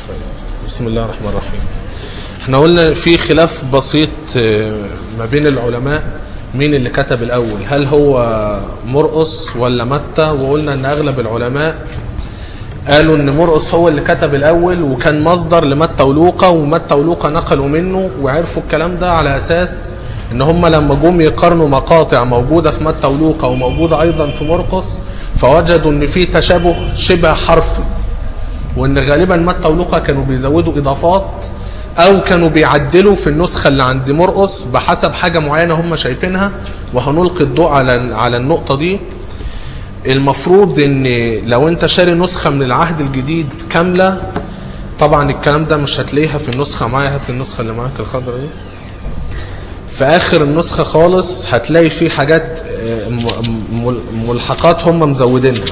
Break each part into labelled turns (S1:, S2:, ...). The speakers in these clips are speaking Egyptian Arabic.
S1: بسم الله الرحمن الرحيم احنا قلنا في خلاف بسيط آه، ما بين العلماء مين اللي كتب الاول هل هو مرقس ولا متى وقلنا ان اغلب العلماء قالوا ان مرقس هو اللي كتب الاول وكان مصدر لمتى ولوقا ومتى ولوقا نقلوا منه وعرفوا الكلام ده على اساس ان هم لما جم يقارنوا مقاطع موجوده في متى ولوقا وموجوده ايضا في مرقس فوجدوا ان في تشابه شبه حرفي وان غالبا متى ولوقا كانوا بيزودوا اضافات او كانوا بيعدلوا في النسخه اللي عند مرقس بحسب حاجه معينه هم شايفينها وهنلقي الضوء على على النقطه دي المفروض ان لو انت شاري نسخه من العهد الجديد كامله طبعا الكلام ده مش هتلاقيها في النسخه معايا هات النسخه اللي معاك الخضراء دي في اخر النسخه خالص هتلاقي في حاجات آه، م- م- ملحقات هم مزودينها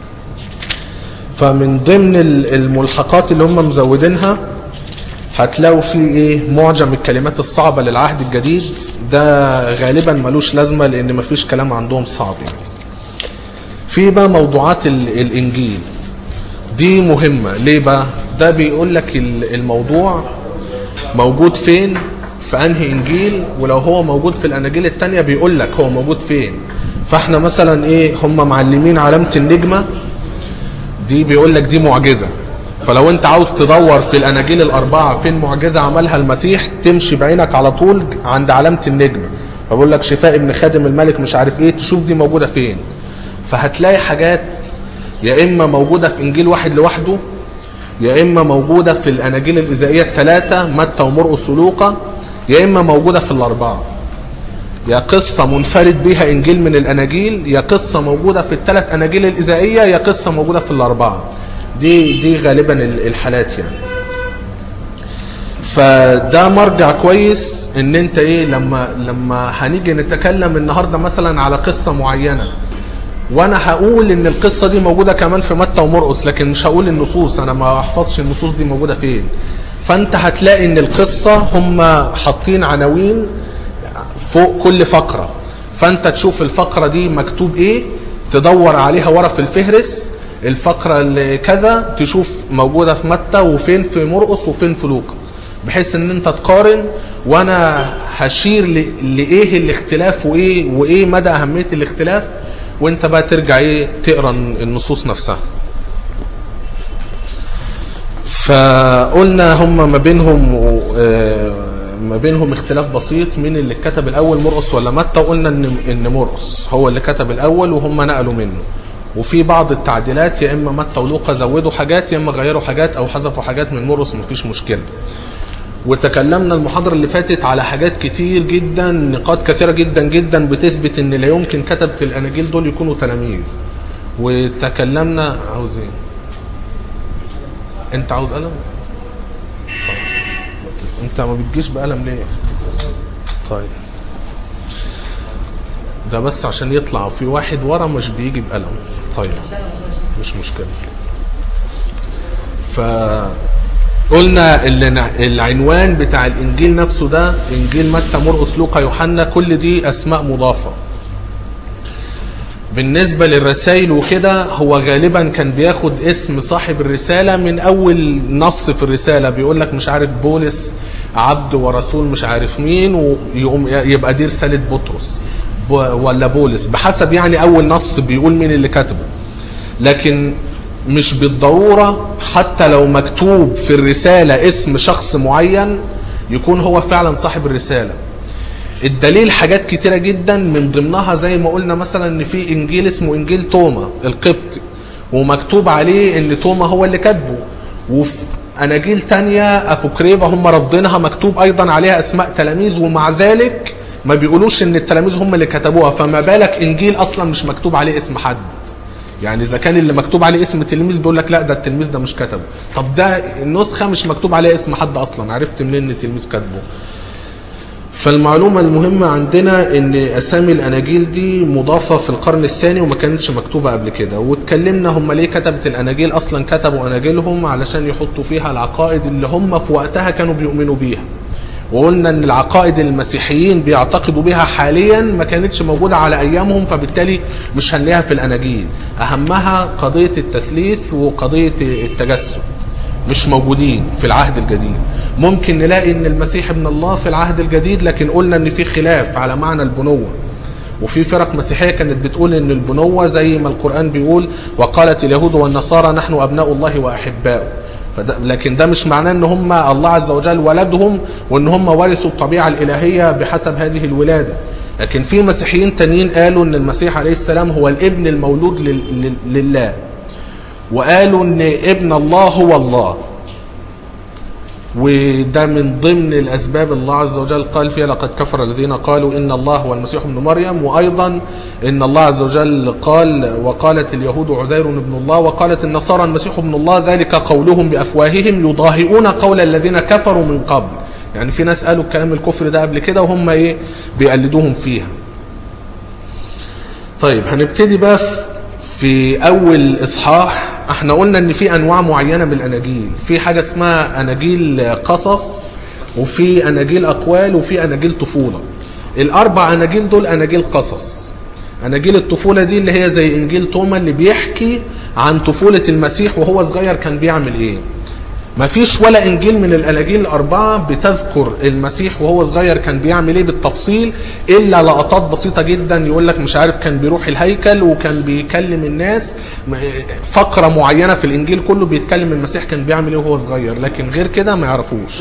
S1: فمن ضمن ال- الملحقات اللي هم مزودينها هتلاقوا في ايه معجم الكلمات الصعبة للعهد الجديد ده غالبا ملوش لازمة لان مفيش كلام عندهم صعب يعني في بقى موضوعات ال- الانجيل دي مهمة ليه بقى ده بيقول لك ال- الموضوع موجود فين في انهي انجيل ولو هو موجود في الاناجيل التانية بيقول لك هو موجود فين فاحنا مثلا ايه هم معلمين علامة النجمة دي بيقول لك دي معجزة فلو انت عاوز تدور في الاناجيل الاربعة فين معجزة عملها المسيح تمشي بعينك على طول عند علامة النجمة فبقول لك شفاء ابن خادم الملك مش عارف ايه تشوف دي موجودة فين فهتلاقي حاجات يا اما موجودة في انجيل واحد لوحده يا اما موجودة في الاناجيل الاذائية الثلاثة متى ومرقس ولوقا يا اما موجودة في الاربعة يا قصة منفرد بها إنجيل من الأناجيل يا قصة موجودة في الثلاث أناجيل الإذائية يا قصة موجودة في الأربعة دي دي غالبا ال- الحالات يعني فده مرجع كويس ان انت ايه لما لما هنيجي نتكلم النهارده مثلا على قصه معينه وانا هقول ان القصه دي موجوده كمان في متى ومرقس لكن مش هقول النصوص انا ما احفظش النصوص دي موجوده فين فانت هتلاقي ان القصه هم حاطين عناوين فوق كل فقرة فانت تشوف الفقرة دي مكتوب ايه تدور عليها ورا في الفهرس الفقرة اللي كذا تشوف موجودة في متى وفين في مرقس وفين في لوقا بحيث ان انت تقارن وانا هشير ل- لايه الاختلاف وايه وايه مدى اهمية الاختلاف وانت بقى ترجع ايه تقرا النصوص نفسها فقلنا هم ما بينهم آه، ما بينهم اختلاف بسيط مين اللي كتب الاول مرقس ولا متى وقلنا ان ان مرقس هو اللي كتب الاول وهم نقلوا منه وفي بعض التعديلات يا اما متى ولوقا زودوا حاجات يا اما غيروا حاجات او حذفوا حاجات من مرقس مفيش مشكله وتكلمنا المحاضرة اللي فاتت على حاجات كتير جدا نقاط كثيرة جدا جدا بتثبت ان لا يمكن كتب في الاناجيل دول يكونوا تلاميذ وتكلمنا عاوز ايه انت عاوز قلم طيب. انت ما بتجيش بقلم ليه طيب ده بس عشان يطلع في واحد ورا مش بيجي بقلم طيب مش مشكلة فقلنا اللي- العنوان بتاع الانجيل نفسه ده انجيل متى مرقس لوقا يوحنا كل دي اسماء مضافه بالنسبة للرسائل وكده هو غالبا كان بياخد اسم صاحب الرسالة من أول نص في الرسالة بيقول لك مش عارف بولس عبد ورسول مش عارف مين ويقوم يبقى دي رسالة بطرس ب- ولا بولس بحسب يعني أول نص بيقول مين اللي كتبه لكن مش بالضرورة حتى لو مكتوب في الرسالة اسم شخص معين يكون هو فعلا صاحب الرسالة الدليل حاجات كتيرة جدا من ضمنها زي ما قلنا مثلا ان في انجيل اسمه انجيل توما القبطي ومكتوب عليه ان توما هو اللي كاتبه وفي اناجيل تانية ابوكريفا هم رافضينها مكتوب ايضا عليها اسماء تلاميذ ومع ذلك ما بيقولوش ان التلاميذ هم اللي كتبوها فما بالك انجيل اصلا مش مكتوب عليه اسم حد يعني اذا كان اللي مكتوب عليه اسم التلميذ بيقول لك لا ده التلميذ ده مش كتبه طب ده النسخه مش مكتوب عليها اسم حد اصلا عرفت منين ان التلميذ كاتبه فالمعلومة المهمة عندنا ان اسامي الاناجيل دي مضافة في القرن الثاني وما كانتش مكتوبة قبل كده واتكلمنا هم ليه كتبت الاناجيل اصلا كتبوا اناجيلهم علشان يحطوا فيها العقائد اللي هم في وقتها كانوا بيؤمنوا بيها وقلنا ان العقائد المسيحيين بيعتقدوا بها حاليا ما كانتش موجودة على ايامهم فبالتالي مش هنلاقيها في الاناجيل اهمها قضية التثليث وقضية التجسد مش موجودين في العهد الجديد ممكن نلاقي ان المسيح ابن الله في العهد الجديد لكن قلنا ان في خلاف على معنى البنوه وفي فرق مسيحيه كانت بتقول ان البنوه زي ما القران بيقول وقالت اليهود والنصارى نحن ابناء الله واحباؤه فده لكن ده مش معناه ان هم الله عز وجل ولدهم وان هم ورثوا الطبيعه الالهيه بحسب هذه الولاده لكن في مسيحيين تانيين قالوا ان المسيح عليه السلام هو الابن المولود لل- لل- لله وقالوا ان ابن الله هو الله وده من ضمن الاسباب الله عز وجل قال فيها لقد كفر الذين قالوا ان الله هو المسيح ابن مريم وايضا ان الله عز وجل قال وقالت اليهود عزير ابن الله وقالت النصارى المسيح ابن الله ذلك قولهم بافواههم يضاهئون قول الذين كفروا من قبل يعني في ناس قالوا الكلام الكفر ده قبل كده وهم ايه بيقلدوهم فيها طيب هنبتدي بقى في- في اول اصحاح احنا قلنا ان في انواع معينه من الاناجيل في حاجه اسمها اناجيل قصص وفي اناجيل اقوال وفي اناجيل طفوله الاربع اناجيل دول اناجيل قصص اناجيل الطفوله دي اللي هي زي انجيل توما اللي بيحكي عن طفوله المسيح وهو صغير كان بيعمل ايه ما فيش ولا انجيل من الاناجيل الاربعه بتذكر المسيح وهو صغير كان بيعمل ايه بالتفصيل الا لقطات بسيطه جدا يقول لك مش عارف كان بيروح الهيكل وكان بيكلم الناس م- فقره معينه في الانجيل كله بيتكلم المسيح كان بيعمل ايه وهو صغير لكن غير كده ما يعرفوش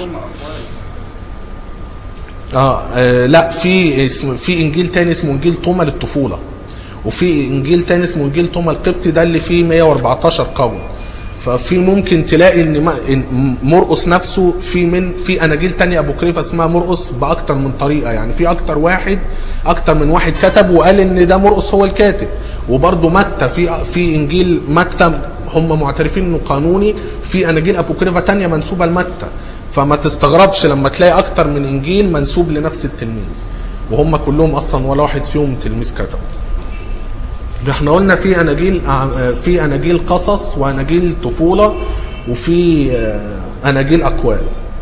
S1: آه, اه لا في اسم في انجيل تاني اسمه انجيل توما للطفوله وفي انجيل تاني اسمه انجيل توما القبطي ده اللي فيه 114 قول ففي ممكن تلاقي ان ما- إن مرقس نفسه في من في اناجيل تانية ابو كريفه اسمها مرقس باكتر من طريقه يعني في اكتر واحد اكتر من واحد كتب وقال ان ده مرقس هو الكاتب وبرده متى في في انجيل متى هم معترفين انه قانوني في اناجيل ابو كريفه تانية منسوبه لمتى فما تستغربش لما تلاقي اكتر من انجيل منسوب لنفس التلميذ وهم كلهم اصلا ولا واحد فيهم تلميذ كتب احنا قلنا في اناجيل آه، في اناجيل قصص واناجيل طفوله وفي آه، اناجيل اقوال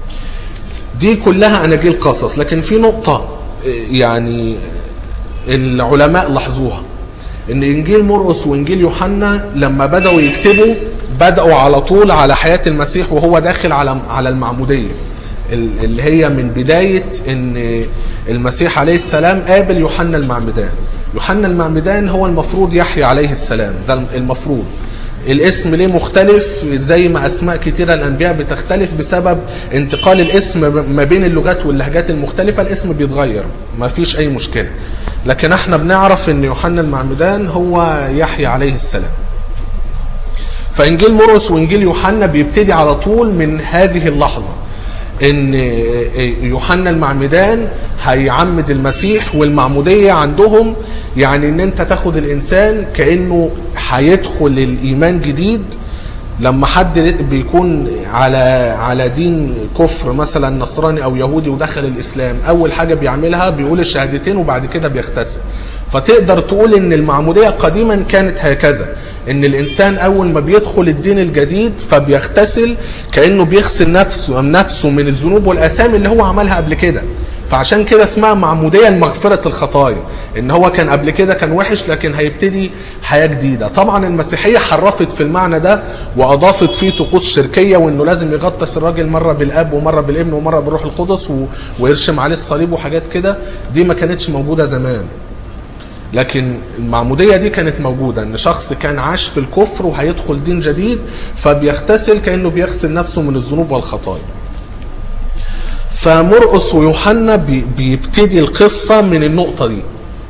S1: دي كلها اناجيل قصص لكن في نقطه آه، يعني العلماء لاحظوها ان انجيل مرقس وانجيل يوحنا لما بداوا يكتبوا بداوا على طول على حياه المسيح وهو داخل على على المعموديه ال- اللي هي من بدايه ان المسيح عليه السلام قابل يوحنا المعمدان يوحنا المعمدان هو المفروض يحيى عليه السلام ده المفروض الاسم ليه مختلف زي ما اسماء كتيره الانبياء بتختلف بسبب انتقال الاسم ما بين اللغات واللهجات المختلفه الاسم بيتغير ما فيش اي مشكله لكن احنا بنعرف ان يوحنا المعمدان هو يحيى عليه السلام فانجيل مرقس وانجيل يوحنا بيبتدي على طول من هذه اللحظه ان يوحنا المعمدان هيعمد المسيح والمعموديه عندهم يعني ان انت تاخد الانسان كانه هيدخل الايمان جديد لما حد بيكون على على دين كفر مثلا نصراني او يهودي ودخل الاسلام اول حاجه بيعملها بيقول الشهادتين وبعد كده بيغتسل فتقدر تقول ان المعموديه قديما كانت هكذا ان الانسان اول ما بيدخل الدين الجديد فبيغتسل كانه بيغسل نفسه نفسه من الذنوب والاثام اللي هو عملها قبل كده فعشان كده اسمها معمودية لمغفرة الخطايا ان هو كان قبل كده كان وحش لكن هيبتدي حياة جديدة طبعا المسيحية حرفت في المعنى ده واضافت فيه طقوس شركية وانه لازم يغطس الراجل مرة بالاب ومرة بالابن ومرة بالروح القدس و... ويرشم عليه الصليب وحاجات كده دي ما كانتش موجودة زمان لكن المعمودية دي كانت موجودة ان شخص كان عاش في الكفر وهيدخل دين جديد فبيغتسل كأنه بيغسل نفسه من الذنوب والخطايا فمرقس ويوحنا بي- بيبتدي القصة من النقطة دي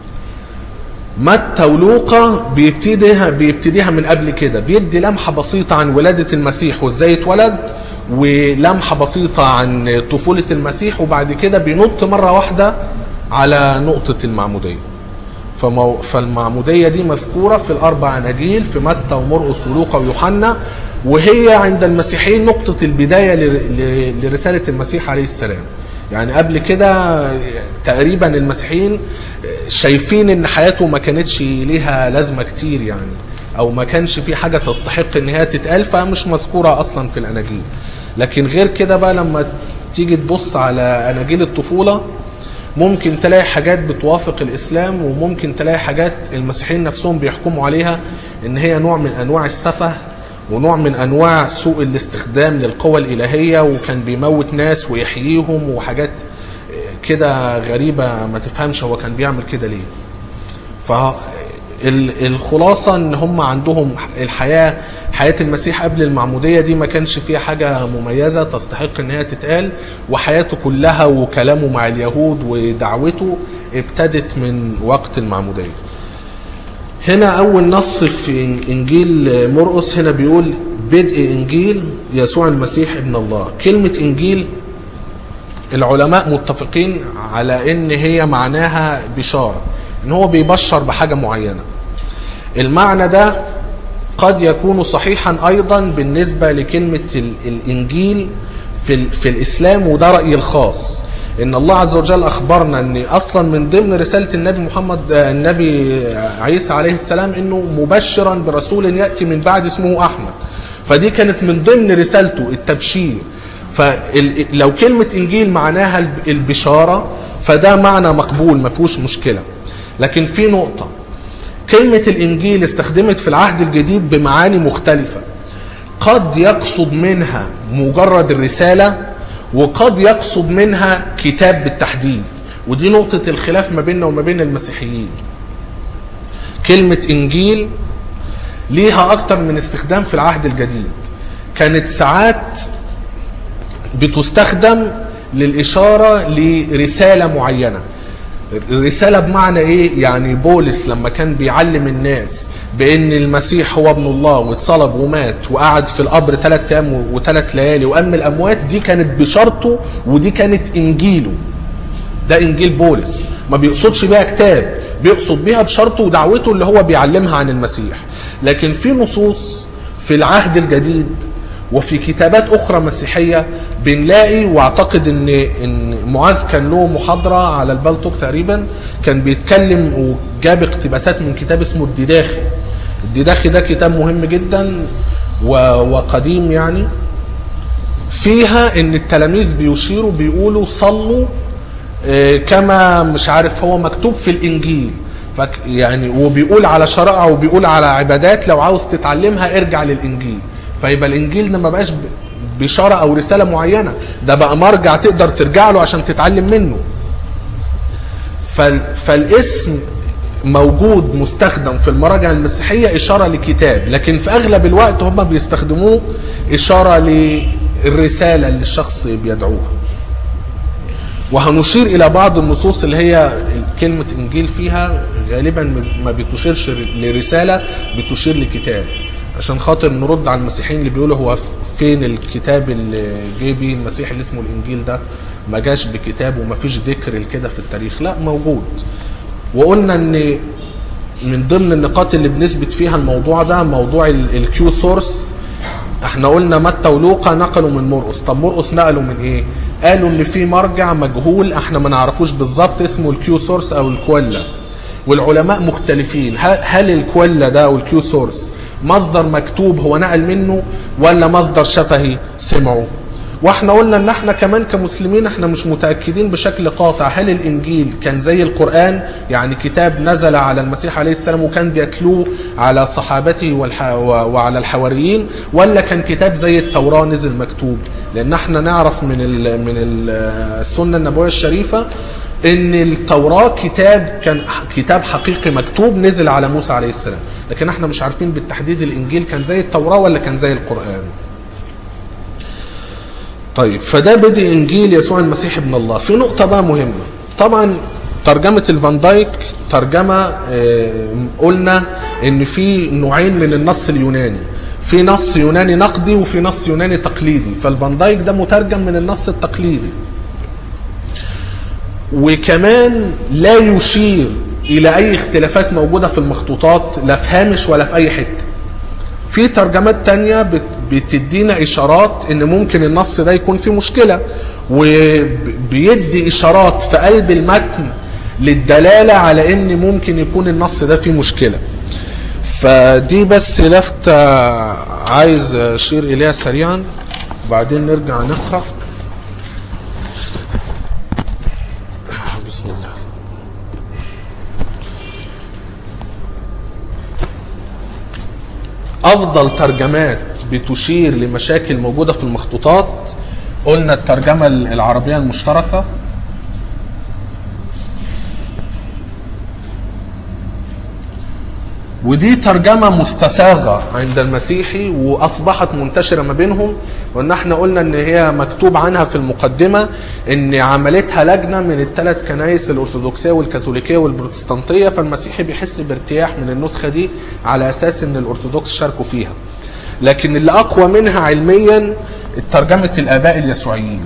S1: متى ولوقا بيبتديها بيبتديها من قبل كده بيدي لمحة بسيطة عن ولادة المسيح وازاي اتولد ولمحة بسيطة عن طفولة المسيح وبعد كده بينط مرة واحدة على نقطة المعمودية فمو فالمعمودية دي مذكورة في الأربع أناجيل في متى ومرقس ولوقا ويوحنا وهي عند المسيحيين نقطة البداية ل- ل- لرسالة المسيح عليه السلام يعني قبل كده تقريبا المسيحيين شايفين ان حياته ما كانتش ليها لازمة كتير يعني او ما كانش في حاجة تستحق ان هي تتقال فمش مذكورة اصلا في الاناجيل لكن غير كده بقى لما تيجي تبص على اناجيل الطفولة ممكن تلاقي حاجات بتوافق الاسلام وممكن تلاقي حاجات المسيحيين نفسهم بيحكموا عليها ان هي نوع من انواع السفه ونوع من انواع سوء الاستخدام للقوى الالهيه وكان بيموت ناس ويحييهم وحاجات كده غريبه ما تفهمش هو كان بيعمل كده ليه فالخلاصه ان هم عندهم الحياه حياه المسيح قبل المعموديه دي ما كانش فيها حاجه مميزه تستحق ان هي تتقال وحياته كلها وكلامه مع اليهود ودعوته ابتدت من وقت المعموديه هنا أول نص في إنجيل مرقس هنا بيقول بدء إنجيل يسوع المسيح ابن الله كلمة إنجيل العلماء متفقين على إن هي معناها بشارة إن هو بيبشر بحاجة معينة المعنى ده قد يكون صحيحا أيضا بالنسبة لكلمة الإنجيل في, في الإسلام وده رأيي الخاص ان الله عز وجل اخبرنا ان اصلا من ضمن رساله النبي محمد النبي عيسى عليه السلام انه مبشرا برسول ياتي من بعد اسمه احمد فدي كانت من ضمن رسالته التبشير فلو كلمه انجيل معناها البشاره فده معنى مقبول ما فيهوش مشكله لكن في نقطه كلمه الانجيل استخدمت في العهد الجديد بمعاني مختلفه قد يقصد منها مجرد الرساله وقد يقصد منها كتاب بالتحديد ودي نقطة الخلاف ما بيننا وما بين المسيحيين كلمة إنجيل ليها أكتر من استخدام في العهد الجديد كانت ساعات بتستخدم للإشارة لرسالة معينة الرسالة بمعنى ايه يعني بولس لما كان بيعلم الناس بان المسيح هو ابن الله واتصلب ومات وقعد في القبر ثلاث ايام وثلاث ليالي وام الاموات دي كانت بشارته ودي كانت انجيله ده انجيل بولس ما بيقصدش بيها كتاب بيقصد بيها بشارته ودعوته اللي هو بيعلمها عن المسيح لكن في نصوص في العهد الجديد وفي كتابات اخرى مسيحيه بنلاقي واعتقد ان ان معاذ كان له محاضره على البلتوك تقريبا كان بيتكلم وجاب اقتباسات من كتاب اسمه الديداخي الديداخي ده كتاب مهم جدا وقديم يعني فيها ان التلاميذ بيشيروا بيقولوا صلوا كما مش عارف هو مكتوب في الانجيل يعني وبيقول على شرائع وبيقول على عبادات لو عاوز تتعلمها ارجع للانجيل فيبقى الانجيل ده ما بقاش بشاره او رساله معينه ده بقى مرجع تقدر ترجع له عشان تتعلم منه فالاسم موجود مستخدم في المراجع المسيحيه اشاره لكتاب لكن في اغلب الوقت هم بيستخدموه اشاره للرساله اللي الشخص بيدعوها وهنشير الى بعض النصوص اللي هي كلمه انجيل فيها غالبا ما بتشيرش لرساله بتشير لكتاب عشان خاطر نرد على المسيحيين اللي بيقولوا هو فين الكتاب اللي جه بيه المسيح اللي اسمه الانجيل ده ما جاش بكتاب وما فيش ذكر لكده في التاريخ لا موجود وقلنا ان من ضمن النقاط اللي بنثبت فيها الموضوع ده موضوع الكيو سورس احنا قلنا متى ولوقا نقلوا من مرقس طب مرقس نقلوا من ايه قالوا ان في مرجع مجهول احنا ما نعرفوش بالظبط اسمه الكيو سورس او الكولا والعلماء مختلفين هل الكولا ده او الكيو سورس مصدر مكتوب هو نقل منه ولا مصدر شفهي سمعه واحنا قلنا ان احنا كمان كمسلمين احنا مش متاكدين بشكل قاطع هل الانجيل كان زي القران يعني كتاب نزل على المسيح عليه السلام وكان بيتلوه على صحابته والح... وعلى الحواريين ولا كان كتاب زي التوراه نزل مكتوب لان احنا نعرف من ال... من السنه النبويه الشريفه ان التوراه كتاب كان كتاب حقيقي مكتوب نزل على موسى عليه السلام لكن احنا مش عارفين بالتحديد الانجيل كان زي التوراه ولا كان زي القران طيب فده بدء انجيل يسوع المسيح ابن الله في نقطه بقى مهمه طبعا ترجمه الفان دايك ترجمه اه قلنا ان في نوعين من النص اليوناني في نص يوناني نقدي وفي نص يوناني تقليدي فالفان دايك ده مترجم من النص التقليدي وكمان لا يشير الى اي اختلافات موجوده في المخطوطات لا في هامش ولا في اي حته في ترجمات تانية بتدينا اشارات ان ممكن النص ده يكون فيه مشكله وبيدي اشارات في قلب المتن للدلاله على ان ممكن يكون النص ده فيه مشكله فدي بس لفتة عايز اشير اليها سريعا وبعدين نرجع نقرأ بسم الله افضل ترجمات بتشير لمشاكل موجودة في المخطوطات قلنا الترجمة العربية المشتركة ودي ترجمة مستساغة عند المسيحي وأصبحت منتشرة ما بينهم وإن احنا قلنا إن هي مكتوب عنها في المقدمة إن عملتها لجنة من الثلاث كنائس الأرثوذكسية والكاثوليكية والبروتستانتية فالمسيحي بيحس بارتياح من النسخة دي على أساس إن الأرثوذكس شاركوا فيها لكن اللي أقوى منها علميا ترجمة الآباء اليسوعيين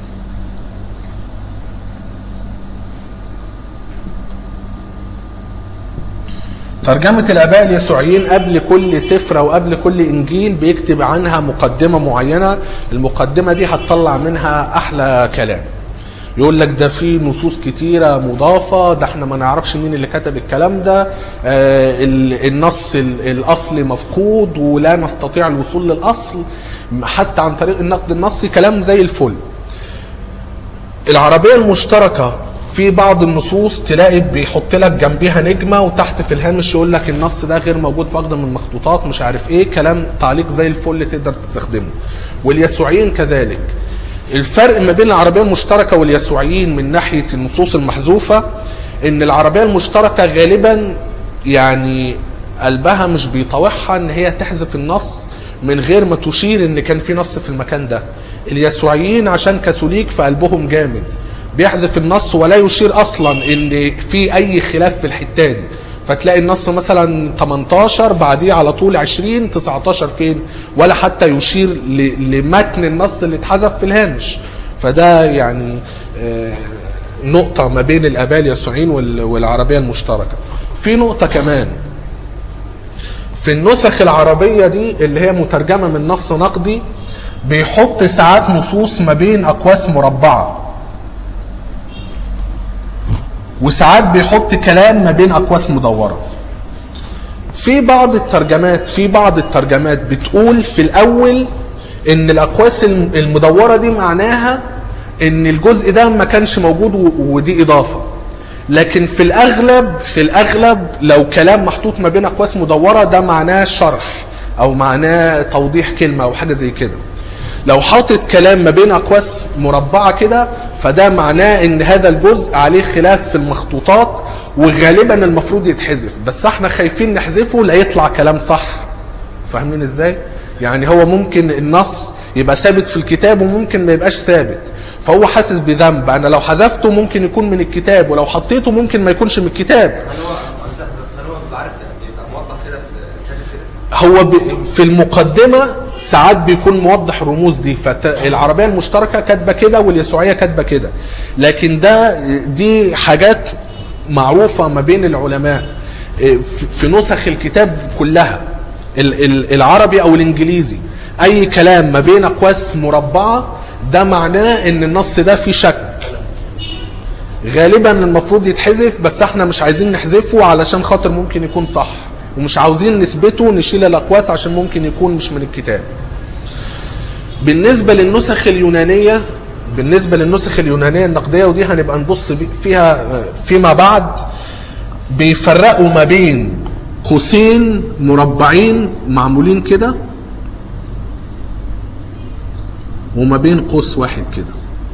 S1: ترجمة الآباء اليسوعيين قبل كل سفر أو قبل كل إنجيل بيكتب عنها مقدمة معينة المقدمة دي هتطلع منها أحلى كلام يقول لك ده في نصوص كتيرة مضافة ده احنا ما نعرفش مين اللي كتب الكلام ده آه ال- النص ال- الأصلي مفقود ولا نستطيع الوصول للأصل حتى عن طريق النقد النصي كلام زي الفل العربية المشتركة في بعض النصوص تلاقي بيحط لك جنبيها نجمة وتحت في الهامش يقول لك النص ده غير موجود في أقدم المخطوطات مش عارف ايه كلام تعليق زي الفل تقدر تستخدمه واليسوعيين كذلك الفرق ما بين العربية المشتركة واليسوعيين من ناحية النصوص المحذوفة ان العربية المشتركة غالبا يعني قلبها مش بيطاوعها ان هي تحذف النص من غير ما تشير ان كان في نص في المكان ده اليسوعيين عشان كاثوليك في قلبهم جامد بيحذف النص ولا يشير اصلا ان في اي خلاف في الحته دي فتلاقي النص مثلا 18 بعديه على طول 20 19 فين ولا حتى يشير ل- لمتن النص اللي اتحذف في الهامش فده يعني آه، نقطة ما بين الآباء اليسوعيين وال- والعربية المشتركة في نقطة كمان في النسخ العربية دي اللي هي مترجمة من نص نقدي بيحط ساعات نصوص ما بين أقواس مربعة وساعات بيحط كلام ما بين أقواس مدورة في بعض الترجمات في بعض الترجمات بتقول في الأول إن الأقواس الم- المدورة دي معناها إن الجزء ده ما كانش موجود و- ودي إضافة لكن في الأغلب في الأغلب لو كلام محطوط ما بين أقواس مدورة ده معناه شرح أو معناه توضيح كلمة أو حاجة زي كده لو حاطط كلام ما بين أقواس مربعة كده فده معناه إن هذا الجزء عليه خلاف في المخطوطات وغالبا المفروض يتحذف بس احنا خايفين نحذفه لا يطلع كلام صح فاهمين ازاي يعني هو ممكن النص يبقى ثابت في الكتاب وممكن ما يبقاش ثابت فهو حاسس بذنب انا لو حذفته ممكن يكون من الكتاب ولو حطيته ممكن ما يكونش من الكتاب
S2: هل هو هل هو بيبقى عارف بيبقى موضح كده في شكل كده
S1: هو ب- في المقدمة ساعات بيكون موضح الرموز دي فالعربية المشتركة كاتبة كده واليسوعية كاتبة كده لكن ده دي حاجات معروفة ما بين العلماء في- في نسخ الكتاب كلها ال- ال- العربي او الانجليزي اي كلام ما بين اقواس مربعة ده معناه ان النص ده فيه شك غالبا المفروض يتحذف بس احنا مش عايزين نحذفه علشان خاطر ممكن يكون صح ومش عاوزين نثبته نشيل الاقواس عشان ممكن يكون مش من الكتاب بالنسبة للنسخ اليونانية بالنسبة للنسخ اليونانية النقدية ودي هنبقى نبص بي- فيها آه، فيما بعد بيفرقوا ما بين قوسين مربعين معمولين كده وما بين قوس واحد كده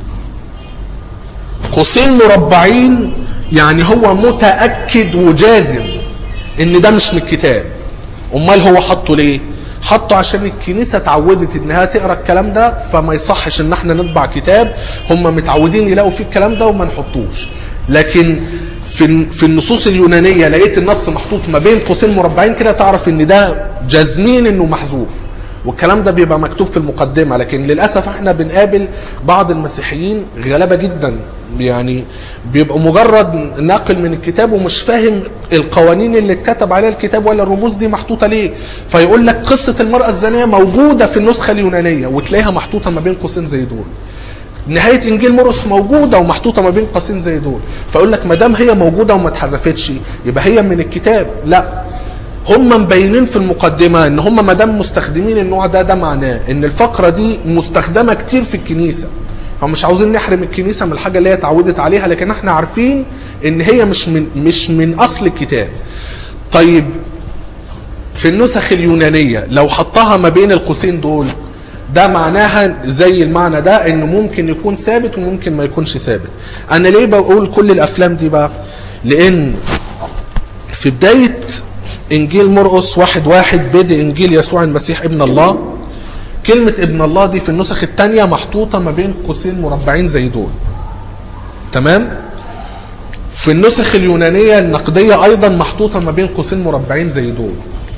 S1: قوسين مربعين يعني هو متأكد وجازم ان ده مش من الكتاب امال هو حطه ليه حطه عشان الكنيسة اتعودت انها تقرا الكلام ده فما يصحش ان احنا نطبع كتاب هم متعودين يلاقوا فيه الكلام ده وما نحطوش لكن في في النصوص اليونانية لقيت النص محطوط ما بين قوسين مربعين كده تعرف ان ده جازمين انه محذوف والكلام ده بيبقى مكتوب في المقدمة لكن للأسف احنا بنقابل بعض المسيحيين غلابة جدا يعني بيبقى مجرد ناقل من الكتاب ومش فاهم القوانين اللي اتكتب عليها الكتاب ولا الرموز دي محطوطة ليه فيقول لك قصة المرأة الزانية موجودة في النسخة اليونانية وتلاقيها محطوطة ما بين قوسين زي دول نهايه انجيل مرقس موجوده ومحطوطه ما بين قوسين زي دول فاقول لك ما دام هي موجوده وما اتحذفتش يبقى هي من الكتاب لا هم مبينين في المقدمه ان هم ما دام مستخدمين النوع ده ده معناه ان الفقره دي مستخدمه كتير في الكنيسه فمش عاوزين نحرم الكنيسه من الحاجه اللي هي اتعودت عليها لكن احنا عارفين ان هي مش من مش من اصل الكتاب طيب في النسخ اليونانية لو حطها ما بين القوسين دول ده معناها زي المعنى ده انه ممكن يكون ثابت وممكن ما يكونش ثابت انا ليه بقول كل الافلام دي بقى لان في بداية انجيل مرقس واحد واحد بدء انجيل يسوع المسيح ابن الله كلمة ابن الله دي في النسخ التانية محطوطة ما بين قوسين مربعين زي دول تمام في النسخ اليونانية النقدية أيضا محطوطة ما بين قوسين مربعين زي دول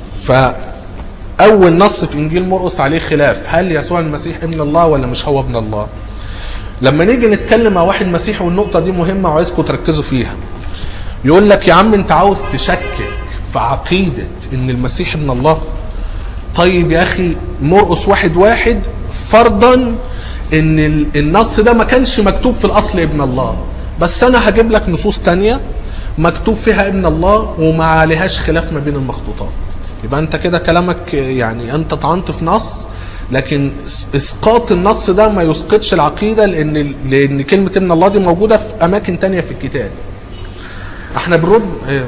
S1: فأول نص في إنجيل مرقس عليه خلاف هل يسوع المسيح ابن الله ولا مش هو ابن الله لما نيجي نتكلم مع واحد مسيحي والنقطة دي مهمة وعايزكم تركزوا فيها يقول لك يا عم انت عاوز تشكك في عقيدة ان المسيح ابن الله طيب يا اخي مرقس واحد واحد فرضا ان ال- النص ده ما كانش مكتوب في الاصل ابن الله بس انا هجيب لك نصوص تانية مكتوب فيها ابن الله وما عليهاش خلاف ما بين المخطوطات يبقى انت كده كلامك يعني انت طعنت في نص لكن اس- اسقاط النص ده ما يسقطش العقيده لان لان كلمه ابن الله دي موجوده في اماكن تانية في الكتاب احنا بنرد اه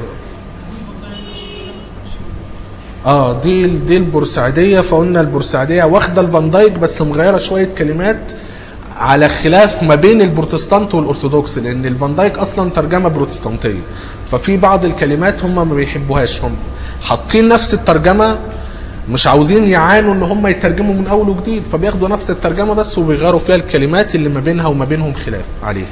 S1: اه دي دي البورسعيديه فقلنا البورسعيديه واخده الفان دايك بس مغيره شويه كلمات على خلاف ما بين البروتستانت والارثوذكس لان الفان دايك اصلا ترجمه بروتستانتيه ففي بعض الكلمات هم ما بيحبوهاش فهم حاطين نفس الترجمه مش عاوزين يعانوا ان هم يترجموا من اول وجديد فبياخدوا نفس الترجمه بس وبيغيروا فيها الكلمات اللي ما بينها وما بينهم خلاف عليها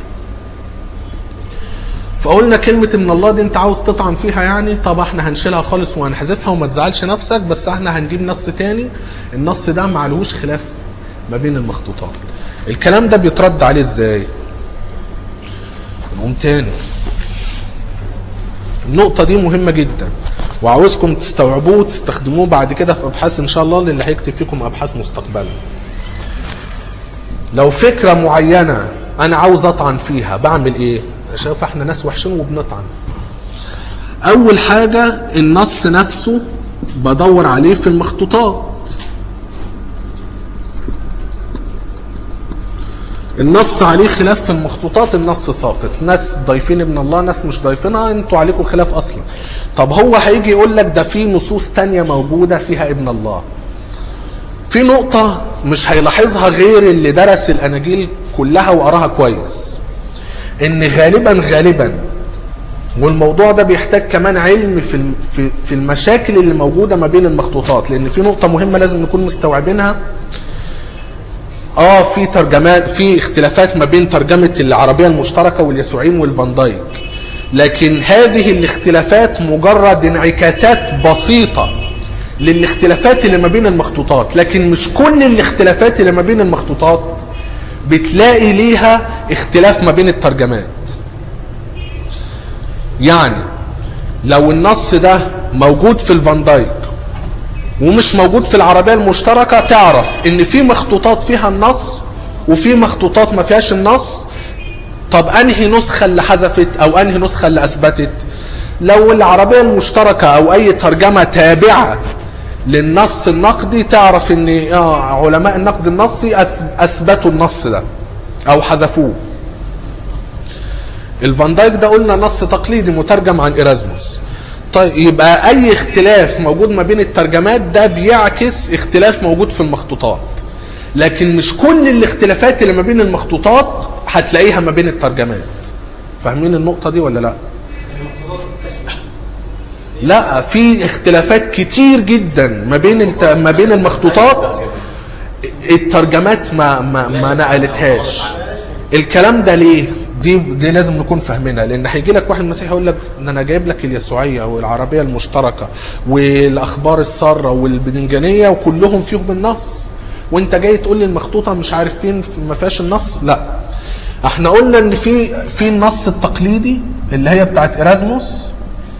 S1: فقلنا كلمة من الله دي انت عاوز تطعن فيها يعني طب احنا هنشيلها خالص وهنحذفها وما تزعلش نفسك بس احنا هنجيب نص تاني النص ده معلهوش خلاف ما بين المخطوطات الكلام ده بيترد عليه ازاي نقوم تاني النقطة دي مهمة جدا وعاوزكم تستوعبوه وتستخدموه بعد كده في ابحاث ان شاء الله للي هيكتب فيكم ابحاث مستقبلا لو فكرة معينة انا عاوز اطعن فيها بعمل ايه شايف احنا ناس وحشين وبنطعن اول حاجة النص نفسه بدور عليه في المخطوطات النص عليه خلاف في المخطوطات النص ساقط ناس ضايفين ابن الله ناس مش ضايفينها انتوا عليكم خلاف اصلا طب هو هيجي يقول لك ده في نصوص تانية موجودة فيها ابن الله في نقطة مش هيلاحظها غير اللي درس الأناجيل كلها وقراها كويس إن غالبا غالبا والموضوع ده بيحتاج كمان علم في الم- في في المشاكل اللي موجودة ما بين المخطوطات لأن في نقطة مهمة لازم نكون مستوعبينها اه في ترجمات في اختلافات ما بين ترجمة العربية المشتركة واليسوعين والفان دايك لكن هذه الاختلافات مجرد انعكاسات بسيطة للاختلافات اللي ما بين المخطوطات لكن مش كل الاختلافات اللي ما بين المخطوطات بتلاقي ليها اختلاف ما بين الترجمات يعني لو النص ده موجود في الفان دايك ومش موجود في العربية المشتركة تعرف ان في مخطوطات فيها النص وفي مخطوطات ما فيهاش النص طب انهي نسخة اللي حذفت او انهي نسخة اللي اثبتت لو العربية المشتركة او اي ترجمة تابعة للنص النقدي تعرف ان آه علماء النقد النصي أث- اثبتوا النص ده او حذفوه الفان دايك ده قلنا نص تقليدي مترجم عن ايرازموس طيب يبقى اي اختلاف موجود ما بين الترجمات ده بيعكس اختلاف موجود في المخطوطات لكن مش كل الاختلافات اللي ما بين المخطوطات هتلاقيها ما بين الترجمات فاهمين النقطة دي ولا لا لا في اختلافات كتير جدا ما بين الت... ما بين المخطوطات الترجمات ما ما, ما نقلتهاش الكلام ده ليه دي دي لازم نكون فاهمينها لان هيجي لك واحد مسيحي يقول لك ان انا جايب لك اليسوعيه والعربيه المشتركه والاخبار الساره والبدنجانيه وكلهم فيهم النص وانت جاي تقول لي المخطوطه مش عارف فين ما فيهاش النص لا احنا قلنا ان في في النص التقليدي اللي هي بتاعت ايرازموس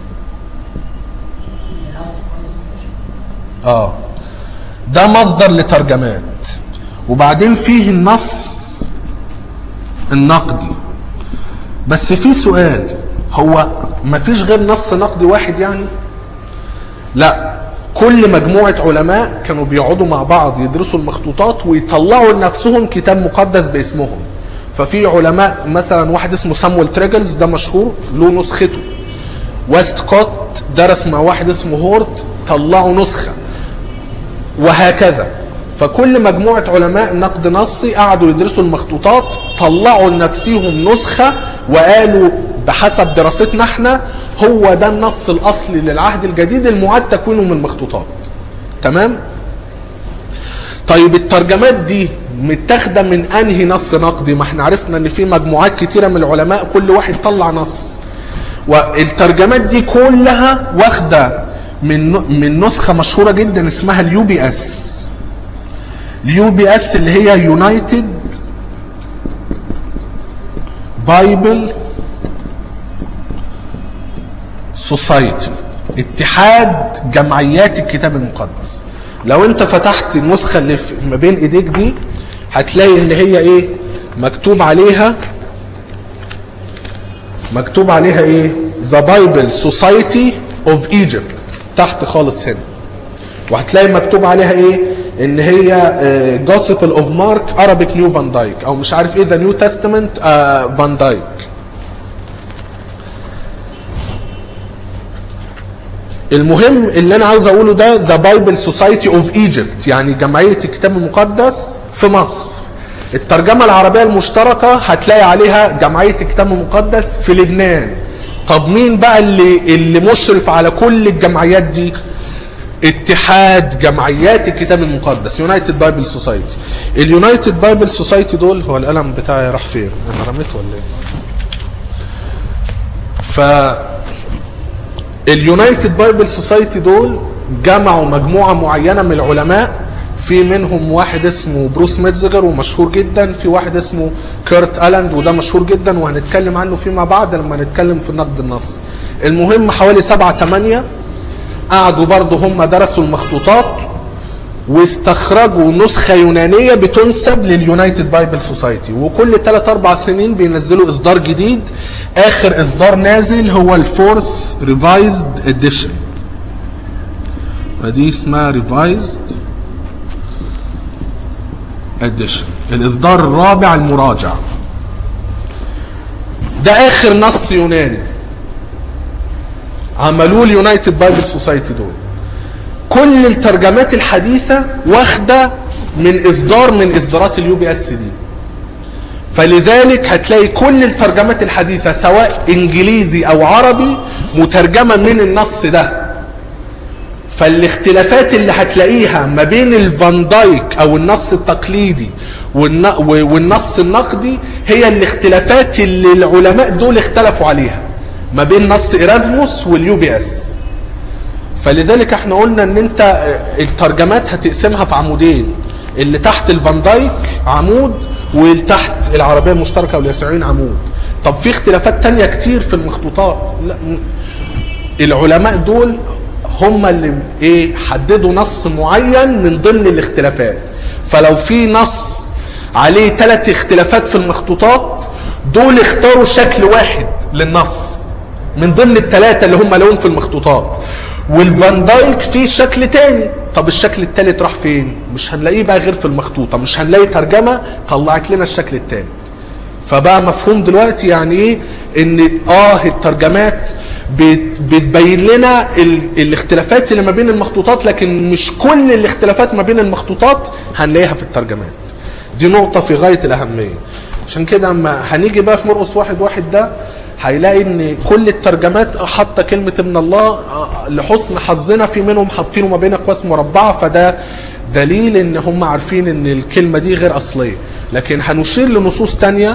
S1: اه ده مصدر لترجمات وبعدين فيه النص النقدي بس في سؤال هو ما فيش غير نص نقدي واحد يعني لا كل مجموعة علماء كانوا بيقعدوا مع بعض يدرسوا المخطوطات ويطلعوا لنفسهم كتاب مقدس باسمهم ففي علماء مثلا واحد اسمه سامويل تريجلز ده مشهور له نسخته ويست كوت درس مع واحد اسمه هورت طلعوا نسخه وهكذا فكل مجموعة علماء نقد نصي قعدوا يدرسوا المخطوطات طلعوا لنفسهم نسخة وقالوا بحسب دراستنا احنا هو ده النص الأصلي للعهد الجديد المعاد تكوينه من مخطوطات تمام طيب الترجمات دي متاخدة من أنهي نص نقدي ما احنا عرفنا ان في مجموعات كتيرة من العلماء كل واحد طلع نص والترجمات دي كلها واخدة من من نسخة مشهورة جدا اسمها اليو بي اس اليو بي اس اللي هي يونايتد بايبل سوسايتي اتحاد جمعيات الكتاب المقدس لو انت فتحت النسخة اللي في- ما بين ايديك دي هتلاقي ان هي ايه مكتوب عليها مكتوب عليها ايه ذا بايبل سوسايتي اوف ايجيبت تحت خالص هنا وهتلاقي مكتوب عليها ايه ان هي جوسبل اوف مارك ارابيك نيو فان دايك او مش عارف ايه ذا نيو تestament فان دايك المهم اللي انا عاوز اقوله ده ذا بايبل سوسايتي اوف ايجيبت يعني جمعيه الكتاب المقدس في مصر الترجمه العربيه المشتركه هتلاقي عليها جمعيه الكتاب المقدس في لبنان طب مين بقى اللي اللي مشرف على كل الجمعيات دي اتحاد جمعيات الكتاب المقدس يونايتد بايبل سوسايتي اليونايتد بايبل سوسايتي دول هو القلم بتاعي راح فين انا رميته ولا ايه ف اليونايتد بايبل سوسايتي دول جمعوا مجموعه معينه من العلماء في منهم واحد اسمه بروس ميتزجر ومشهور جدا في واحد اسمه كيرت الاند وده مشهور جدا وهنتكلم عنه فيما بعد لما نتكلم في نقد النص المهم حوالي سبعة تمانية قعدوا برضه هم درسوا المخطوطات واستخرجوا نسخة يونانية بتنسب لليونايتد بايبل سوسايتي وكل 3 4 سنين بينزلوا اصدار جديد اخر اصدار نازل هو الفورث ريفايزد اديشن فدي اسمها ريفايزد اديشن الاصدار الرابع المراجع ده اخر نص يوناني عملوه اليونايتد بايبل سوسايتي دول كل الترجمات الحديثة واخدة من إصدار من إصدارات اليو بي اس دي فلذلك هتلاقي كل الترجمات الحديثة سواء إنجليزي أو عربي مترجمة من النص ده فالاختلافات اللي هتلاقيها ما بين الفان دايك أو النص التقليدي والن- والنص النقدي هي الاختلافات اللي العلماء دول اختلفوا عليها ما بين نص إيرازموس واليو بي اس فلذلك احنا قلنا ان انت اه، الترجمات هتقسمها في عمودين اللي تحت الفان دايك عمود واللي تحت العربيه المشتركه واليسوعيين عمود طب في اختلافات تانية كتير في المخطوطات لا م- العلماء دول هم اللي ايه حددوا نص معين من ضمن الاختلافات فلو في نص عليه ثلاث اختلافات في المخطوطات دول اختاروا شكل واحد للنص من ضمن الثلاثه اللي هم لهم في المخطوطات والفان دايك فيه شكل تاني طب الشكل التالت راح فين مش هنلاقيه بقى غير في المخطوطه مش هنلاقي ترجمه طلعت لنا الشكل التالت فبقى مفهوم دلوقتي يعني ايه ان اه الترجمات بت- بتبين لنا ال... الاختلافات اللي ما بين المخطوطات لكن مش كل الاختلافات ما بين المخطوطات هنلاقيها في الترجمات دي نقطة في غاية الأهمية عشان كده لما هنيجي بقى في مرقس واحد واحد ده هيلاقي ان كل الترجمات حاطه كلمه من الله آه، لحسن حظنا في منهم حاطينه ما بين اقواس مربعه فده دليل ان هم عارفين ان الكلمه دي غير اصليه لكن هنشير لنصوص تانية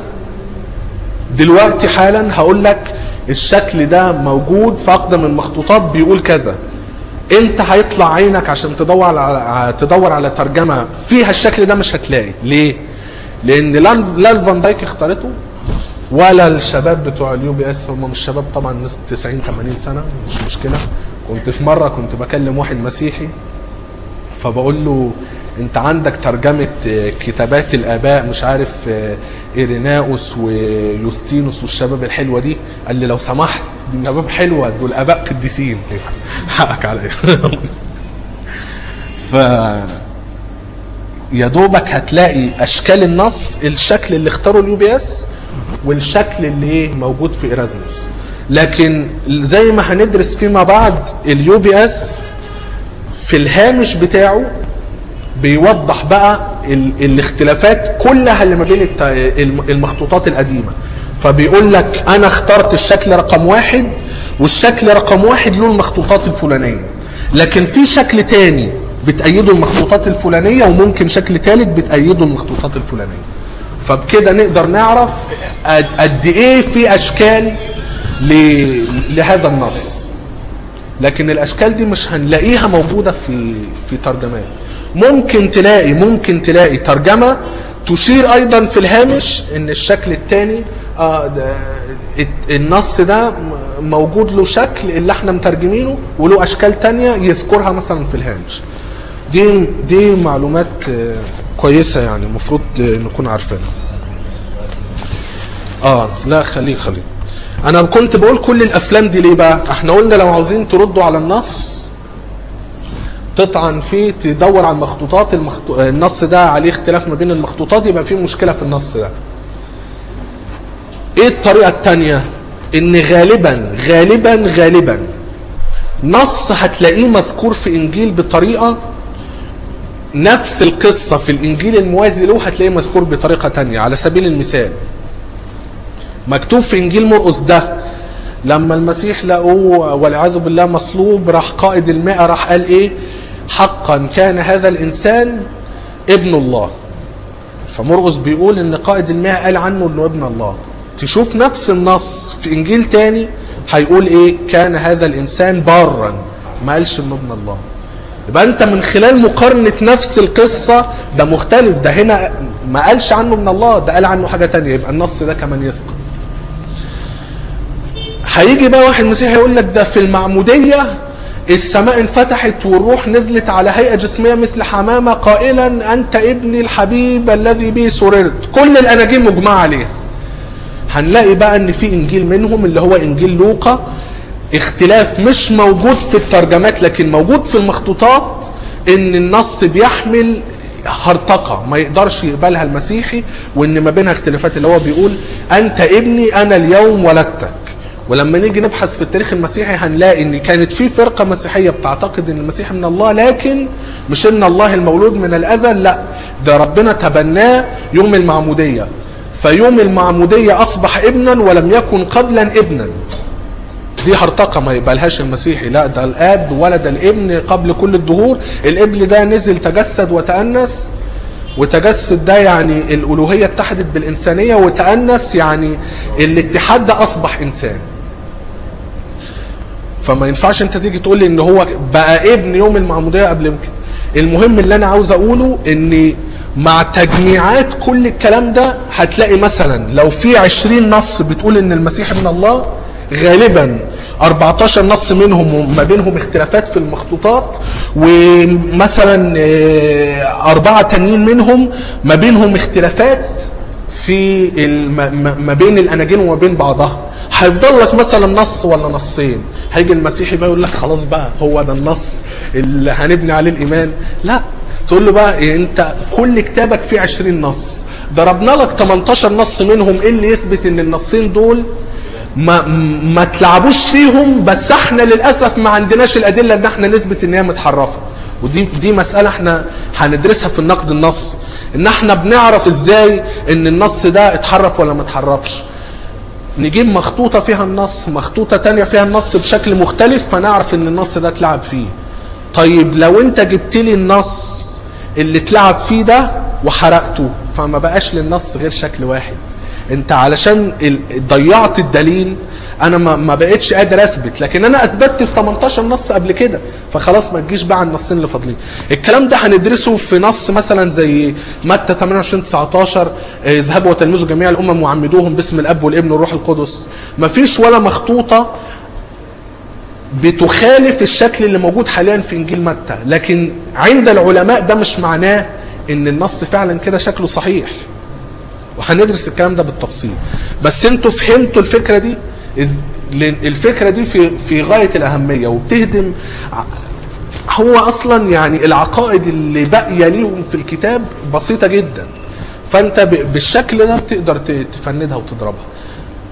S1: دلوقتي حالا هقول لك الشكل ده موجود في اقدم المخطوطات بيقول كذا انت هيطلع عينك عشان تدور على تدور على ترجمه فيها الشكل ده مش هتلاقي ليه لان لا لا الفان دايك اختارته ولا الشباب بتوع اليو بي اس هم مش شباب طبعا ناس 90 80 سنه مش مشكله كنت في مره كنت بكلم واحد مسيحي فبقول له انت عندك ترجمه آه، كتابات الاباء مش عارف آه، ايريناوس ويوستينوس والشباب الحلوه دي قال لي لو سمحت دي شباب حلوه دول اباء قديسين حقك عليا ف يا دوبك هتلاقي اشكال النص الشكل اللي اختاره اليو بي اس والشكل اللي ايه موجود في ايرازموس لكن زي ما هندرس فيما بعد اليو بي اس في الهامش بتاعه بيوضح بقى ال- الاختلافات كلها اللي ما بين الت- الم- المخطوطات القديمه فبيقول لك انا اخترت الشكل رقم واحد والشكل رقم واحد له المخطوطات الفلانيه لكن في شكل تاني بتأيده المخطوطات الفلانيه وممكن شكل ثالث بتأيده المخطوطات الفلانيه فبكده نقدر نعرف قد قد ايه في اشكال ل- لهذا النص لكن الاشكال دي مش هنلاقيها موجوده في في ترجمات ممكن تلاقي ممكن تلاقي ترجمه تشير ايضا في الهامش ان الشكل الثاني آه ده الت- النص ده م- موجود له شكل اللي احنا مترجمينه وله اشكال تانية يذكرها مثلا في الهامش دي دي معلومات آه، كويسه يعني المفروض آه، نكون عارفينها اه لا خليك خليك انا كنت بقول كل الافلام دي ليه بقى احنا قلنا لو عاوزين تردوا على النص تطعن فيه تدور على المخطوطات المخطو... النص ده عليه اختلاف ما بين المخطوطات يبقى في مشكله في النص ده ايه الطريقه التانية ان غالبا غالبا غالبا نص هتلاقيه مذكور في انجيل بطريقه نفس القصه في الانجيل الموازي له هتلاقيه مذكور بطريقه تانية على سبيل المثال مكتوب في انجيل مرقس ده لما المسيح لقوه والعياذ بالله مصلوب راح قائد المئة راح قال ايه حقا كان هذا الانسان ابن الله فمرقس بيقول ان قائد المئة قال عنه انه ابن الله تشوف نفس النص في انجيل تاني هيقول ايه كان هذا الانسان بارا ما قالش انه ابن الله يبقى انت من خلال مقارنة نفس القصة ده مختلف ده هنا ما قالش عنه من الله ده قال عنه حاجة تانية يبقى النص ده كمان يسقط هيجي بقى واحد مسيحي يقول لك ده في المعمودية السماء انفتحت والروح نزلت على هيئة جسمية مثل حمامة قائلا أنت ابني الحبيب الذي به سررت كل الأناجيل مجمع عليها هنلاقي بقى ان في انجيل منهم اللي هو انجيل لوقا اختلاف مش موجود في الترجمات لكن موجود في المخطوطات ان النص بيحمل هرطقة ما يقدرش يقبلها المسيحي وان ما بينها اختلافات اللي هو بيقول انت ابني انا اليوم ولدتك ولما نيجي نبحث في التاريخ المسيحي هنلاقي ان كانت في فرقة مسيحية بتعتقد ان المسيح من الله لكن مش ان الله المولود من الازل لا ده ربنا تبناه يوم المعمودية فيوم المعمودية اصبح ابنا ولم يكن قبلا ابنا دي هرطقه ما يقبلهاش المسيحي لا ده الاب ولد الابن قبل كل الدهور الابن ده نزل تجسد وتأنس وتجسد ده يعني الالوهيه اتحدت بالانسانيه وتأنس يعني الاتحاد ده اصبح انسان فما ينفعش انت تيجي تقول لي ان هو بقى ابن يوم المعموديه قبل يمكن المهم اللي انا عاوز اقوله ان مع تجميعات كل الكلام ده هتلاقي مثلا لو في 20 نص بتقول ان المسيح ابن الله غالبا 14 نص منهم ما بينهم اختلافات في المخطوطات ومثلا آه، أربعة تانيين منهم ما بينهم اختلافات في الم- ما- ما بين الأناجيل وما بين بعضها هيفضل لك مثلا نص ولا نصين هيجي المسيحي بقى يقول لك خلاص بقى هو ده النص اللي هنبني عليه الإيمان لا تقول له بقى إيه انت كل كتابك فيه 20 نص ضربنا لك 18 نص منهم ايه اللي يثبت ان النصين دول ما ما تلعبوش فيهم بس احنا للاسف ما عندناش الادله ان احنا نثبت ان هي متحرفه ودي دي مساله احنا هندرسها في النقد النصي ان احنا بنعرف ازاي ان النص ده اتحرف ولا ما اتحرفش نجيب مخطوطه فيها النص مخطوطه تانية فيها النص بشكل مختلف فنعرف ان النص ده اتلعب فيه طيب لو انت جبت لي النص اللي اتلعب فيه ده وحرقته فما بقاش للنص غير شكل واحد انت علشان ال- ضيعت الدليل انا ما, ما بقتش قادر اثبت لكن انا اثبتت في 18 نص قبل كده فخلاص ما تجيش بقى على النصين اللي فاضلين الكلام ده هندرسه في نص مثلا زي متى 28 19 آه، اذهبوا وتلمذوا جميع الامم وعمدوهم باسم الاب والابن والروح القدس ما فيش ولا مخطوطه بتخالف الشكل اللي موجود حاليا في انجيل متى لكن عند العلماء ده مش معناه ان النص فعلا كده شكله صحيح وهندرس الكلام ده بالتفصيل بس انتوا فهمتوا الفكره دي إز- لأن الفكره دي في في غايه الاهميه وبتهدم ع- هو اصلا يعني العقائد اللي باقيه ليهم في الكتاب بسيطه جدا فانت ب- بالشكل ده تقدر ت- تفندها وتضربها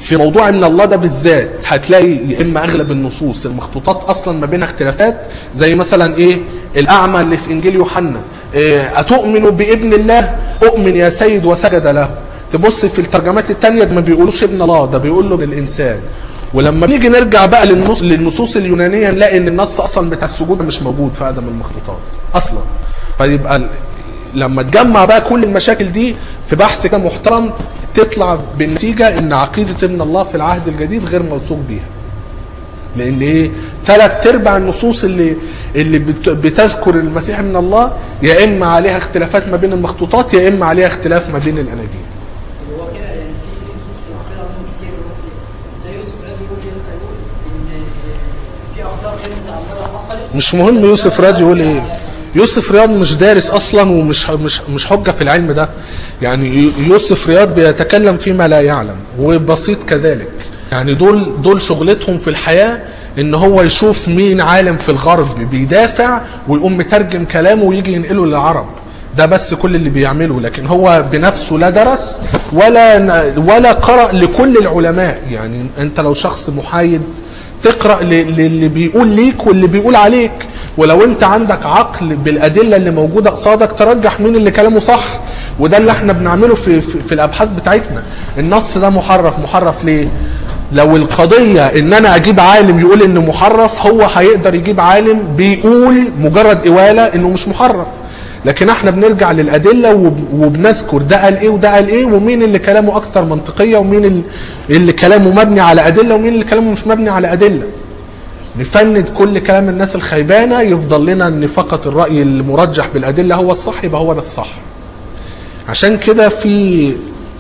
S1: في موضوع ان الله ده بالذات هتلاقي يا اما اغلب النصوص المخطوطات اصلا ما بينها اختلافات زي مثلا ايه الاعمى اللي في انجيل يوحنا إيه اتؤمن بابن الله اؤمن يا سيد وسجد له تبص في الترجمات التانية ده ما بيقولوش ابن الله ده بيقول له للانسان ولما نيجي نرجع بقى للنص للنصوص اليونانيه نلاقي ان النص اصلا بتاع السجود مش موجود في ادم المخطوطات اصلا فيبقى ال- لما تجمع بقى كل المشاكل دي في بحث كده محترم تطلع بالنتيجه ان عقيده ابن الله في العهد الجديد غير موثوق بيها لان ايه ثلاث ارباع النصوص اللي اللي بت- بتذكر المسيح من الله يا اما عليها اختلافات ما بين المخطوطات يا اما عليها اختلاف ما بين الاناجيل
S3: هو كده يعني في في نصوص في العقيده عندهم كتير بيقولوا فيها ازاي يوسف رادي يقول يطلع يقول ان في اخطاء غير متعمده حصلت
S1: مش مهم يوسف رياض يقول ايه يوسف رياض مش دارس اصلا ومش مش مش حجه في العلم ده يعني يوسف رياض بيتكلم فيما لا يعلم وبسيط كذلك يعني دول دول شغلتهم في الحياه ان هو يشوف مين عالم في الغرب بيدافع ويقوم مترجم كلامه ويجي ينقله للعرب ده بس كل اللي بيعمله لكن هو بنفسه لا درس ولا ولا قرأ لكل العلماء يعني انت لو شخص محايد تقرا ل- للي بيقول ليك واللي بيقول عليك ولو انت عندك عقل بالادله اللي موجوده قصادك ترجح مين اللي كلامه صح وده اللي احنا بنعمله في في, في الابحاث بتاعتنا النص ده محرف محرف ليه لو القضية ان انا اجيب عالم يقول انه محرف هو هيقدر يجيب عالم بيقول مجرد قوالة انه مش محرف لكن احنا بنرجع للادله وب- وبنذكر ده قال ايه وده قال ايه ومين اللي كلامه اكثر منطقيه ومين ال- اللي كلامه مبني على ادله ومين اللي كلامه مش مبني على ادله نفند كل كلام الناس الخيبانه يفضل لنا ان فقط الراي المرجح بالادله هو الصح يبقى هو ده الصح عشان كده في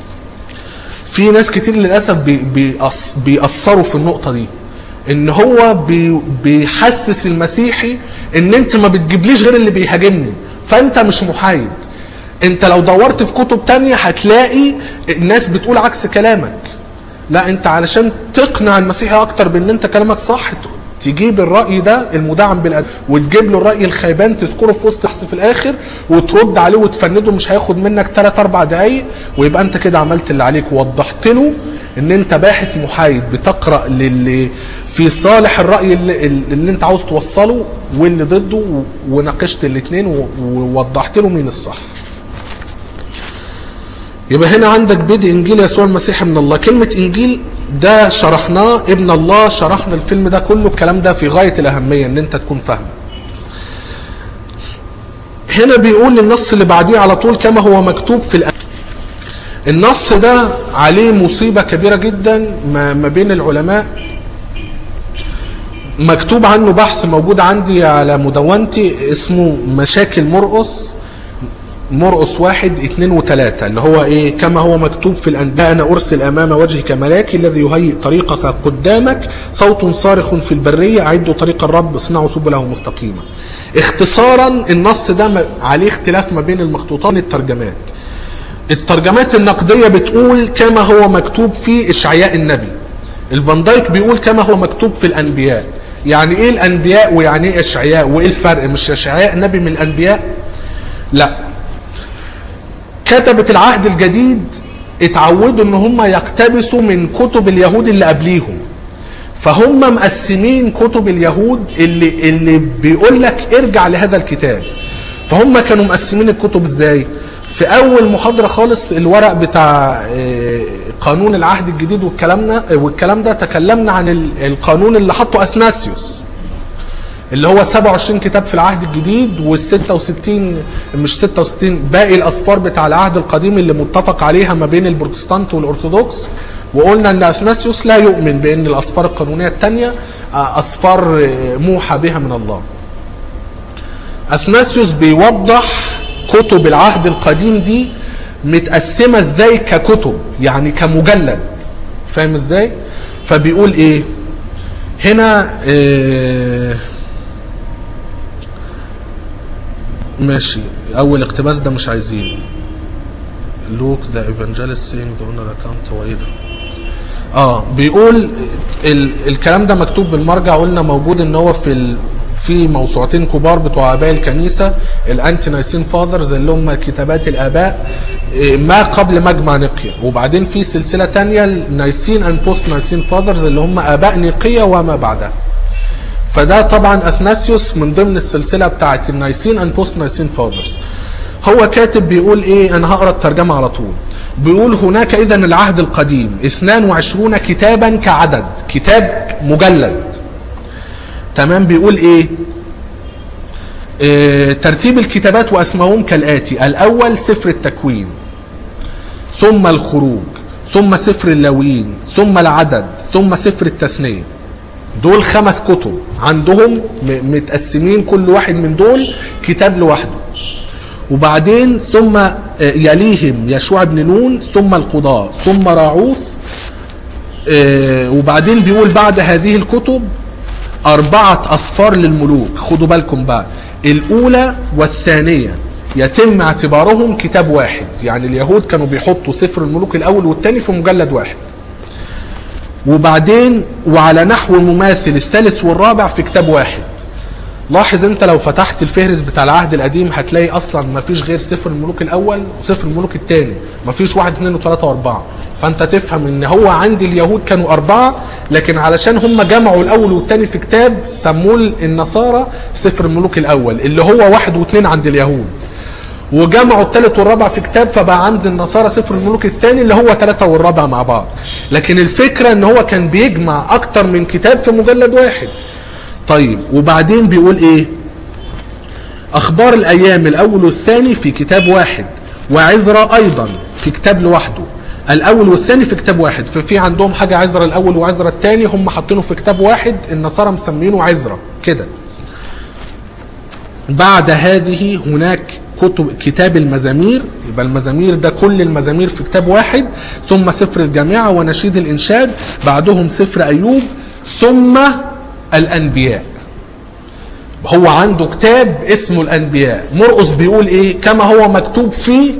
S1: في ناس كتير للاسف بي بيأص بيأثروا في النقطه دي ان هو بي بيحسس المسيحي ان انت ما بتجيبليش غير اللي بيهاجمني فانت مش محايد انت لو دورت في كتب تانية هتلاقي الناس بتقول عكس كلامك لا انت علشان تقنع المسيحي اكتر بان انت كلامك صح ت- تجيب الراي ده المدعم بالأد... وتجيب له الراي الخيبان تذكره في وسط بحث في الاخر وترد عليه وتفنده مش هياخد منك 3 4 دقايق ويبقى انت كده عملت اللي عليك ووضحت له ان انت باحث محايد بتقرا للي في صالح الراي اللي, اللي انت عاوز توصله واللي ضده و- وناقشت الاثنين ووضحت له مين الصح يبقى هنا عندك بدء انجيل يسوع المسيح من الله كلمه انجيل ده شرحناه ابن الله شرحنا الفيلم ده كله الكلام ده في غايه الاهميه ان انت تكون فاهم هنا بيقول النص اللي بعديه على طول كما هو مكتوب في الأ... النص ده عليه مصيبه كبيره جدا ما ما بين العلماء مكتوب عنه بحث موجود عندي على مدونتي اسمه مشاكل مرقص مرقص واحد اثنين وثلاثة اللي هو ايه كما هو مكتوب في الانباء انا ارسل امام وجهك ملاكي الذي يهيئ طريقك قدامك صوت صارخ في البرية اعدوا طريق الرب اصنعوا سبله مستقيمة اختصارا النص ده م- عليه اختلاف ما بين المخطوطات الترجمات الترجمات النقدية بتقول كما هو مكتوب في اشعياء النبي الفان دايك بيقول كما هو مكتوب في الانبياء يعني ايه الانبياء ويعني ايه اشعياء وايه الفرق مش اشعياء نبي من الانبياء لا كتبة العهد الجديد اتعودوا ان هم يقتبسوا من كتب اليهود اللي قبليهم فهم مقسمين كتب اليهود اللي اللي بيقول لك ارجع لهذا الكتاب فهم كانوا مقسمين الكتب ازاي في اول محاضره خالص الورق بتاع آه، قانون العهد الجديد والكلام ده والكلام ده تكلمنا عن ال- القانون اللي حطه اثناسيوس اللي هو 27 كتاب في العهد الجديد وال 66 مش 66 باقي الاصفار بتاع العهد القديم اللي متفق عليها ما بين البروتستانت والارثوذكس وقلنا ان اثناسيوس لا يؤمن بان الاصفار القانونيه الثانيه اصفار آه، موحى بها من الله. اثناسيوس بيوضح كتب العهد القديم دي متقسمه ازاي ككتب يعني كمجلد فاهم ازاي؟ فبيقول ايه؟ هنا آه ماشي اول اقتباس ده مش عايزينه لوك ذا ايفانجيلست سينج ذا اونر اكاونت هو ايه ده اه بيقول ال الكلام ده مكتوب بالمرجع قلنا موجود ان هو في ال في موسوعتين كبار بتوع اباء الكنيسه الانتي نايسين فاذرز اللي هم كتابات الاباء إيه، ما قبل مجمع نقيا وبعدين في سلسله تانية النايسين اند بوست نايسين فاذرز اللي هم اباء نقيا وما بعدها فده طبعا اثناسيوس من ضمن السلسله بتاعت النايسين اند بوست نايسين فاذرز هو كاتب بيقول ايه انا هقرا الترجمه على طول بيقول هناك اذا العهد القديم 22 كتابا كعدد كتاب مجلد تمام بيقول ايه آه، ترتيب الكتابات واسمائهم كالاتي الاول سفر التكوين ثم الخروج ثم سفر اللاويين ثم العدد ثم سفر التثنيه دول خمس كتب عندهم م- متقسمين كل واحد من دول كتاب لوحده وبعدين ثم آه، يليهم يشوع بن نون ثم القضاء ثم راعوث آه، وبعدين بيقول بعد هذه الكتب أربعة أصفار للملوك خدوا بالكم بقى الأولى والثانية يتم اعتبارهم كتاب واحد يعني اليهود كانوا بيحطوا سفر الملوك الأول والثاني في مجلد واحد وبعدين وعلى نحو مماثل الثالث والرابع في كتاب واحد لاحظ انت لو فتحت الفهرس بتاع العهد القديم هتلاقي اصلا ما فيش غير سفر الملوك الاول وسفر الملوك الثاني ما فيش واحد اثنين وثلاثة واربعة فانت تفهم ان هو عند اليهود كانوا اربعة لكن علشان هم جمعوا الاول والثاني في كتاب سموه النصارى سفر الملوك الاول اللي هو واحد واثنين عند اليهود وجمعوا الثالث والرابع في كتاب فبقى عند النصارى سفر الملوك الثاني اللي هو ثلاثة والرابع مع بعض لكن الفكرة ان هو كان بيجمع اكتر من كتاب في مجلد واحد طيب وبعدين بيقول ايه اخبار الايام الاول والثاني في كتاب واحد وعزرا ايضا في كتاب لوحده الاول والثاني في كتاب واحد ففي عندهم حاجه عزرا الاول وعزرا الثاني هم حاطينه في كتاب واحد النصارى مسمينه عزرا كده بعد هذه هناك كتب كتاب المزامير يبقى المزامير ده كل المزامير في كتاب واحد ثم سفر الجامعة ونشيد الإنشاد بعدهم سفر أيوب ثم الأنبياء هو عنده كتاب اسمه الأنبياء مرقس بيقول إيه كما هو مكتوب في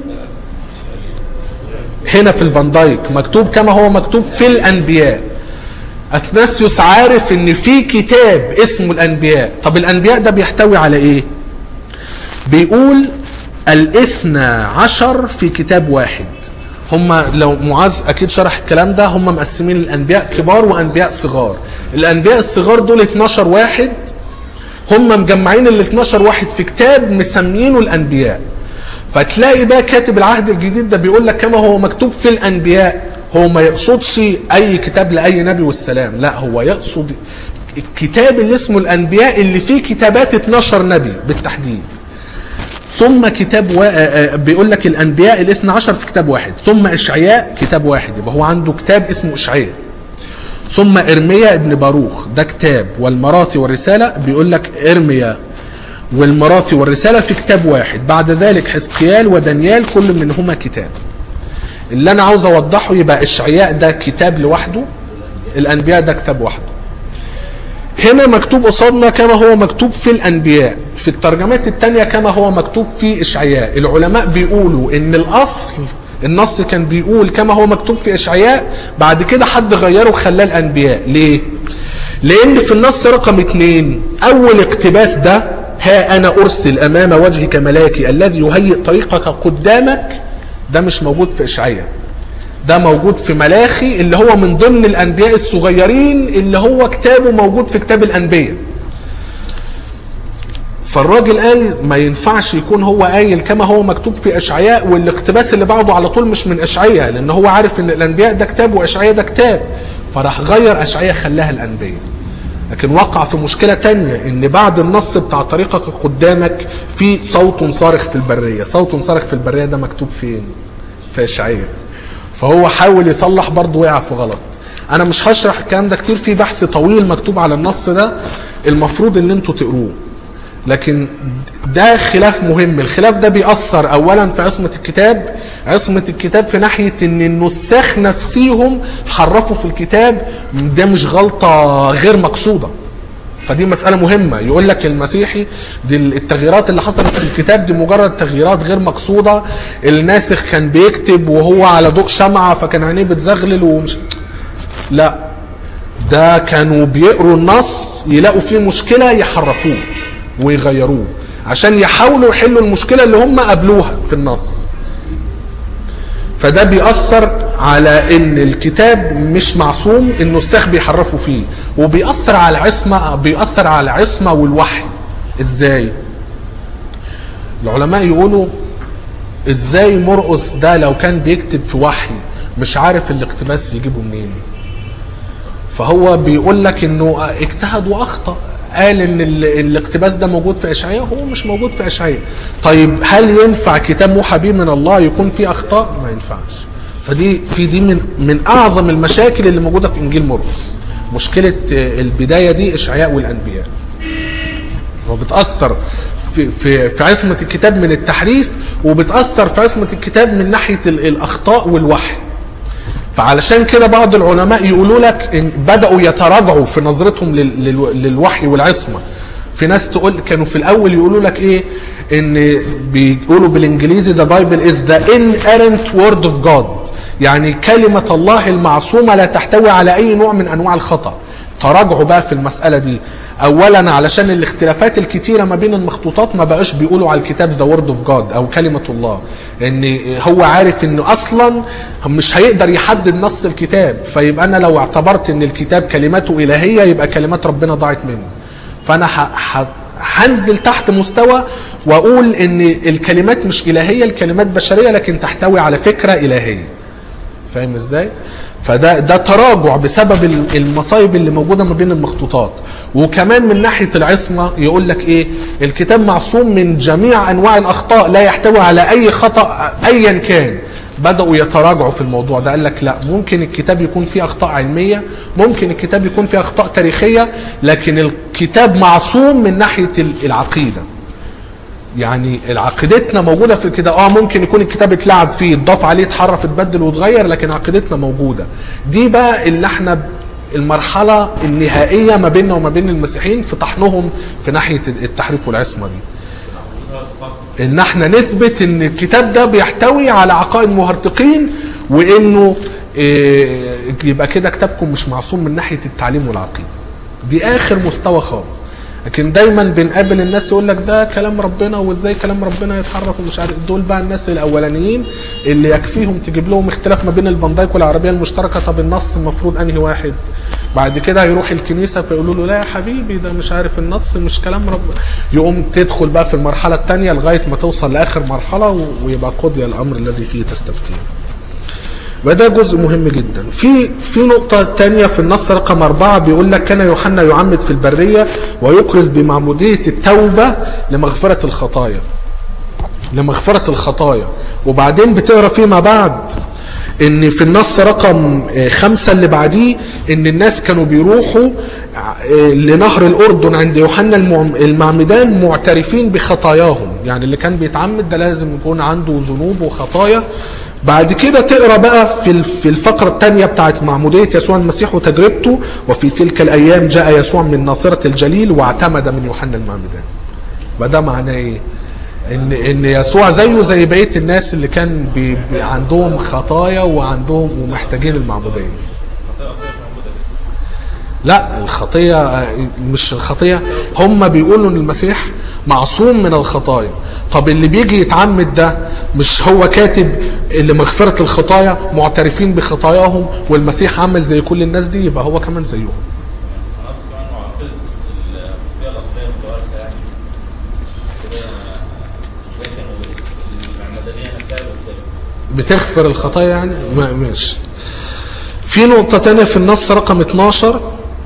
S1: هنا في الفان دايك مكتوب كما هو مكتوب في الأنبياء اثناسيوس عارف ان في كتاب اسمه الانبياء طب الانبياء ده بيحتوي على ايه بيقول الاثنى عشر في كتاب واحد هم لو معاذ اكيد شرح الكلام ده هم مقسمين الانبياء كبار وانبياء صغار الانبياء الصغار دول 12 واحد هم مجمعين ال 12 واحد في كتاب مسمينه الانبياء فتلاقي بقى كاتب العهد الجديد ده بيقول لك كما هو مكتوب في الانبياء هو ما يقصدش اي كتاب لاي نبي والسلام لا هو يقصد الكتاب اللي اسمه الانبياء اللي فيه كتابات 12 نبي بالتحديد ثم كتاب و... آه، آه، بيقول لك الانبياء الاثنى عشر في كتاب واحد ثم اشعياء كتاب واحد يبقى هو عنده كتاب اسمه اشعياء ثم ارميا ابن باروخ ده كتاب والمراثي والرساله بيقول لك ارميا والمراثي والرساله في كتاب واحد بعد ذلك حزقيال ودانيال كل منهما كتاب اللي انا عاوز اوضحه يبقى اشعياء ده كتاب لوحده الانبياء ده كتاب وحده هنا مكتوب قصادنا كما هو مكتوب في الانبياء في الترجمات التانية كما هو مكتوب في اشعياء العلماء بيقولوا ان الاصل النص كان بيقول كما هو مكتوب في اشعياء بعد كده حد غيره وخلاه الانبياء ليه لان في النص رقم اتنين اول اقتباس ده ها انا ارسل امام وجهك ملاكي الذي يهيئ طريقك قدامك ده مش موجود في اشعياء ده موجود في ملاخي اللي هو من ضمن الانبياء الصغيرين اللي هو كتابه موجود في كتاب الانبياء فالراجل قال ما ينفعش يكون هو قايل كما هو مكتوب في اشعياء والاقتباس اللي بعده على طول مش من اشعياء لان هو عارف ان الانبياء ده كتاب واشعياء ده كتاب فراح غير اشعياء خلاها الانبياء لكن وقع في مشكلة تانية ان بعد النص بتاع طريقك قدامك في صوت صارخ في البرية صوت صارخ في البرية ده مكتوب فين في اشعياء فهو حاول يصلح برضه وقع في غلط انا مش هشرح الكلام ده كتير في بحث طويل مكتوب على النص ده المفروض ان انتوا تقروه لكن ده خلاف مهم الخلاف ده بيأثر اولا في عصمة الكتاب عصمة الكتاب في ناحية ان النساخ نفسيهم حرفوا في الكتاب ده مش غلطة غير مقصودة فدي مسألة مهمة يقول لك المسيحي دي التغييرات اللي حصلت في الكتاب دي مجرد تغييرات غير مقصودة الناسخ كان بيكتب وهو على ضوء شمعة فكان عينيه بتزغلل ومش لا ده كانوا بيقروا النص يلاقوا فيه مشكلة يحرفوه ويغيروه عشان يحاولوا يحلوا المشكله اللي هم قابلوها في النص فده بيأثر على ان الكتاب مش معصوم النساخ بيحرفوا فيه وبيأثر على العصمة بيأثر على العصمة والوحي ازاي العلماء يقولوا ازاي مرقس ده لو كان بيكتب في وحي مش عارف الاقتباس يجيبه منين فهو بيقول لك انه اجتهد واخطا قال ان ال- الاقتباس ده موجود في اشعياء هو مش موجود في اشعياء طيب هل ينفع كتاب موحى به من الله يكون فيه اخطاء ما ينفعش فدي في دي من من اعظم المشاكل اللي موجوده في انجيل مرقس مشكله آه، البدايه دي اشعياء والانبياء وبتاثر في في في عصمه الكتاب من التحريف وبتاثر في عصمه الكتاب من ناحيه ال- الاخطاء والوحي فعلشان كده بعض العلماء يقولوا لك إن بدأوا يتراجعوا في نظرتهم لل- لل- للوحي والعصمة في ناس تقول كانوا في الأول يقولوا لك إيه إن بيقولوا بالإنجليزي the Bible is the inerrant word of God يعني كلمة الله المعصومة لا تحتوي على أي نوع من أنواع الخطأ تراجعوا بقى في المسألة دي أولا علشان الاختلافات الكتيرة ما بين المخطوطات ما بقاش بيقولوا على الكتاب ذا وورد اوف جاد أو كلمة الله ان هو عارف انه اصلا مش هيقدر يحدد نص الكتاب فيبقى انا لو اعتبرت ان الكتاب كلماته الهيه يبقى كلمات ربنا ضاعت مني فانا ح... ح... هنزل تحت مستوى واقول ان الكلمات مش الهيه الكلمات بشريه لكن تحتوي على فكره الهيه فاهم ازاي فده ده تراجع بسبب ال- المصايب اللي موجوده ما بين المخطوطات وكمان من ناحيه العصمه يقول لك ايه الكتاب معصوم من جميع انواع الاخطاء لا يحتوي على اي خطا ايا كان بداوا يتراجعوا في الموضوع ده قال لك لا ممكن الكتاب يكون فيه اخطاء علميه ممكن الكتاب يكون فيه اخطاء تاريخيه لكن الكتاب معصوم من ناحيه ال- العقيده يعني عقيدتنا موجوده في الكتاب اه ممكن يكون الكتاب اتلعب فيه اتضاف عليه اتحرف اتبدل واتغير لكن عقيدتنا موجوده دي بقى اللي احنا ب- المرحله النهائيه ما بيننا وما بين المسيحيين في طحنهم في ناحيه التحريف والعصمه دي ان احنا نثبت ان الكتاب ده بيحتوي على عقائد مهرطقين وانه إيه، يبقى كده كتابكم مش معصوم من ناحيه التعليم والعقيده دي اخر مستوى خالص لكن دايما بنقابل الناس يقول لك ده كلام ربنا وازاي كلام ربنا يتحرف ومش عارف دول بقى الناس الاولانيين اللي يكفيهم تجيب لهم اختلاف ما بين الفان دايك والعربيه المشتركه طب النص المفروض انهي واحد بعد كده هيروح الكنيسه فيقولوا له لا يا حبيبي ده مش عارف النص مش كلام ربنا يقوم تدخل بقى في المرحله الثانيه لغايه ما توصل لاخر مرحله و- ويبقى قضي الامر الذي فيه تستفتين وده جزء مهم جدا في في نقطة تانية في النص رقم أربعة بيقول لك كان يوحنا يعمد في البرية ويكرز بمعمودية التوبة لمغفرة الخطايا لمغفرة الخطايا وبعدين بتقرا فيما بعد ان في النص رقم آه، خمسة اللي بعديه ان الناس كانوا بيروحوا آه، لنهر الاردن عند يوحنا المعم- المعمدان معترفين بخطاياهم يعني اللي كان بيتعمد ده لازم يكون عنده ذنوب وخطايا بعد كده تقرا بقى في ال- في الفقره الثانيه بتاعت معموديه يسوع المسيح وتجربته وفي تلك الايام جاء يسوع من ناصره الجليل واعتمد من يوحنا المعمدان وده معناه ايه؟ ان ان يسوع زيه زي بقيه الناس اللي كان بي بي عندهم خطايا وعندهم ومحتاجين المعموديه. لا الخطيه آه، مش الخطيه هم بيقولوا ان المسيح معصوم من الخطايا. طب اللي بيجي يتعمد ده مش هو كاتب لمغفره الخطايا معترفين بخطاياهم والمسيح عمل زي كل الناس دي يبقى هو كمان زيهم.
S4: انا قصدي كمان معاقبه الخطيه الاصليه المتوارثه يعني كده زي كانوا المعمدانيه نفسها بتختلف
S1: بتغفر الخطايا يعني ما ماشي في نقطة تانية في النص رقم 12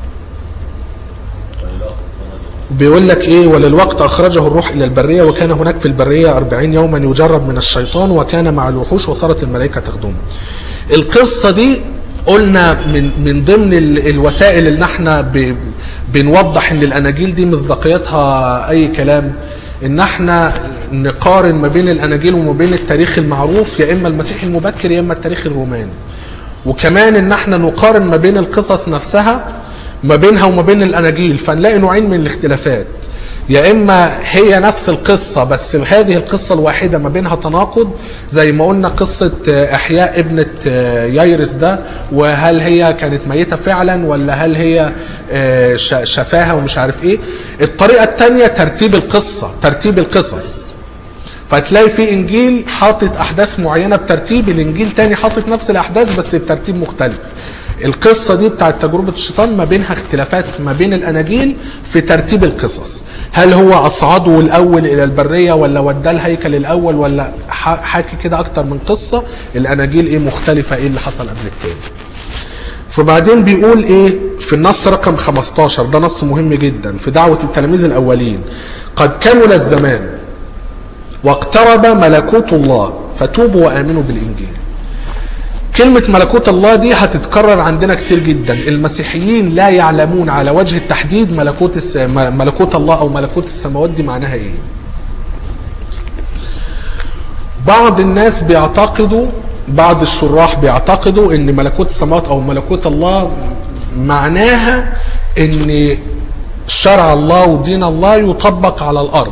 S1: بيقول لك ايه وللوقت اخرجه الروح الى البريه وكان هناك في البريه أربعين يوما يجرب من الشيطان وكان مع الوحوش وصارت الملائكه تخدمه. القصه دي قلنا من من ضمن ال- الوسائل اللي احنا ب- بنوضح ان الاناجيل دي مصداقيتها اي كلام ان احنا نقارن ما بين الاناجيل وما بين التاريخ المعروف يا اما المسيح المبكر يا اما التاريخ الروماني. وكمان ان احنا نقارن ما بين القصص نفسها ما بينها وما بين الاناجيل فنلاقي نوعين من الاختلافات يا اما هي نفس القصه بس هذه القصه الواحده ما بينها تناقض زي ما قلنا قصه آه، احياء ابنه آه، يايرس ده وهل هي كانت ميته فعلا ولا هل هي آه، ش- شفاهه ومش عارف ايه الطريقه الثانيه ترتيب القصه ترتيب القصص فتلاقي في انجيل حاطط احداث معينه بترتيب الانجيل تاني حاطط نفس الاحداث بس بترتيب مختلف القصه دي بتاعت تجربه الشيطان ما بينها اختلافات ما بين الاناجيل في ترتيب القصص هل هو اصعده الاول الى البريه ولا وداه الهيكل الاول ولا ح- حاكي كده اكتر من قصه الاناجيل ايه مختلفه ايه اللي حصل قبل التاني فبعدين بيقول ايه في النص رقم 15 ده نص مهم جدا في دعوه التلاميذ الاولين قد كمل الزمان واقترب ملكوت الله فتوبوا وامنوا بالانجيل كلمة ملكوت الله دي هتتكرر عندنا كتير جدا المسيحيين لا يعلمون على وجه التحديد ملكوت الس... م- ملكوت الله او ملكوت السماوات دي معناها ايه بعض الناس بيعتقدوا بعض الشراح بيعتقدوا ان ملكوت السماوات او ملكوت الله معناها ان شرع الله ودين الله يطبق على الارض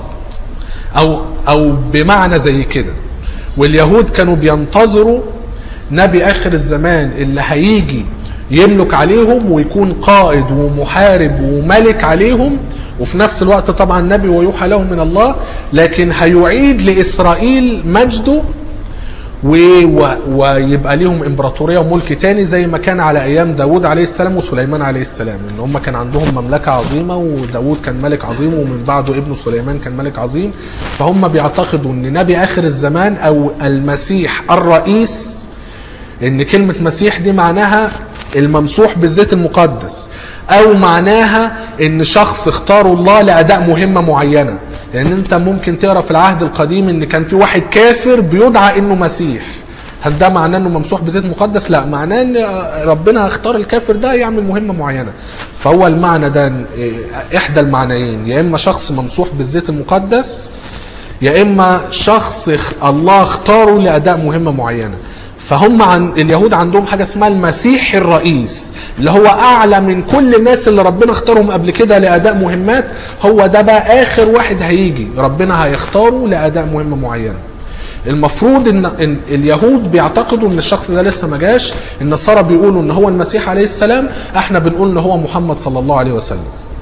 S1: او او بمعنى زي كده واليهود كانوا بينتظروا نبي اخر الزمان اللي هيجي يملك عليهم ويكون قائد ومحارب وملك عليهم وفي نفس الوقت طبعا نبي ويوحى له من الله لكن هيعيد لاسرائيل مجده و... و... ويبقى ليهم امبراطوريه وملك تاني زي ما كان على ايام داوود عليه السلام وسليمان عليه السلام ان هم كان عندهم مملكه عظيمه وداوود كان ملك عظيم ومن بعده ابنه سليمان كان ملك عظيم فهم بيعتقدوا ان نبي اخر الزمان او المسيح الرئيس ان كلمة مسيح دي معناها الممسوح بالزيت المقدس او معناها ان شخص اختاره الله لاداء مهمة معينة لان انت ممكن تقرا في العهد القديم ان كان في واحد كافر بيدعى انه مسيح هل ده معناه انه ممسوح بزيت مقدس لا معناه ان ربنا اختار الكافر ده يعمل مهمة معينة فهو المعنى ده إيه، احدى المعنيين يا اما شخص ممسوح بالزيت المقدس يا اما شخص اخ- الله اختاره لاداء مهمه معينه فهم عن اليهود عندهم حاجه اسمها المسيح الرئيس اللي هو اعلى من كل الناس اللي ربنا اختارهم قبل كده لاداء مهمات هو ده بقى اخر واحد هيجي ربنا هيختاره لاداء مهمه معينه المفروض ان, إن اليهود بيعتقدوا ان الشخص ده لسه ما جاش النصارى بيقولوا ان هو المسيح عليه السلام احنا بنقول ان هو محمد صلى الله عليه وسلم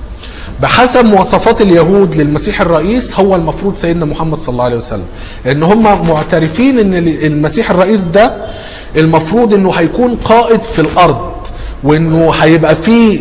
S1: بحسب مواصفات اليهود للمسيح الرئيس هو المفروض سيدنا محمد صلى الله عليه وسلم ان هم معترفين ان المسيح الرئيس ده المفروض انه هيكون قائد في الارض وانه هيبقى فيه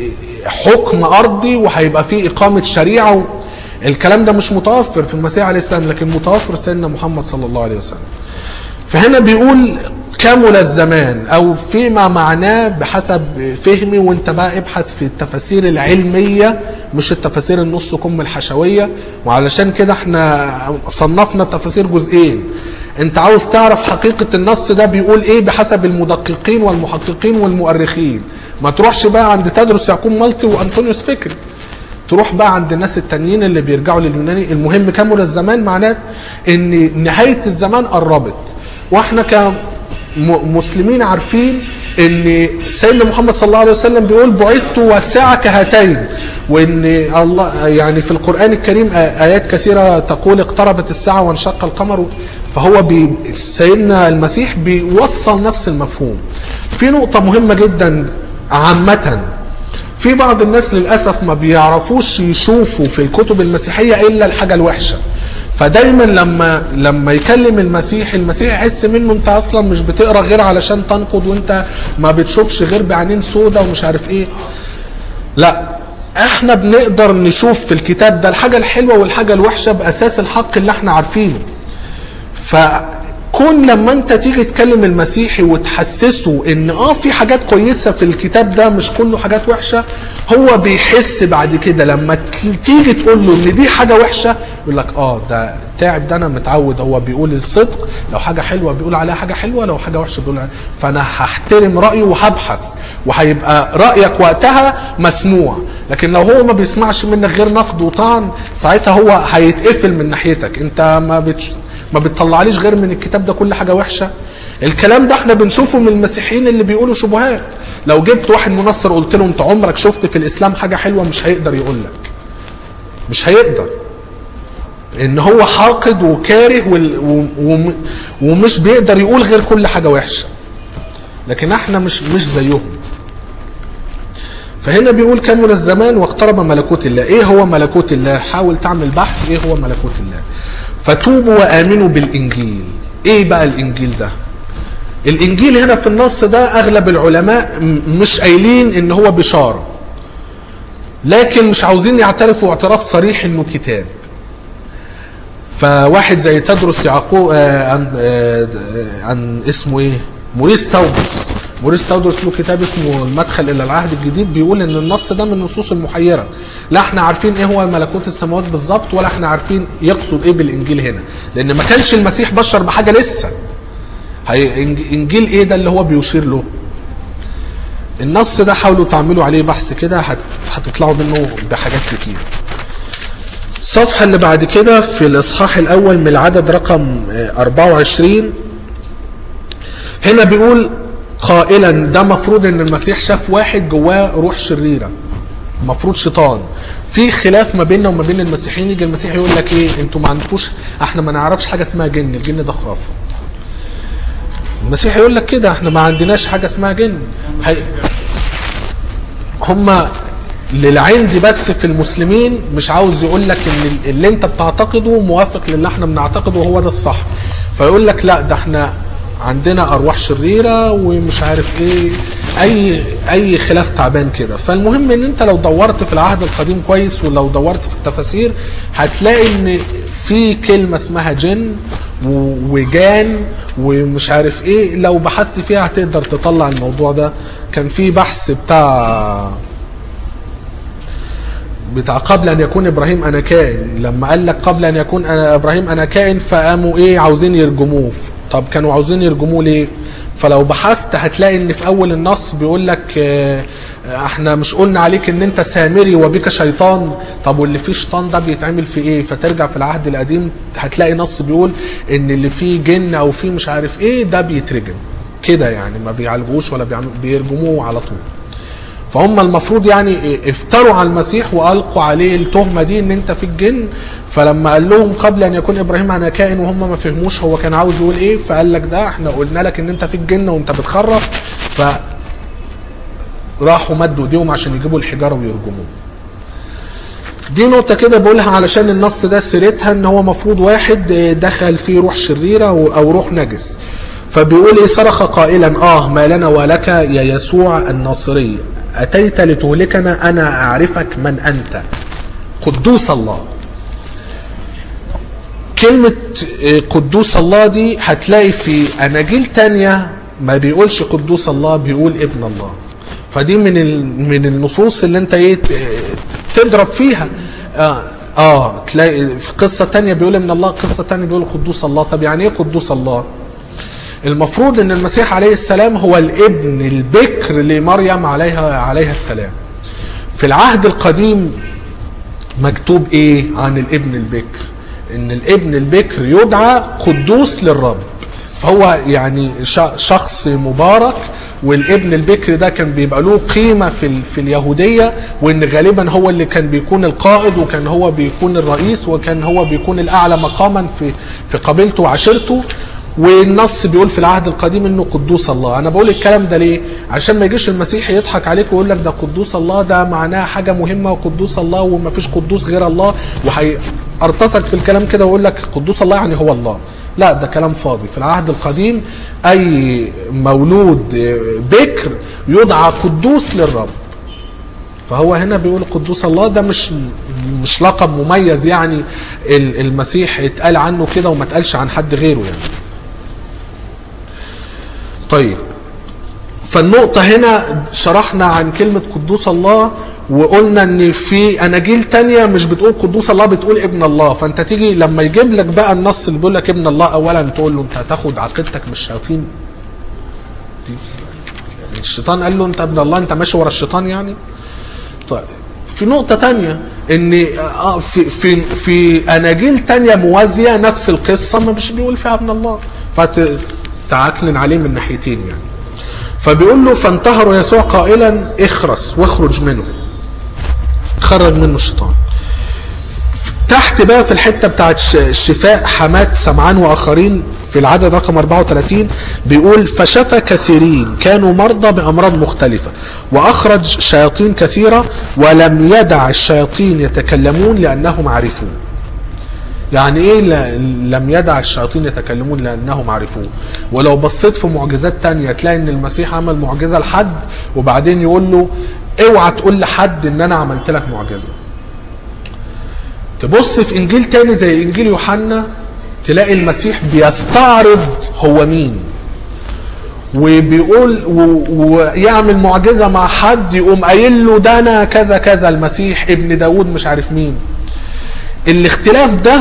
S1: حكم ارضي وهيبقى فيه اقامه شريعه الكلام ده مش متوفر في المسيح عليه السلام لكن متوفر سيدنا محمد صلى الله عليه وسلم فهنا بيقول كمل الزمان او فيما معناه بحسب فهمي وانت بقى ابحث في التفاسير العلميه مش التفاسير النص كم الحشويه وعلشان كده احنا صنفنا التفاسير جزئين انت عاوز تعرف حقيقه النص ده بيقول ايه بحسب المدققين والمحققين والمؤرخين ما تروحش بقى عند تدرس يعقوب مالتي وانطونيوس فكري تروح بقى عند الناس التانيين اللي بيرجعوا لليوناني المهم كمل الزمان معناه ان نهايه الزمان قربت واحنا كمسلمين عارفين ان سيدنا محمد صلى الله عليه وسلم بيقول بعثت والساعه كهاتين وان الله يعني في القران الكريم ايات كثيره تقول اقتربت الساعه وانشق القمر فهو بي سيدنا المسيح بيوصل نفس المفهوم في نقطه مهمه جدا عامه في بعض الناس للاسف ما بيعرفوش يشوفوا في الكتب المسيحيه الا الحاجه الوحشه فدايما لما لما يكلم المسيح المسيح يحس منه انت اصلا مش بتقرا غير علشان تنقد وانت ما بتشوفش غير بعينين سودا ومش عارف ايه لا احنا بنقدر نشوف في الكتاب ده الحاجه الحلوه والحاجه الوحشه باساس الحق اللي احنا عارفينه فكون لما انت تيجي تكلم المسيحي وتحسسه ان اه في حاجات كويسه في الكتاب ده مش كله حاجات وحشه هو بيحس بعد كده لما ت- تيجي تقول له ان دي حاجه وحشه يقول لك اه ده تعب ده انا متعود هو بيقول الصدق لو حاجه حلوه بيقول عليها حاجه حلوه لو حاجه وحشه بيقول عليها فانا هحترم رايه وهبحث وهيبقى رايك وقتها مسموع لكن لو هو ما بيسمعش منك غير نقد وطعن ساعتها هو هيتقفل من ناحيتك انت ما بتش... ما بتطلعليش غير من الكتاب ده كل حاجه وحشه الكلام ده احنا بنشوفه من المسيحيين اللي بيقولوا شبهات لو جبت واحد منصر قلت له انت عمرك شفت في الاسلام حاجه حلوه مش هيقدر يقول لك مش هيقدر ان هو حاقد وكاره وال... و... وم... ومش بيقدر يقول غير كل حاجه وحشه لكن احنا مش مش زيهم فهنا بيقول كمل الزمان واقترب ملكوت الله ايه هو ملكوت الله حاول تعمل بحث ايه هو ملكوت الله فتوبوا وامنوا بالانجيل ايه بقى الانجيل ده الانجيل هنا في النص ده اغلب العلماء م- مش قايلين ان هو بشاره لكن مش عاوزين يعترفوا اعتراف صريح انه كتاب فواحد زي تدرس يعقوب آه عن, آه عن اسمه ايه موريس تاودرس موريس تاودرس له كتاب اسمه المدخل الى العهد الجديد بيقول ان النص ده من النصوص المحيره لا احنا عارفين ايه هو ملكوت السماوات بالظبط ولا احنا عارفين يقصد ايه بالانجيل هنا لان ما كانش المسيح بشر بحاجه لسه هي إنج- انجيل ايه ده اللي هو بيشير له النص ده حاولوا تعملوا عليه بحث كده هت- هتطلعوا منه بحاجات كتير الصفحة اللي بعد كده في الإصحاح الأول من العدد رقم آه، 24 هنا بيقول قائلا ده مفروض ان المسيح شاف واحد جواه روح شريرة مفروض شيطان في خلاف ما بيننا وما بين المسيحيين يجي المسيح يقول لك ايه انتوا ما عندكوش احنا ما نعرفش حاجه اسمها جن الجن ده خرافه المسيح يقول لك كده احنا ما عندناش حاجه اسمها جن هي هما للعند بس في المسلمين مش عاوز يقول لك ان اللي انت بتعتقده موافق للي احنا بنعتقده وهو ده الصح فيقول لك لا ده احنا عندنا ارواح شريره ومش عارف ايه اي اي خلاف تعبان كده فالمهم ان انت لو دورت في العهد القديم كويس ولو دورت في التفاسير هتلاقي ان في كلمه اسمها جن و- وجان ومش عارف ايه لو بحثت فيها هتقدر تطلع الموضوع ده كان في بحث بتاع بتاع قبل ان يكون ابراهيم انا كائن لما قال لك قبل ان يكون أنا ابراهيم انا كائن فقاموا ايه عاوزين يرجموه طب كانوا عاوزين يرجموه ليه فلو بحثت هتلاقي ان في اول النص بيقول لك آه، احنا مش قلنا عليك ان انت سامري وبك شيطان طب واللي فيه شيطان ده بيتعمل في ايه فترجع في العهد القديم هتلاقي نص بيقول ان اللي فيه جن او فيه مش عارف ايه ده بيترجم كده يعني ما بيعالجوش ولا بيعمل- بيرجموه على طول فهم المفروض يعني افتروا على المسيح والقوا عليه التهمه دي ان انت في الجن فلما قال لهم قبل ان يكون ابراهيم انا كائن وهم ما فهموش هو كان عاوز يقول ايه فقال لك ده احنا قلنا لك ان انت في الجن وانت بتخرف ف راحوا مدوا ايديهم عشان يجيبوا الحجاره ويرجموه دي نقطة كده بقولها علشان النص ده سيرتها ان هو مفروض واحد دخل فيه روح شريرة او روح نجس فبيقول ايه صرخ قائلا اه ما لنا ولك يا يسوع الناصري اتيت لتهلكنا انا اعرفك من انت قدوس الله كلمة آه، قدوس الله دي هتلاقي في أناجيل تانية ما بيقولش قدوس الله بيقول ابن الله فدي من ال- من النصوص اللي انت ايه ت- تضرب فيها اه, آه تلاقي في قصة تانية بيقول ابن الله قصة تانية بيقول قدوس الله طب يعني ايه قدوس الله المفروض ان المسيح عليه السلام هو الابن البكر لمريم عليها عليها السلام في العهد القديم مكتوب ايه عن الابن البكر ان الابن البكر يدعى قدوس للرب فهو يعني ش- شخص مبارك والابن البكر ده كان بيبقى له قيمة في, ال- في اليهودية وان غالبا هو اللي كان بيكون القائد وكان هو بيكون الرئيس وكان هو بيكون الاعلى مقاما في في قبيلته وعشيرته والنص بيقول في العهد القديم انه قدوس الله انا بقول الكلام ده ليه عشان ما يجيش المسيح يضحك عليك ويقول لك ده قدوس الله ده معناها حاجه مهمه وقدوس الله وما فيش قدوس غير الله وهيرتصك في الكلام كده ويقول لك قدوس الله يعني هو الله لا ده كلام فاضي في العهد القديم اي مولود بكر يدعى قدوس للرب فهو هنا بيقول قدوس الله ده مش مش لقب مميز يعني ال- المسيح اتقال عنه كده وما اتقالش عن حد غيره يعني طيب فالنقطة هنا شرحنا عن كلمة قدوس الله وقلنا ان في اناجيل تانية مش بتقول قدوس الله بتقول ابن الله فانت تيجي لما يجيب لك بقى النص اللي بيقول لك ابن الله اولا تقول له انت هتاخد عقيدتك من الشياطين دي يعني الشيطان قال له انت ابن الله انت ماشي ورا الشيطان يعني طيب في نقطة تانية ان آه، في في في اناجيل تانية موازية نفس القصة ما مش بيقول فيها ابن الله فتعكنن عليه من ناحيتين يعني فبيقول له فانتهر يسوع قائلا اخرس واخرج منه خرج منه الشيطان تحت بقى في الحته بتاعت ش- شفاء حماه سمعان واخرين في في العدد رقم 34 بيقول فشفى كثيرين كانوا مرضى بأمراض مختلفة وأخرج شياطين كثيرة ولم يدع الشياطين يتكلمون لأنهم عرفون يعني ايه ل- لم يدع الشياطين يتكلمون لانهم عرفوه ولو بصيت في معجزات تانية تلاقي ان المسيح عمل معجزة لحد وبعدين يقول له اوعى تقول لحد ان انا عملت لك معجزة تبص في انجيل تاني زي انجيل يوحنا تلاقي المسيح بيستعرض هو مين وبيقول و- ويعمل معجزة مع حد يقوم قايل له ده انا كذا كذا المسيح ابن داود مش عارف مين الاختلاف ده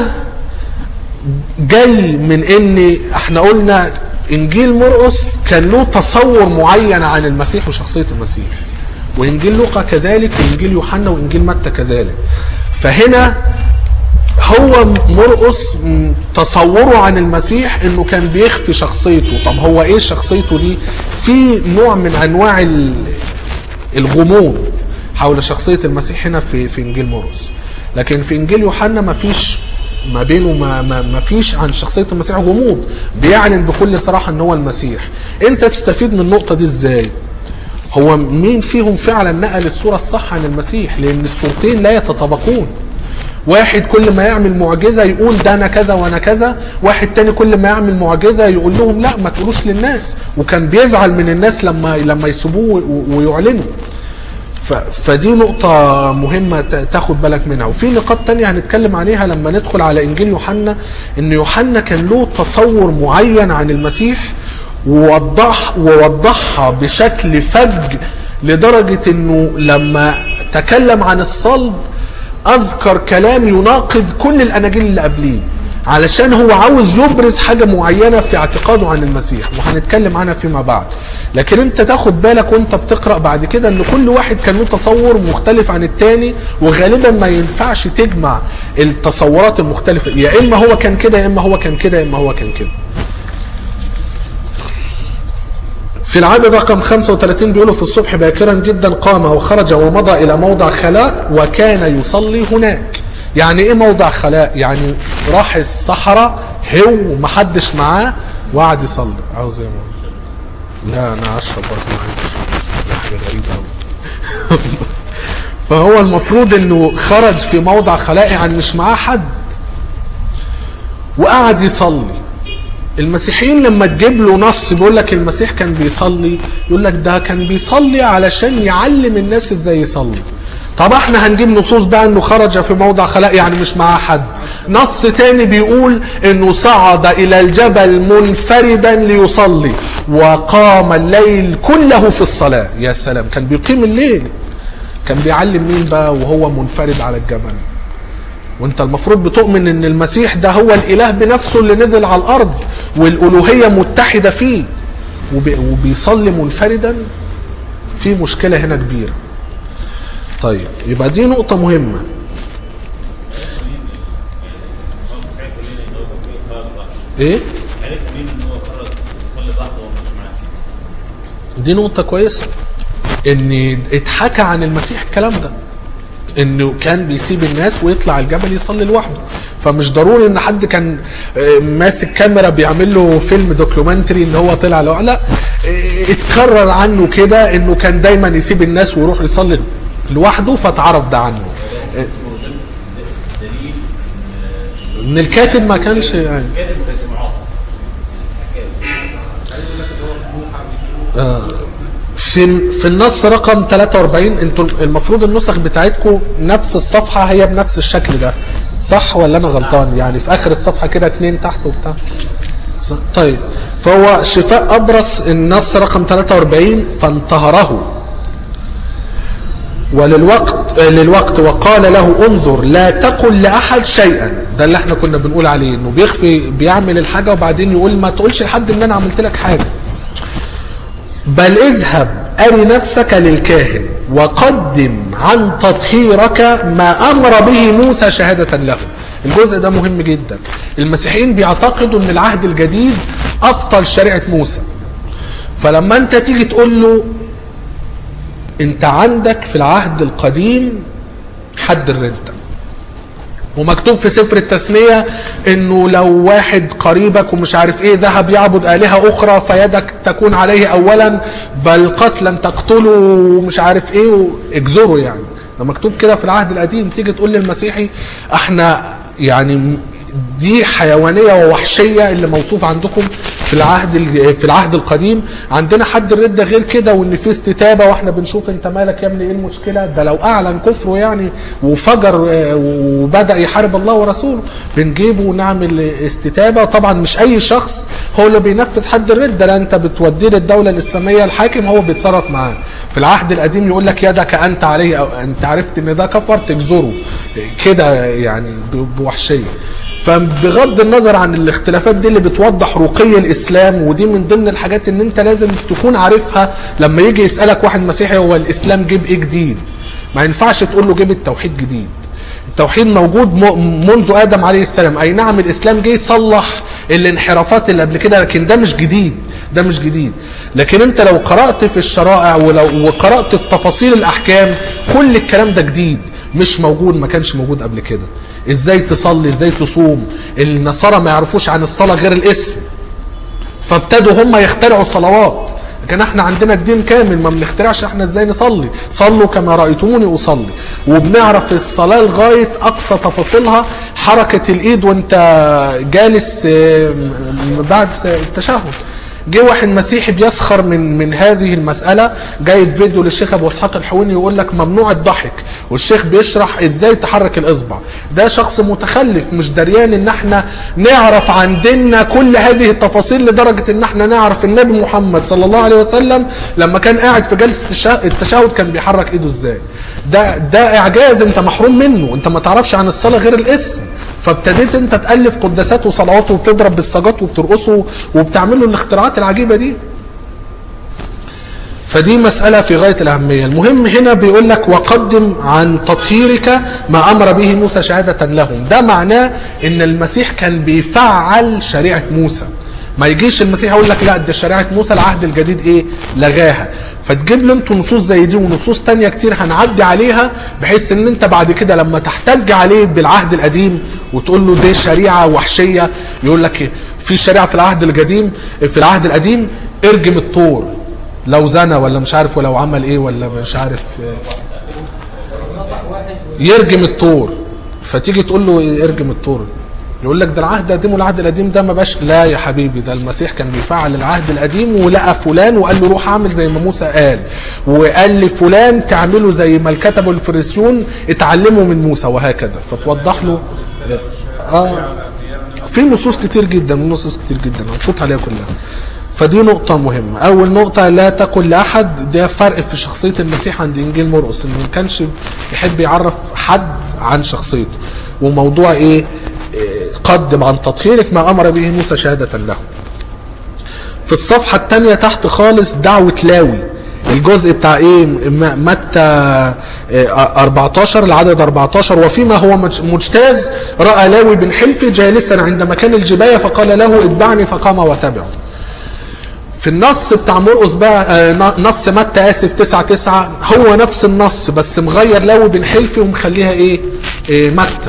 S1: جاي من ان احنا قلنا انجيل مرقس كان له تصور معين عن المسيح وشخصيه المسيح وانجيل لوقا كذلك وانجيل يوحنا وانجيل متى كذلك فهنا هو مرقس م- تصوره عن المسيح انه كان بيخفي شخصيته طب هو ايه شخصيته دي في نوع من انواع ال- الغموض حول شخصيه المسيح هنا في في انجيل مرقس لكن في انجيل يوحنا ما فيش ما بينه ما, ما, ما فيش عن شخصيه المسيح غموض بيعلن بكل صراحه ان هو المسيح انت تستفيد من النقطه دي ازاي هو مين فيهم فعلا نقل الصوره الصح عن المسيح لان الصورتين لا يتطابقون واحد كل ما يعمل معجزه يقول ده انا كذا وانا كذا واحد تاني كل ما يعمل معجزه يقول لهم لا ما تقولوش للناس وكان بيزعل من الناس لما لما يسيبوه و- ويعلنوا ف- فدي نقطة مهمة ت- تاخد بالك منها وفي نقاط تانية هنتكلم عليها لما ندخل على إنجيل يوحنا إن يوحنا كان له تصور معين عن المسيح ووضح ووضحها بشكل فج لدرجة إنه لما تكلم عن الصلب أذكر كلام يناقض كل الأناجيل اللي قبليه علشان هو عاوز يبرز حاجة معينة في اعتقاده عن المسيح وهنتكلم عنها فيما بعد لكن انت تاخد بالك وانت بتقرأ بعد كده ان كل واحد كان له تصور مختلف عن التاني وغالبا ما ينفعش تجمع التصورات المختلفة يا اما هو كان كده يا اما هو كان كده يا اما هو كان كده في العدد رقم 35 بيقولوا في الصبح باكرا جدا قام وخرج ومضى الى موضع خلاء وكان يصلي هناك يعني ايه موضع خلاء يعني راح الصحراء هو ومحدش معاه وقعد يصلي عاوز ايه يا ماما؟ لا انا اشرب برضه أنا عايز اشرب ده حاجه غريبه قوي فهو المفروض انه خرج في موضع خلاء يعني مش معاه حد وقعد يصلي المسيحيين لما تجيب له نص بيقول لك المسيح كان بيصلي يقول لك ده كان بيصلي علشان يعلم الناس ازاي يصلي طب احنا هنجيب نصوص بقى انه خرج في موضع خلاء يعني مش معاه حد نص تاني بيقول انه صعد الى الجبل منفردا ليصلي وقام الليل كله في الصلاة يا سلام كان بيقيم الليل كان بيعلم مين بقى وهو منفرد على الجبل وانت المفروض بتؤمن ان المسيح ده هو الاله بنفسه اللي نزل على الارض والالوهيه متحده فيه وبي- وبيصلي منفردا في مشكله هنا كبيره طيب يبقى دي نقطه مهمه ايه
S4: عرف مين ان هو خرج يصلي لوحده ومش معاه
S1: دي نقطة كويسة ان اتحكى عن المسيح الكلام ده انه كان بيسيب الناس ويطلع الجبل يصلي لوحده فمش ضروري ان حد كان آه، ماسك كاميرا بيعمل له فيلم دوكيومنتري ان هو طلع لوحده لا آه، اتكرر عنه كده انه كان دايما يسيب الناس ويروح يصلي لوحده فتعرف ده عنه آه،
S4: دليل
S1: ان الكاتب ما كانش يعني
S4: كاتب ما كانش معاصر
S1: في في النص رقم 43 انتوا المفروض النسخ بتاعتكم نفس الصفحه هي بنفس الشكل ده صح ولا انا غلطان يعني في اخر الصفحه كده اتنين تحت وبتاع ص- طيب فهو شفاء ابرص النص رقم 43 فانتهره وللوقت للوقت وقال له انظر لا تقل لاحد شيئا ده اللي احنا كنا بنقول عليه انه بيخفي بيعمل الحاجه وبعدين يقول ما تقولش لحد ان انا عملت لك حاجه بل اذهب أري نفسك للكاهن وقدم عن تطهيرك ما أمر به موسى شهادة له الجزء ده مهم جدا المسيحيين بيعتقدوا ان العهد الجديد ابطل شريعة موسى فلما انت تيجي تقول له انت عندك في العهد القديم حد الردة ومكتوب في سفر التثنية انه لو واحد قريبك ومش عارف ايه ذهب يعبد آلهة اخرى فيدك تكون عليه اولا بل قتلا تقتله ومش عارف ايه اجزره يعني ده مكتوب كده في العهد القديم تيجي تقول للمسيحي احنا يعني دي حيوانيه ووحشيه اللي موصوف عندكم في العهد الج- في العهد القديم عندنا حد الرده غير كده وان في استتابه واحنا بنشوف انت مالك يا ابني ايه المشكله ده لو اعلن كفره يعني وفجر آه، وبدا يحارب الله ورسوله بنجيبه ونعمل استتابه طبعا مش اي شخص هو اللي بينفذ حد الرده لا انت بتوديه للدوله الاسلاميه الحاكم هو بيتصرف معاه في العهد القديم يقول لك يدك انت عليه او انت عرفت ان ده كفر تجزره كده يعني ب- بوحشيه فبغض النظر عن الاختلافات دي اللي بتوضح رقي الاسلام ودي من ضمن الحاجات ان انت لازم تكون عارفها لما يجي يسالك واحد مسيحي هو الاسلام جيب ايه جديد ما ينفعش تقول له جيب التوحيد جديد التوحيد موجود م- منذ ادم عليه السلام اي نعم الاسلام جه يصلح الانحرافات اللي قبل كده لكن ده مش جديد ده مش جديد لكن انت لو قرات في الشرائع ولو وقرات في تفاصيل الاحكام كل الكلام ده جديد مش موجود ما كانش موجود قبل كده ازاي تصلي ازاي تصوم النصارى ما يعرفوش عن الصلاه غير الاسم فابتدوا هم يخترعوا صلوات لكن احنا عندنا الدين كامل ما بنخترعش احنا ازاي نصلي صلوا كما رايتموني اصلي وبنعرف الصلاه لغايه اقصى تفاصيلها حركه الايد وانت جالس اه، م- بعد التشهد جه واحد مسيحي بيسخر من من هذه المساله جايب فيديو للشيخ ابو اسحاق الحويني يقول لك ممنوع الضحك والشيخ بيشرح ازاي تحرك الاصبع ده شخص متخلف مش دريان ان احنا نعرف عن ديننا كل هذه التفاصيل لدرجه ان احنا نعرف النبي محمد صلى الله عليه وسلم لما كان قاعد في جلسه الشا- التشهد كان بيحرك ايده ازاي ده ده اعجاز انت محروم منه انت ما تعرفش عن الصلاه غير الاسم فابتديت انت تالف قداسات وصلوات وبتضرب بالسجات وبترقصوا وبتعملوا الاختراعات العجيبه دي فدي مسألة في غاية الأهمية المهم هنا بيقول لك وقدم عن تطهيرك ما أمر به موسى شهادة لهم ده معناه إن المسيح كان بيفعل شريعة موسى ما يجيش المسيح يقول لك لا ده شريعة موسى العهد الجديد إيه لغاها فتجيب له انتوا نصوص زي دي ونصوص تانية كتير هنعدي عليها بحيث ان انت بعد كده لما تحتج عليه بالعهد القديم وتقول له دي شريعة وحشية يقول لك إيه؟ في شريعة في العهد القديم في العهد القديم ارجم الطور لو زنى ولا مش عارف ولو عمل ايه ولا مش عارف
S3: نطق واحد
S1: يرجم الطور فتيجي تقول له إيه ارجم الطور يقول لك ده العهد القديم والعهد القديم ده ما باش لا يا حبيبي ده المسيح كان بيفعل العهد القديم ولقى فلان وقال له روح اعمل زي ما موسى قال وقال لفلان تعمله زي ما الكتب الفريسيون اتعلموا من موسى وهكذا فتوضح له اه في نصوص كتير جدا ونصوص كتير جدا هنفوت عليها كلها فدي نقطة مهمة أول نقطة لا تقل لأحد ده فرق في شخصية المسيح عند إنجيل مرقس إنه ما كانش يحب يعرف حد عن شخصيته وموضوع إيه إيه، قدم عن تطهيرك ما أمر به موسى شهادة له في الصفحة الثانية تحت خالص دعوة لاوي الجزء بتاع ايه م- متى آه، 14 العدد 14 وفيما هو مج- مجتاز راى لاوي بن حلفي جالسا عند مكان الجبايه فقال له اتبعني فقام وتبعه في النص بتاع مرقس بقى آه، ن- نص متى اسف 9 9 هو نفس النص بس مغير لاوي بن حلفي ومخليها ايه, إيه متى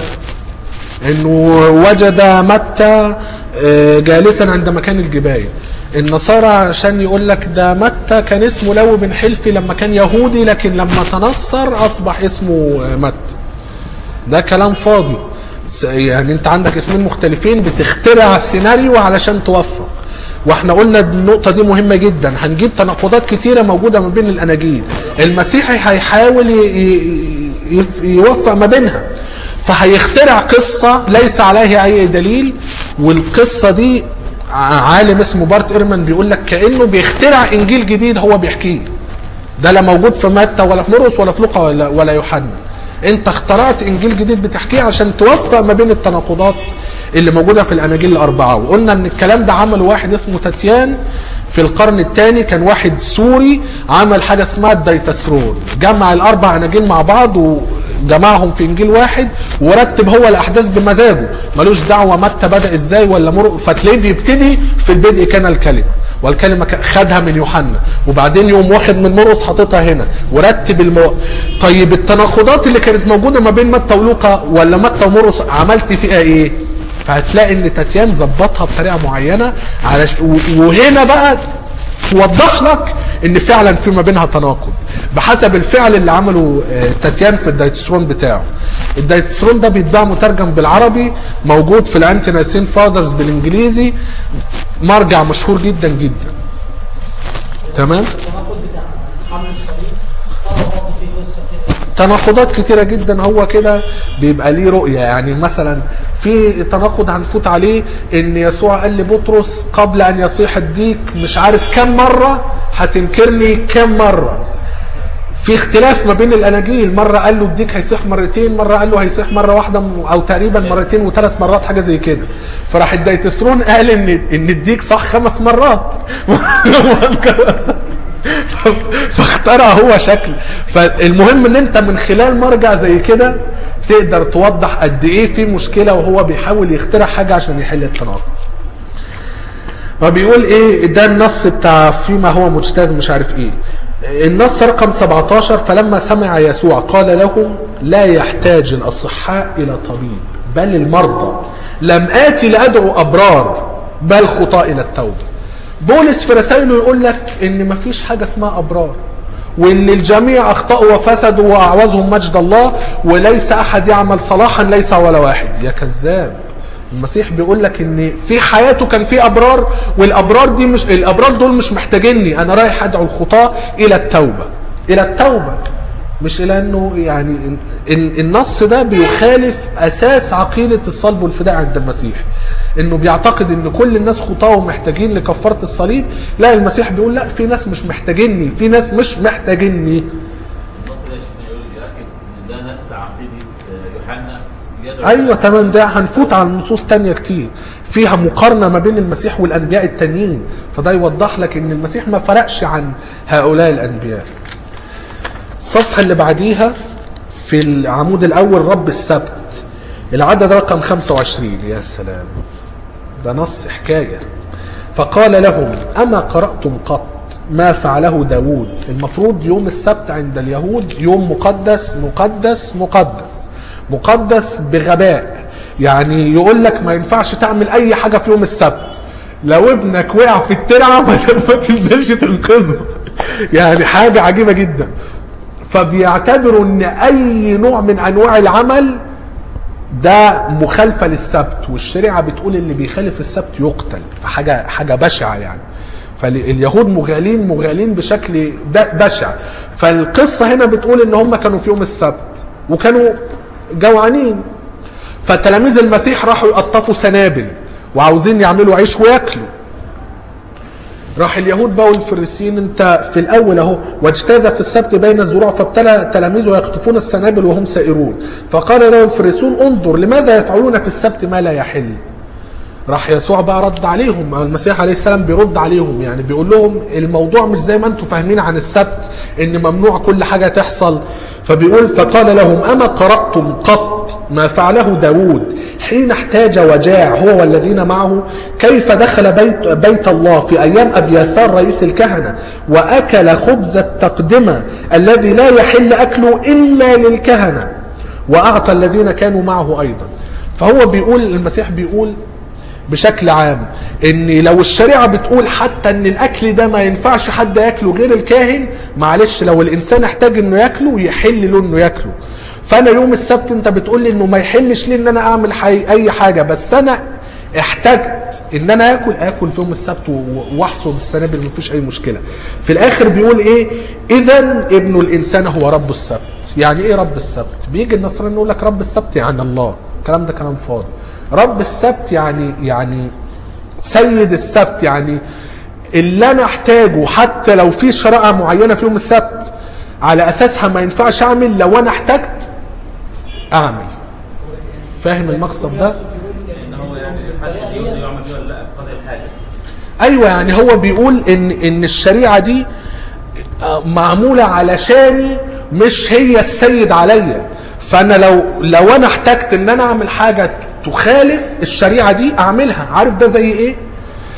S1: انه وجد متى آه، جالسا عند مكان الجبايه النصارى عشان يقول لك ده متى كان اسمه لو بن حلفي لما كان يهودي لكن لما تنصر اصبح اسمه آه، متى ده كلام فاضي س- يعني انت عندك اسمين مختلفين بتخترع السيناريو علشان توفق واحنا قلنا النقطة دي مهمة جدا هنجيب تناقضات كتيرة موجودة ما بين الأناجيل المسيحي هيحاول ي- ي- ي- يوفق ما بينها فهيخترع قصة ليس عليها أي دليل والقصة دي ع- عالم اسمه بارت إيرمان بيقول لك كأنه بيخترع إنجيل جديد هو بيحكيه ده لا موجود في متى ولا في مرقس ولا في لوقا ولا, ولا يوحنا انت اخترعت انجيل جديد بتحكيه عشان توفق ما بين التناقضات اللي موجوده في الاناجيل الاربعه وقلنا ان الكلام ده عمله واحد اسمه تاتيان في القرن الثاني كان واحد سوري عمل حاجه اسمها الدايتاسرون جمع الاربع اناجيل مع بعض وجمعهم في انجيل واحد ورتب هو الاحداث بمزاجه ملوش دعوه متى بدا ازاي ولا مرق فتلاقيه بيبتدي في البدء كان الكلمه والكلمه ك- خدها من يوحنا وبعدين يقوم واخد من مرقس حاططها هنا ورتب المو... طيب التناقضات اللي كانت موجوده ما بين متى ولوقا ولا متى ومرقس عملت فيها ايه فهتلاقي ان تاتيان ظبطها بطريقه معينه على ش... و- وهنا بقى توضح لك ان فعلا في ما بينها تناقض بحسب الفعل اللي عمله آه، تاتيان في الدايتسترون بتاعه الدايتسترون ده بيتباع مترجم بالعربي موجود في الانتي نايسين فاذرز بالانجليزي مرجع مشهور جدا جدا تمام
S3: التناقض بتاع حمل الصليب طبعا برضه في قصه كده
S1: تناقضات كتيرة جدا هو كده بيبقى ليه رؤية يعني مثلا في تناقض هنفوت عليه ان يسوع قال لبطرس قبل ان يصيح الديك مش عارف كم مرة هتنكرني كم مرة في اختلاف ما بين الاناجيل مره قال له الديك هيصيح مرتين مره قال له هيصيح مره واحده م- او تقريبا مرتين وثلاث مرات حاجه زي كده فراح الدايتسرون قال ان ان الديك صح خمس مرات فاخترع هو شكل فالمهم ان انت من خلال مرجع زي كده تقدر توضح قد ايه في مشكله وهو بيحاول يخترع حاجه عشان يحل التناقض فبيقول ايه ده النص بتاع فيما هو مجتاز مش عارف ايه النص رقم 17 فلما سمع يسوع قال لهم لا يحتاج الاصحاء الى طبيب بل المرضى لم اتي لادعو ابرار بل خطاة الى التوبه بولس في رسائله يقول لك ان مفيش حاجه اسمها ابرار وان الجميع اخطاوا وفسدوا واعوزهم مجد الله وليس احد يعمل صلاحا ليس ولا واحد يا كذاب المسيح بيقول لك ان في حياته كان في ابرار والابرار دي مش الابرار دول مش محتاجيني انا رايح ادعو الخطاه الى التوبه الى التوبه مش الى انه يعني ال- ال- النص ده بيخالف اساس عقيده الصلب والفداء عند المسيح انه بيعتقد ان كل الناس خطاه ومحتاجين لكفاره الصليب لا المسيح بيقول لا في ناس مش محتاجيني في ناس مش محتاجيني
S4: النص ده شفنا يقول يؤكد ان ده نفس عقيده آه، يوحنا يدعو
S1: ايوه تمام ده هنفوت على نصوص تانية كتير فيها مقارنة ما بين المسيح والانبياء التانيين فده يوضح لك ان المسيح ما فرقش عن هؤلاء الانبياء الصفحة اللي بعديها في العمود الاول رب السبت العدد رقم 25 يا سلام ده نص حكاية فقال لهم أما قرأتم قط ما فعله داود المفروض يوم السبت عند اليهود يوم مقدس مقدس مقدس مقدس بغباء يعني يقول لك ما ينفعش تعمل أي حاجة في يوم السبت لو ابنك وقع في الترعة ما ما تنزلش تنقذه يعني حاجة عجيبة جدا فبيعتبروا ان اي نوع من انواع العمل ده مخالفة للسبت والشريعة بتقول اللي بيخالف السبت يقتل فحاجة حاجة بشعة يعني فاليهود مغالين مغالين بشكل ب- بشع فالقصة هنا بتقول ان هم كانوا في يوم السبت وكانوا جوعانين فتلاميذ المسيح راحوا يقطفوا سنابل وعاوزين يعملوا عيش وياكلوا راح اليهود بقوا الفريسيين انت في الاول اهو واجتاز في السبت بين الزروع فابتلى تلاميذه يقطفون السنابل وهم سائرون فقال له الفريسون انظر لماذا يفعلون في السبت ما لا يحل راح يسوع بقى رد عليهم أو المسيح عليه السلام بيرد عليهم يعني بيقول لهم الموضوع مش زي ما انتم فاهمين عن السبت ان ممنوع كل حاجة تحصل فبيقول فقال لهم أما قرأتم قط ما فعله داود حين احتاج وجاع هو والذين معه كيف دخل بيت, بيت الله في أيام أبياثار رئيس الكهنة وأكل خبز التقدمة الذي لا يحل أكله إلا للكهنة وأعطى الذين كانوا معه أيضا فهو بيقول المسيح بيقول بشكل عام ان لو الشريعه بتقول حتى ان الاكل ده ما ينفعش حد ياكله غير الكاهن معلش لو الانسان احتاج انه ياكله يحل له انه ياكله فانا يوم السبت انت بتقول لي انه ما يحلش لي ان انا اعمل حي اي حاجه بس انا احتجت ان انا اكل اكل في يوم السبت و- واحصد السنابل مفيش اي مشكله في الاخر بيقول ايه اذا ابن الانسان هو رب السبت يعني ايه رب السبت بيجي النصراني يقول لك رب السبت يعني الله الكلام ده كلام فاضي رب السبت يعني يعني سيد السبت يعني اللي انا احتاجه حتى لو في شرائع معينه في يوم السبت على اساسها ما ينفعش اعمل لو انا احتجت اعمل فاهم المقصد ده
S4: ان هو يعني حد يقدر يعمل فيه ولا لا بقدر الحاجه
S1: ايوه يعني هو بيقول ان ان الشريعه دي آه، معموله علشاني مش هي السيد عليا فانا لو لو انا احتجت ان انا اعمل حاجه تخالف الشريعه دي اعملها عارف ده زي ايه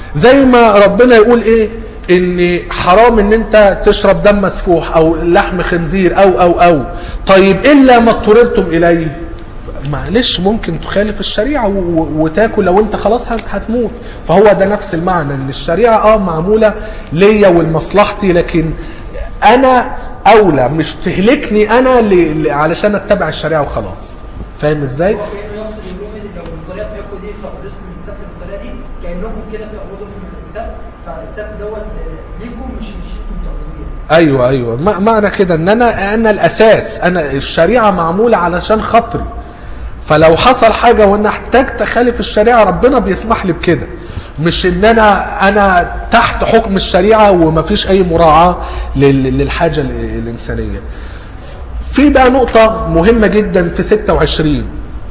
S1: زي ما ربنا يقول ايه ان حرام ان انت تشرب دم مسفوح او لحم خنزير او او او طيب الا ما اضطررتم اليه معلش ممكن تخالف الشريعة و- و- وتاكل لو انت خلاص هت- هتموت فهو ده نفس المعنى ان الشريعة اه معمولة ليا ولمصلحتي لكن انا اولى مش تهلكني انا ل... ل... علشان اتبع الشريعة وخلاص فاهم ازاي؟
S3: هو كانه يقصد يقول لهم إذا لو الطريقه بتاكل دي تقدسكم من السبت بالطريقه دي كانكم كده بتقبضوا من السبت فالسبت دوت آه، ليكم مش مش انتم بتقبضوه يعني.
S1: ايوه ايوه ما- معنى كده ان انا انا الاساس انا الشريعه معموله علشان خاطري فلو حصل حاجه وانا احتجت اخالف الشريعه ربنا بيسمح لي بكده مش ان انا انا تحت حكم الشريعه ومفيش اي مراعاه لل- للحاجه ال- الانسانيه في بقى نقطه مهمه جدا في 26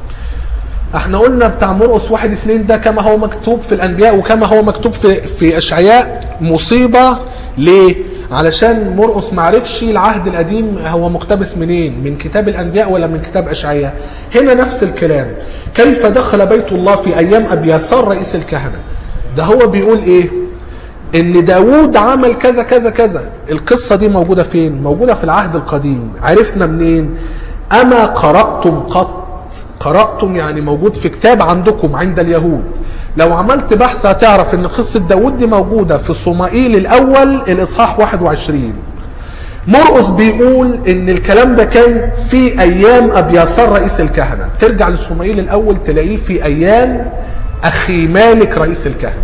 S1: احنا قلنا بتاع مرقس واحد اتنين ده كما هو مكتوب في الانبياء وكما هو مكتوب في في اشعياء مصيبه ليه؟ علشان مرقس معرفش العهد القديم هو مقتبس منين؟ من كتاب الانبياء ولا من كتاب اشعياء؟ هنا نفس الكلام كيف دخل بيت الله في ايام ابياسار رئيس الكهنه؟ ده هو بيقول ايه؟ ان داوود عمل كذا كذا كذا القصه دي موجوده فين؟ موجوده في العهد القديم عرفنا منين؟ اما قراتم قط قرأتم يعني موجود في كتاب عندكم عند اليهود لو عملت بحث هتعرف ان قصة داود دي موجودة في صمائيل الاول الاصحاح 21 مرقس بيقول ان الكلام ده كان في ايام ابياسار رئيس الكهنة ترجع لصمائيل الاول تلاقيه في ايام اخي مالك رئيس الكهنة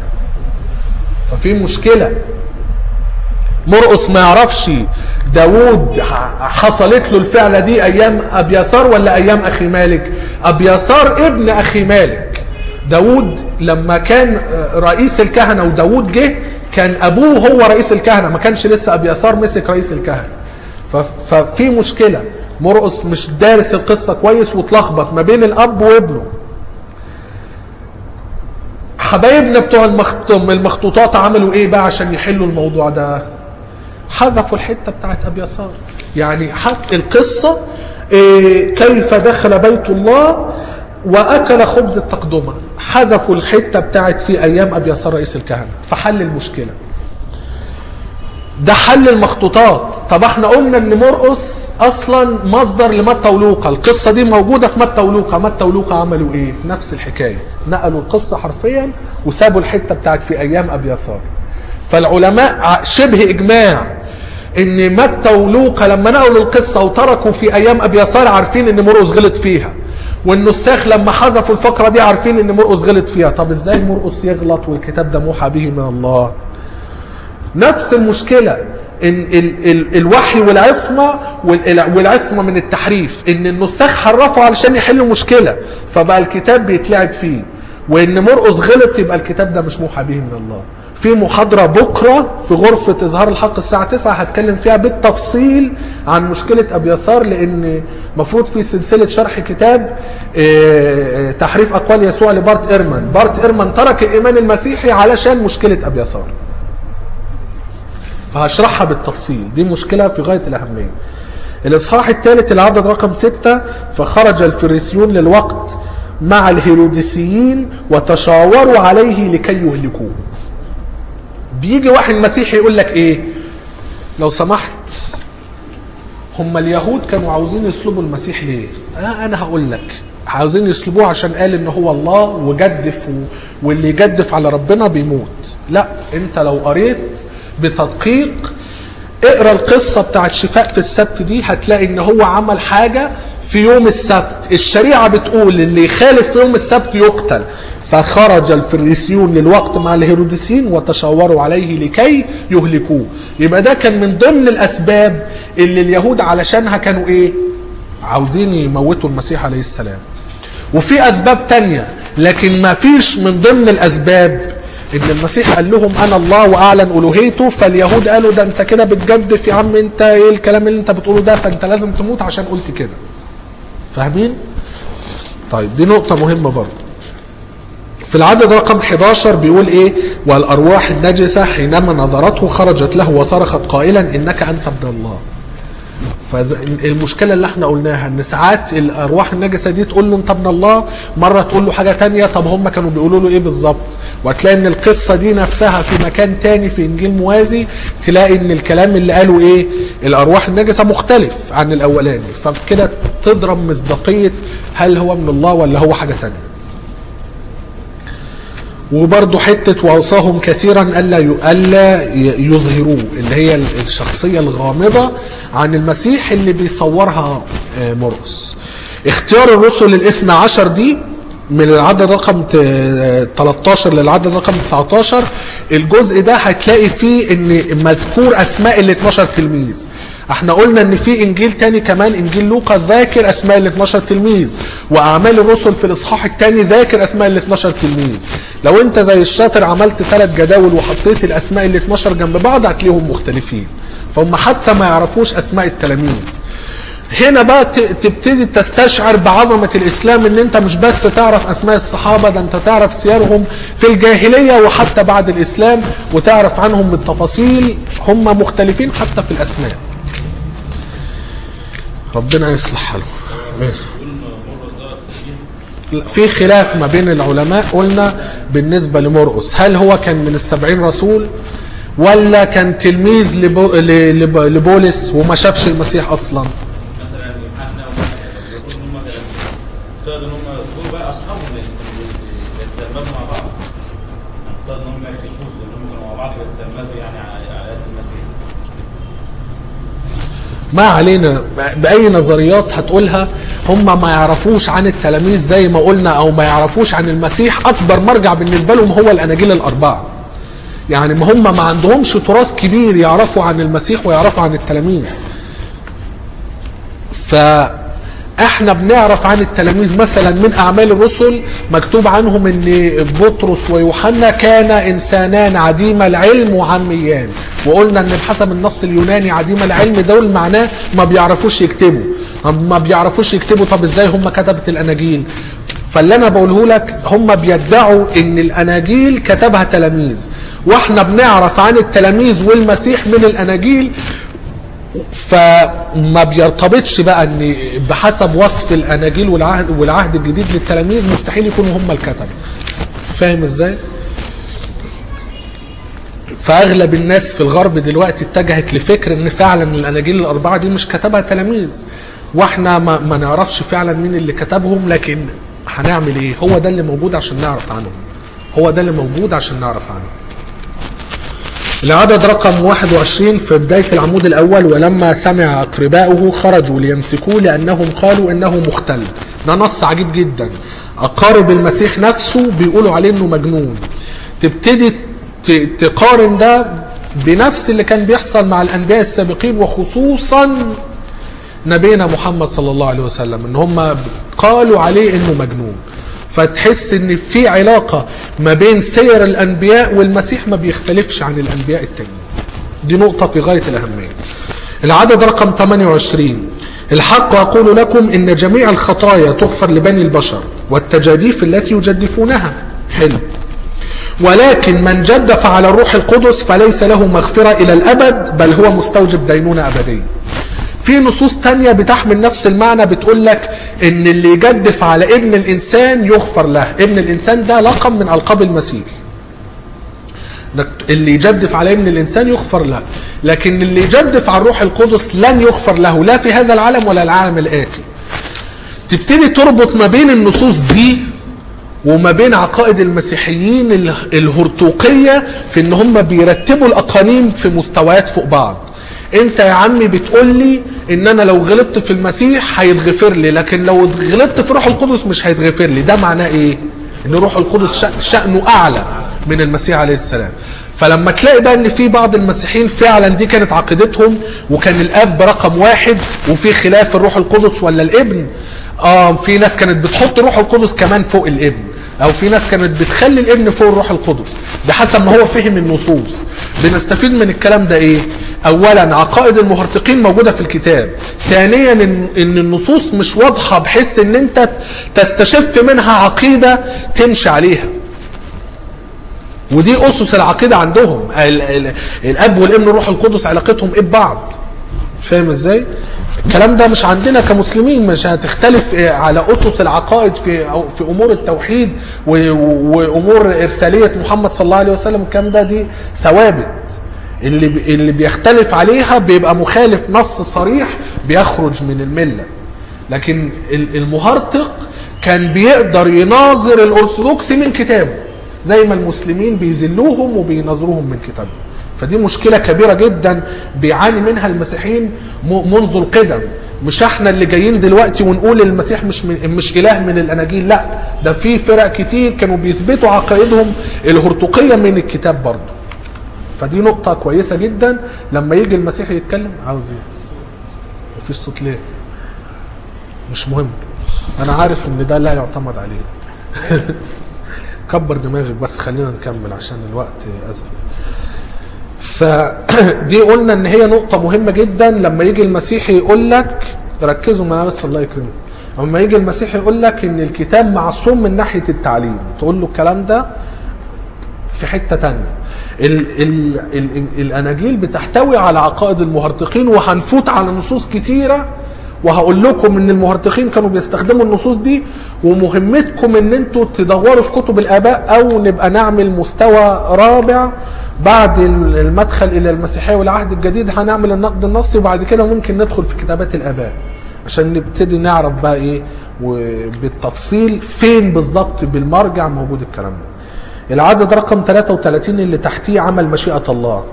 S1: ففي مشكلة مرقس ما يعرفش داوود ح- حصلت له الفعلة دي ايام ابياسار ولا ايام اخي مالك ابياسار ابن اخي مالك داوود لما كان آه، رئيس الكهنة وداوود جه كان ابوه هو رئيس الكهنة ما كانش لسه ابياسار مسك رئيس الكهنة ف- ففي مشكلة مرقس مش دارس القصة كويس واتلخبط ما بين الاب وابنه حبايبنا بتوع المخط... المخطوطات عملوا ايه بقى عشان يحلوا الموضوع ده حذفوا الحته بتاعت ابيسار يعني حط القصه إيه كيف دخل بيت الله واكل خبز التقدمه حذفوا الحته بتاعت في ايام ابيسار رئيس الكهنه فحل المشكله ده حل المخطوطات طب احنا قلنا ان مرقس اصلا مصدر لمتى ولوقا القصه دي موجوده في متى ولوقا متى ولوقا عملوا ايه نفس الحكايه نقلوا القصه حرفيا وسابوا الحته بتاعت في ايام ابيسار فالعلماء ع- شبه اجماع ان متى ولوقا لما نقلوا القصه وتركوا في ايام ابيسار عارفين ان مرقس غلط فيها والنساخ لما حذفوا الفقره دي عارفين ان مرقس غلط فيها طب ازاي مرقس يغلط والكتاب ده موحى به من الله نفس المشكلة ان ال ال الوحي والعصمة وال- والعصمة من التحريف ان النساخ حرفوا علشان يحلوا مشكلة فبقى الكتاب بيتلعب فيه وان مرقس غلط يبقى الكتاب ده مش موحى به من الله في محاضرة بكرة في غرفة إظهار الحق الساعة 9 هتكلم فيها بالتفصيل عن مشكلة أبي يسار لأن مفروض في سلسلة شرح كتاب آه، آه، تحريف أقوال يسوع لبارت إيرمان بارت إيرمان ترك الإيمان المسيحي علشان مشكلة أبي يسار فهشرحها بالتفصيل دي مشكلة في غاية الأهمية الإصحاح الثالث العدد رقم ستة فخرج الفريسيون للوقت مع الهيروديسيين وتشاوروا عليه لكي يهلكوه بيجي واحد مسيحي يقول لك ايه لو سمحت هم اليهود كانوا عاوزين يسلبوا المسيح ليه آه انا هقول لك عاوزين يسلبوه عشان قال ان هو الله وجدف و... واللي يجدف على ربنا بيموت لا انت لو قريت بتدقيق اقرا القصه بتاعت شفاء في السبت دي هتلاقي ان هو عمل حاجه في يوم السبت الشريعه بتقول اللي يخالف في يوم السبت يقتل فخرج الفريسيون للوقت مع الهيروديسيين وتشاوروا عليه لكي يهلكوه يبقى ده كان من ضمن الاسباب اللي اليهود علشانها كانوا ايه عاوزين يموتوا المسيح عليه السلام وفي اسباب تانية لكن ما فيش من ضمن الاسباب ان المسيح قال لهم انا الله واعلن الوهيته فاليهود قالوا ده انت كده بتجدف يا عم انت ايه الكلام اللي انت بتقوله ده فانت لازم تموت عشان قلت كده فاهمين طيب دي نقطة مهمة برضه في العدد رقم 11 بيقول ايه والارواح النجسة حينما نظرته خرجت له وصرخت قائلا انك انت ابن الله فالمشكلة اللي احنا قلناها ان ساعات الارواح النجسة دي تقول له انت ابن الله مرة تقول له حاجة تانية طب هم كانوا بيقولوا له ايه بالظبط وهتلاقي ان القصة دي نفسها في مكان تاني في انجيل موازي تلاقي ان الكلام اللي قاله ايه الارواح النجسة مختلف عن الاولاني فكده تضرب مصداقية هل هو من الله ولا هو حاجة تانية وبرضه حتة وأوصاهم كثيرا ألا ي- ألا ي- يظهروه اللي هي ال- الشخصية الغامضة عن المسيح اللي بيصورها آه، مرقس اختيار الرسل الاثنى عشر دي من العدد رقم ت- 13 للعدد رقم 19 الجزء ده هتلاقي فيه ان مذكور اسماء ال 12 تلميذ احنا قلنا ان في انجيل تاني كمان انجيل لوقا ذاكر اسماء ال 12 تلميذ واعمال الرسل في الاصحاح الثاني ذاكر اسماء ال 12 تلميذ لو انت زي الشاطر عملت ثلاث جداول وحطيت الاسماء ال 12 جنب بعض هتلاقيهم مختلفين فهم حتى ما يعرفوش اسماء التلاميذ هنا بقى ت- تبتدي تستشعر بعظمة الإسلام إن أنت مش بس تعرف أسماء الصحابة ده أنت تعرف سيرهم في الجاهلية وحتى بعد الإسلام وتعرف عنهم بالتفاصيل هم مختلفين حتى في الأسماء ربنا يصلح حالهم في خلاف ما بين العلماء قلنا بالنسبة لمرقس هل هو كان من السبعين رسول ولا كان تلميذ لبو ل- لب- لبولس وما شافش المسيح أصلا
S4: مثلا يوحنا وواحد يقول ان هم افترض ان هم دول بقى اصحابهم لان يتلمذوا مع بعض افترض ان هم ما يكتشفوش لان هم كانوا مع بعض يتلمذوا يعني على على قد المسيح
S1: ما علينا بأي نظريات هتقولها هم ما يعرفوش عن التلاميذ زي ما قلنا أو ما يعرفوش عن المسيح أكبر مرجع بالنسبة لهم هو الأناجيل الأربعة يعني ما هم ما عندهمش تراث كبير يعرفوا عن المسيح ويعرفوا عن التلاميذ فاحنا بنعرف عن التلاميذ مثلا من اعمال الرسل مكتوب عنهم ان بطرس ويوحنا كان انسانان عديم العلم وعميان وقلنا ان بحسب النص اليوناني عديم العلم دول معناه ما بيعرفوش يكتبوا ما بيعرفوش يكتبوا طب ازاي هم كتبت الاناجيل فاللي انا بقوله لك هم بيدعوا ان الاناجيل كتبها تلاميذ واحنا بنعرف عن التلاميذ والمسيح من الاناجيل فما بيرتبطش بقى ان بحسب وصف الاناجيل والعهد والعهد الجديد للتلاميذ مستحيل يكونوا هم الكتبه فاهم ازاي فاغلب الناس في الغرب دلوقتي اتجهت لفكر ان فعلا الاناجيل الاربعه دي مش كتبها تلاميذ واحنا ما, ما نعرفش فعلا مين اللي كتبهم لكن هنعمل ايه هو ده اللي موجود عشان نعرف عنهم هو ده اللي موجود عشان نعرف عنهم العدد رقم 21 في بداية العمود الأول ولما سمع أقرباؤه خرجوا ليمسكوه لأنهم قالوا إنه مختل ده نص عجيب جدا أقارب المسيح نفسه بيقولوا عليه إنه مجنون تبتدي ت- تقارن ده بنفس اللي كان بيحصل مع الأنبياء السابقين وخصوصا نبينا محمد صلى الله عليه وسلم ان هم قالوا عليه انه مجنون فتحس ان في علاقة ما بين سير الانبياء والمسيح ما بيختلفش عن الانبياء التانيين دي نقطة في غاية الاهمية العدد رقم 28 الحق اقول لكم ان جميع الخطايا تغفر لبني البشر والتجاديف التي يجدفونها حلو ولكن من جدف على الروح القدس فليس له مغفرة إلى الأبد بل هو مستوجب دينونة أبدية في نصوص تانية بتحمل نفس المعنى بتقول لك ان اللي يجدف على ابن الانسان يغفر له ابن الانسان ده لقب من القاب المسيح ده اللي يجدف على ابن الانسان يغفر له لكن اللي يجدف على الروح القدس لن يغفر له لا في هذا العالم ولا العالم الاتي تبتدي تربط ما بين النصوص دي وما بين عقائد المسيحيين ال- الهرطوقية في ان هم بيرتبوا الاقانيم في مستويات فوق بعض انت يا عمي بتقول لي ان انا لو غلطت في المسيح هيتغفر لي لكن لو غلطت في روح القدس مش هيتغفر لي ده معناه ايه ان روح القدس شأ- شأنه اعلى من المسيح عليه السلام فلما تلاقي بقى ان في بعض المسيحيين فعلا دي كانت عقيدتهم وكان الاب رقم واحد وفي خلاف الروح القدس ولا الابن اه في ناس كانت بتحط روح القدس كمان فوق الابن او في ناس كانت بتخلي الابن فوق الروح القدس بحسب ما هو فهم النصوص بنستفيد من الكلام ده ايه اولا عقائد المهرطقين موجوده في الكتاب ثانيا ان إن النصوص مش واضحه بحيث ان انت تستشف منها عقيده تمشي عليها ودي اسس العقيده عندهم ال ال الاب والابن والروح القدس علاقتهم ايه ببعض فاهم ازاي الكلام ده مش عندنا كمسلمين مش هتختلف آه، على اسس العقائد في أو في امور التوحيد و- و- وامور ارساليه محمد صلى الله عليه وسلم الكلام ده دي ثوابت اللي بي- اللي بيختلف عليها بيبقى مخالف نص صريح بيخرج من المله لكن ال- المهرطق كان بيقدر يناظر الارثوذكسي من كتابه زي ما المسلمين بيذلوهم وبيناظروهم من كتابهم فدي مشكله كبيره جدا بيعاني منها المسيحيين م- منذ القدم مش احنا اللي جايين دلوقتي ونقول المسيح مش من مش اله من الاناجيل لا ده في فرق كتير كانوا بيثبتوا عقائدهم الهرطقيه من الكتاب برضه فدي نقطه كويسه جدا لما يجي المسيح يتكلم عاوز ايه مفيش صوت ليه مش مهم انا عارف ان ده لا يعتمد عليه كبر دماغك بس خلينا نكمل عشان الوقت اسف فدي قلنا ان هي نقطة مهمة جدا لما يجي المسيح يقول لك ركزوا معايا بس الله يكرمك لما يجي المسيح يقول لك ان الكتاب معصوم من ناحية التعليم تقول له الكلام ده في حتة تانية ال ال ال الاناجيل بتحتوي على عقائد المهرطقين وهنفوت على نصوص كتيرة وهقول لكم ان المهرطقين كانوا بيستخدموا النصوص دي ومهمتكم ان انتوا تدوروا في كتب الاباء او نبقى نعمل مستوى رابع بعد المدخل الى المسيحيه والعهد الجديد هنعمل النقد النصي وبعد كده ممكن ندخل في كتابات الاباء عشان نبتدي نعرف بقى ايه وبالتفصيل فين بالظبط بالمرجع موجود الكلام ده العدد رقم 33 اللي تحتيه عمل مشيئه الله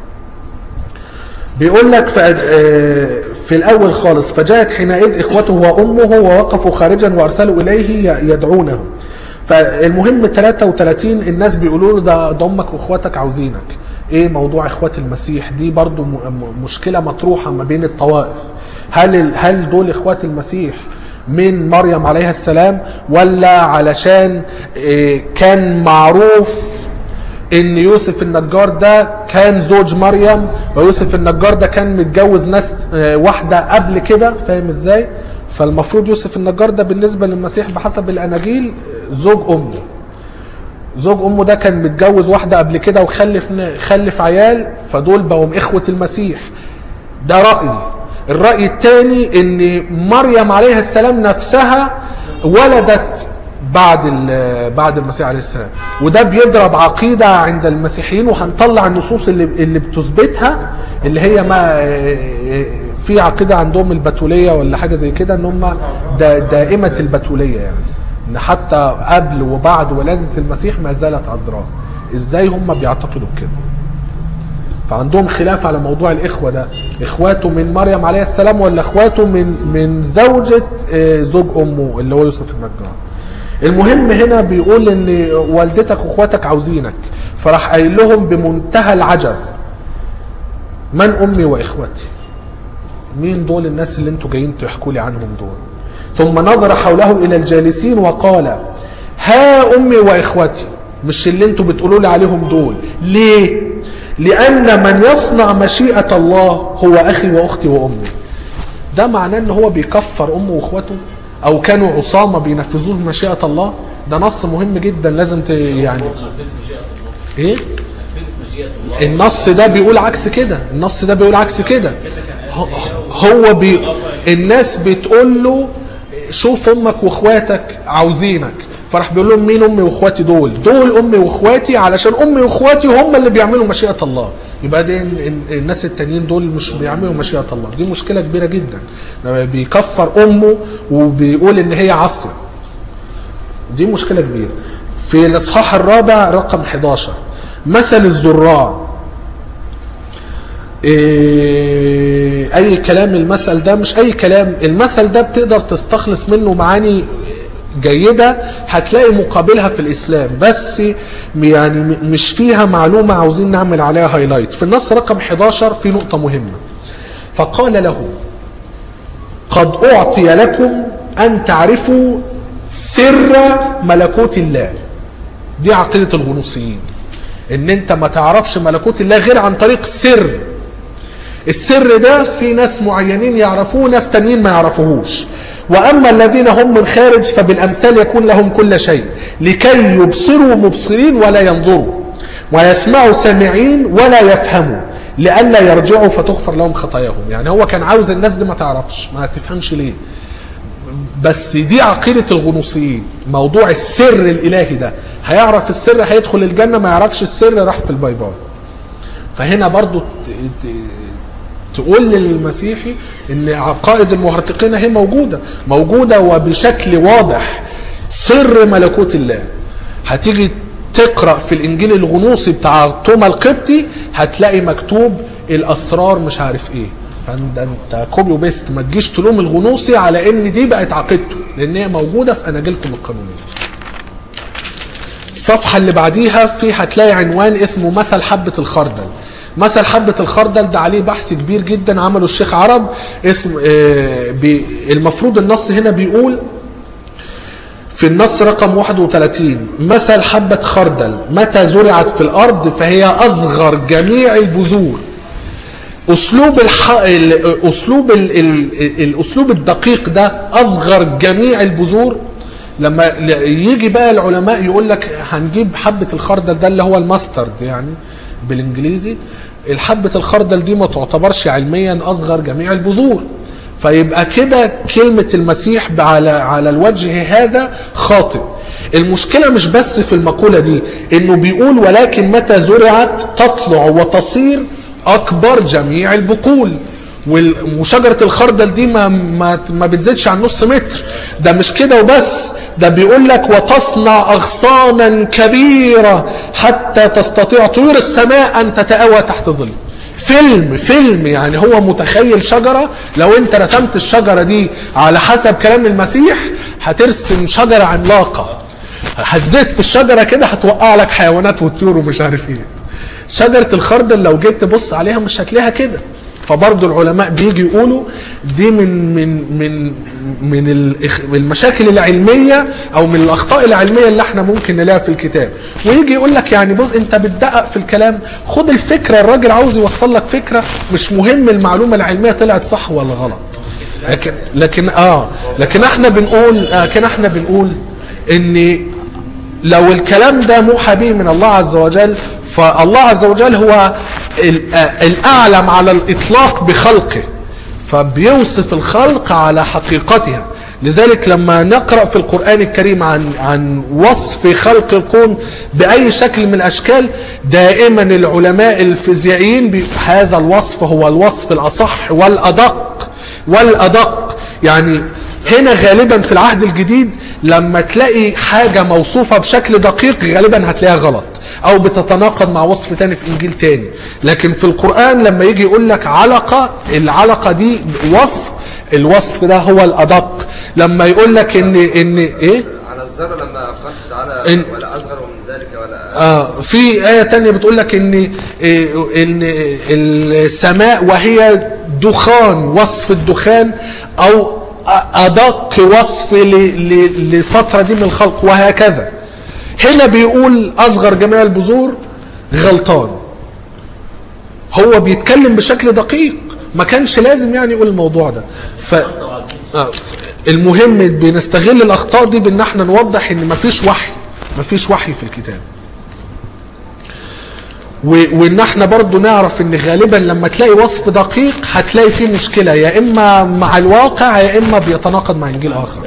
S1: بيقول لك في, آه، في الاول خالص فجاءت حينئذ اخوته وامه ووقفوا خارجا وارسلوا اليه يدعونه فالمهم 33 الناس بيقولوا له ده ده امك واخواتك عاوزينك ايه موضوع اخوات المسيح دي برضو م- م- مشكله مطروحه ما بين الطوائف هل ال- هل دول اخوات المسيح من مريم عليها السلام ولا علشان إيه كان معروف ان يوسف النجار ده كان زوج مريم ويوسف النجار ده كان متجوز ناس آه، واحده قبل كده فاهم ازاي فالمفروض يوسف النجار ده بالنسبه للمسيح بحسب الاناجيل آه، زوج امه زوج امه ده كان متجوز واحده قبل كده وخلف خلف عيال فدول بقوا اخوه المسيح ده راي الراي الثاني ان مريم عليها السلام نفسها ولدت بعد ال- بعد المسيح عليه السلام وده بيضرب عقيده عند المسيحيين وهنطلع النصوص اللي اللي بتثبتها اللي هي ما في عقيده عندهم البتوليه ولا حاجه زي كده ان هم دا دائمه البتوليه يعني ان حتى قبل وبعد ولاده المسيح ما زالت عذراء ازاي هم بيعتقدوا بكده فعندهم خلاف على موضوع الاخوه ده اخواته من مريم عليه السلام ولا اخواته من من زوجة آه، زوج امه اللي هو يوسف النجار المهم هنا بيقول ان والدتك واخواتك عاوزينك فراح قايل لهم بمنتهى العجب من امي واخوتي مين دول الناس اللي انتوا جايين تحكوا لي عنهم دول ثم نظر حوله الى الجالسين وقال ها امي واخوتي مش اللي انتوا بتقولوا لي عليهم دول ليه لان من يصنع مشيئه الله هو اخي واختي وامي ده معناه ان هو بيكفر امه واخواته او كانوا عصامه بينفذون مشيئه الله ده نص مهم جدا لازم ت... يعني
S4: نفذ مشيئة الله
S1: ايه
S4: نفذ مشيئة الله
S1: النص ده بيقول عكس كده النص ده بيقول عكس كده هو- هو بي الناس بتقول له شوف امك واخواتك عاوزينك فراح بيقول لهم مين امي واخواتي دول دول امي واخواتي علشان امي واخواتي هم اللي بيعملوا مشيئه الله يبقى دي ال- ال- الناس التانيين دول مش بيعملوا مشيئه الله دي مشكله كبيره جدا لما بيكفر امه وبيقول ان هي عصيه دي مشكله كبيره في الاصحاح الرابع رقم 11 مثل الزراع إيه، اي كلام المثل ده مش اي كلام المثل ده بتقدر تستخلص منه معاني جيدة هتلاقي مقابلها في الإسلام بس يعني م- مش فيها معلومة عاوزين نعمل عليها هايلايت في النص رقم 11 في نقطة مهمة فقال له قد أعطي لكم أن تعرفوا سر ملكوت الله دي عقيدة الغنوصيين ان انت ما تعرفش ملكوت الله غير عن طريق سر السر ده في ناس معينين يعرفوه ناس تانيين ما يعرفوهوش واما الذين هم من خارج فبالامثال يكون لهم كل شيء لكي يبصروا مبصرين ولا ينظروا ويسمعوا سامعين ولا يفهموا لئلا يرجعوا فتغفر لهم خطاياهم يعني هو كان عاوز الناس دي ما تعرفش ما تفهمش ليه بس دي عقيدة الغنوصيين موضوع السر الإلهي ده هيعرف السر هيدخل الجنة ما يعرفش السر راح في الباي باي فهنا برضو ت- ت- تقول للمسيحي ان عقائد المهرطقين هي موجودة موجودة وبشكل واضح سر ملكوت الله هتيجي تقرأ في الانجيل الغنوصي بتاع توما القبطي هتلاقي مكتوب الاسرار مش عارف ايه فانت انت كوبي وبيست ما تجيش تلوم الغنوصي على ان دي بقت عقيدته لان هي موجوده في اناجيلكم القانونيه الصفحة اللي بعديها في هتلاقي عنوان اسمه مثل حبة الخردل مثل حبة الخردل ده عليه بحث كبير جدا عمله الشيخ عرب اسم آه، بي- المفروض النص هنا بيقول في النص رقم 31 مثل حبة خردل متى زرعت في الأرض فهي أصغر جميع البذور اسلوب الح... ال- اسلوب ال... ال... الاسلوب الدقيق ده اصغر جميع البذور لما ل- يجي بقى العلماء يقول لك هنجيب حبه الخردل ده اللي هو الماسترد يعني بالانجليزي الحبه الخردل دي ما تعتبرش علميا اصغر جميع البذور فيبقى كده كلمه المسيح على على الوجه هذا خاطئ المشكله مش بس في المقوله دي انه بيقول ولكن متى زرعت تطلع وتصير اكبر جميع البقول وال- وشجره الخردل دي ما ما ما بتزيدش عن نص متر ده مش كده وبس ده بيقول لك وتصنع اغصانا كبيره حتى تستطيع طيور السماء ان تتأوى تحت ظل فيلم فيلم يعني هو متخيل شجره لو انت رسمت الشجره دي على حسب كلام المسيح هترسم شجره عملاقه هزيت في الشجره كده هتوقع لك حيوانات وطيور ومش عارف ايه شجره الخردل لو جيت تبص عليها مش هتلاقيها كده فبرضه العلماء بيجي يقولوا دي من من من من الإخ- من المشاكل العلميه او من الاخطاء العلميه اللي احنا ممكن نلاقيها في الكتاب ويجي يقول لك يعني بص انت بتدقق في الكلام خد الفكره الراجل عاوز يوصل لك فكره مش مهم المعلومه العلميه طلعت صح ولا غلط لكن لكن اه لكن احنا بنقول آه لكن احنا بنقول ان لو الكلام ده موحى به من الله عز وجل فالله عز وجل هو ال- آه الأعلم على الإطلاق بخلقه فبيوصف الخلق على حقيقتها لذلك لما نقرأ في القرآن الكريم عن عن وصف خلق الكون بأي شكل من الأشكال دائما العلماء الفيزيائيين بي- هذا الوصف هو الوصف الأصح والأدق والأدق يعني هنا غالبا في العهد الجديد لما تلاقي حاجة موصوفة بشكل دقيق غالبا هتلاقيها غلط او بتتناقض مع وصف تاني في انجيل تاني لكن في القرآن لما يجي يقول لك علقة العلقة دي وصف الوصف ده هو الادق لما يقول لك ان ان ايه
S2: على الذرة لما قال تعالى
S1: إن-
S2: ولا أصغر من ذلك ولا
S1: آه في آية تانية بتقول لك إن إيه، إن السماء وهي دخان وصف الدخان أو أدق وصف ل- ل- لفترة دي من الخلق وهكذا هنا بيقول أصغر جميع البذور غلطان هو بيتكلم بشكل دقيق ما كانش لازم يعني يقول الموضوع ده ف آه، المهم بنستغل الاخطاء دي بان احنا نوضح ان مفيش وحي مفيش وحي في الكتاب و- وان احنا برضو نعرف ان غالبا لما تلاقي وصف دقيق هتلاقي فيه مشكله يا اما مع الواقع يا اما بيتناقض مع انجيل اخر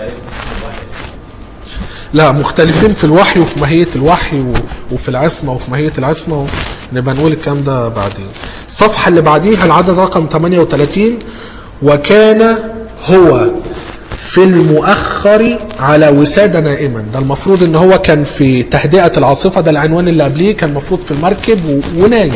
S1: لا مختلفين في الوحي وفي ماهيه الوحي و- وفي العصمه وفي ماهيه العصمه نبقى نقول الكلام ده بعدين الصفحه اللي بعديها العدد رقم 38 وكان هو في المؤخر على وسادة نائما ده المفروض ان هو كان في تهدئة العاصفة ده العنوان اللي قبليه كان المفروض في المركب و- ونايم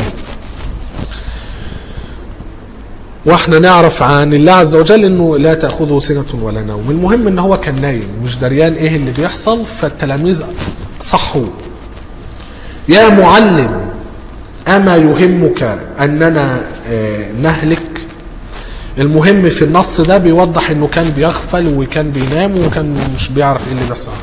S1: واحنا نعرف عن الله عز وجل انه لا تاخذه سنه ولا نوم المهم ان هو كان نايم مش دريان ايه اللي بيحصل فالتلاميذ صحوا يا معلم اما يهمك اننا آه، نهلك المهم في النص ده بيوضح انه كان بيغفل وكان بينام وكان مش بيعرف ايه اللي بيحصل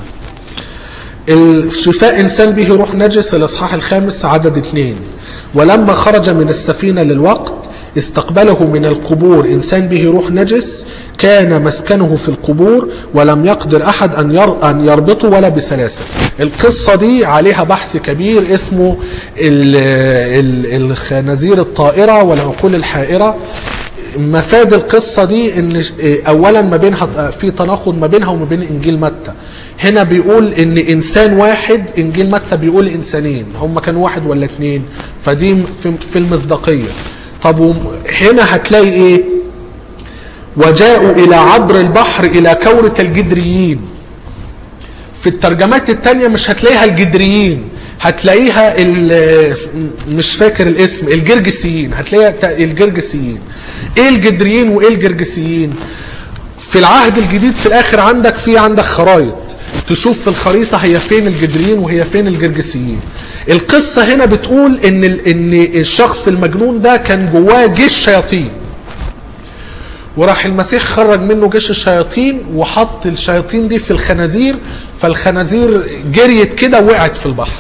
S1: الشفاء انسان به روح نجس الاصحاح الخامس عدد اثنين ولما خرج من السفينه للوقت استقبله من القبور انسان به روح نجس كان مسكنه في القبور ولم يقدر أحد أن ير- أن يربطه ولا بسلاسل القصة دي عليها بحث كبير اسمه ال- ال- الخنازير الطائرة والعقول الحائرة مفاد القصة دي ان ش- إيه، اولا ما بينها في تناقض ما بينها وما بين انجيل متى هنا بيقول ان انسان واحد انجيل متى بيقول انسانين هم كانوا واحد ولا اتنين فدي في, في المصداقية طب وم- هنا هتلاقي ايه وجاءوا الى عبر البحر الى كورة الجدريين في الترجمات التانية مش هتلاقيها الجدريين هتلاقيها ال- مش فاكر الاسم الجرجسيين هتلاقيها تا- الجرجسيين ايه الجدريين وايه الجرجسيين في العهد الجديد في الاخر عندك في عندك خرايط تشوف في الخريطة هي فين الجدريين وهي فين الجرجسيين القصة هنا بتقول ان ال- ان الشخص المجنون ده كان جواه جيش شياطين وراح المسيح خرج منه جيش الشياطين وحط الشياطين دي في الخنازير فالخنازير جريت كده وقعت في البحر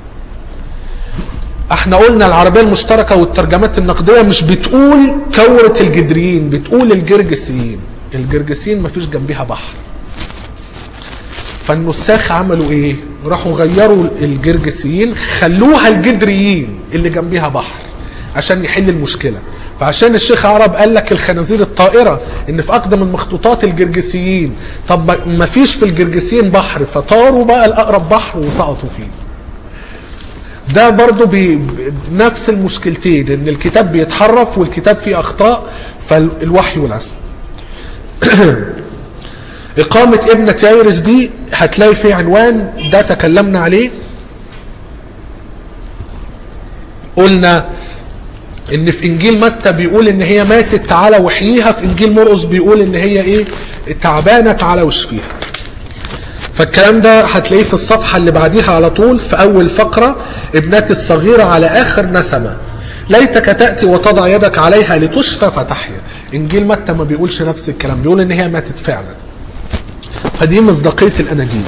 S1: احنا قلنا العربية المشتركة والترجمات النقدية مش بتقول كورة الجدريين بتقول الجرجسيين الجرجسيين مفيش جنبيها بحر فالنساخ عملوا ايه راحوا غيروا الجرجسيين خلوها الجدريين اللي جنبيها بحر عشان يحل المشكلة فعشان الشيخ عرب قال لك الخنازير الطائرة ان في اقدم المخطوطات الجرجسيين طب ما فيش في الجرجسيين بحر فطاروا بقى الاقرب بحر وسقطوا فيه ده برضو بي- بنفس المشكلتين ان الكتاب بيتحرف والكتاب فيه اخطاء فالوحي والعزم إقامة ابنة يايرس دي هتلاقي في عنوان ده تكلمنا عليه قلنا ان في انجيل متى بيقول ان هي ماتت تعالى وحييها في انجيل مرقس بيقول ان هي ايه تعبانه تعالى واشفيها فالكلام ده هتلاقيه في الصفحه اللي بعديها على طول في اول فقره ابنتي الصغيره على اخر نسمه ليتك تاتي وتضع يدك عليها لتشفى فتحيا انجيل متى ما بيقولش نفس الكلام بيقول ان هي ماتت فعلا فدي مصداقيه الاناجيل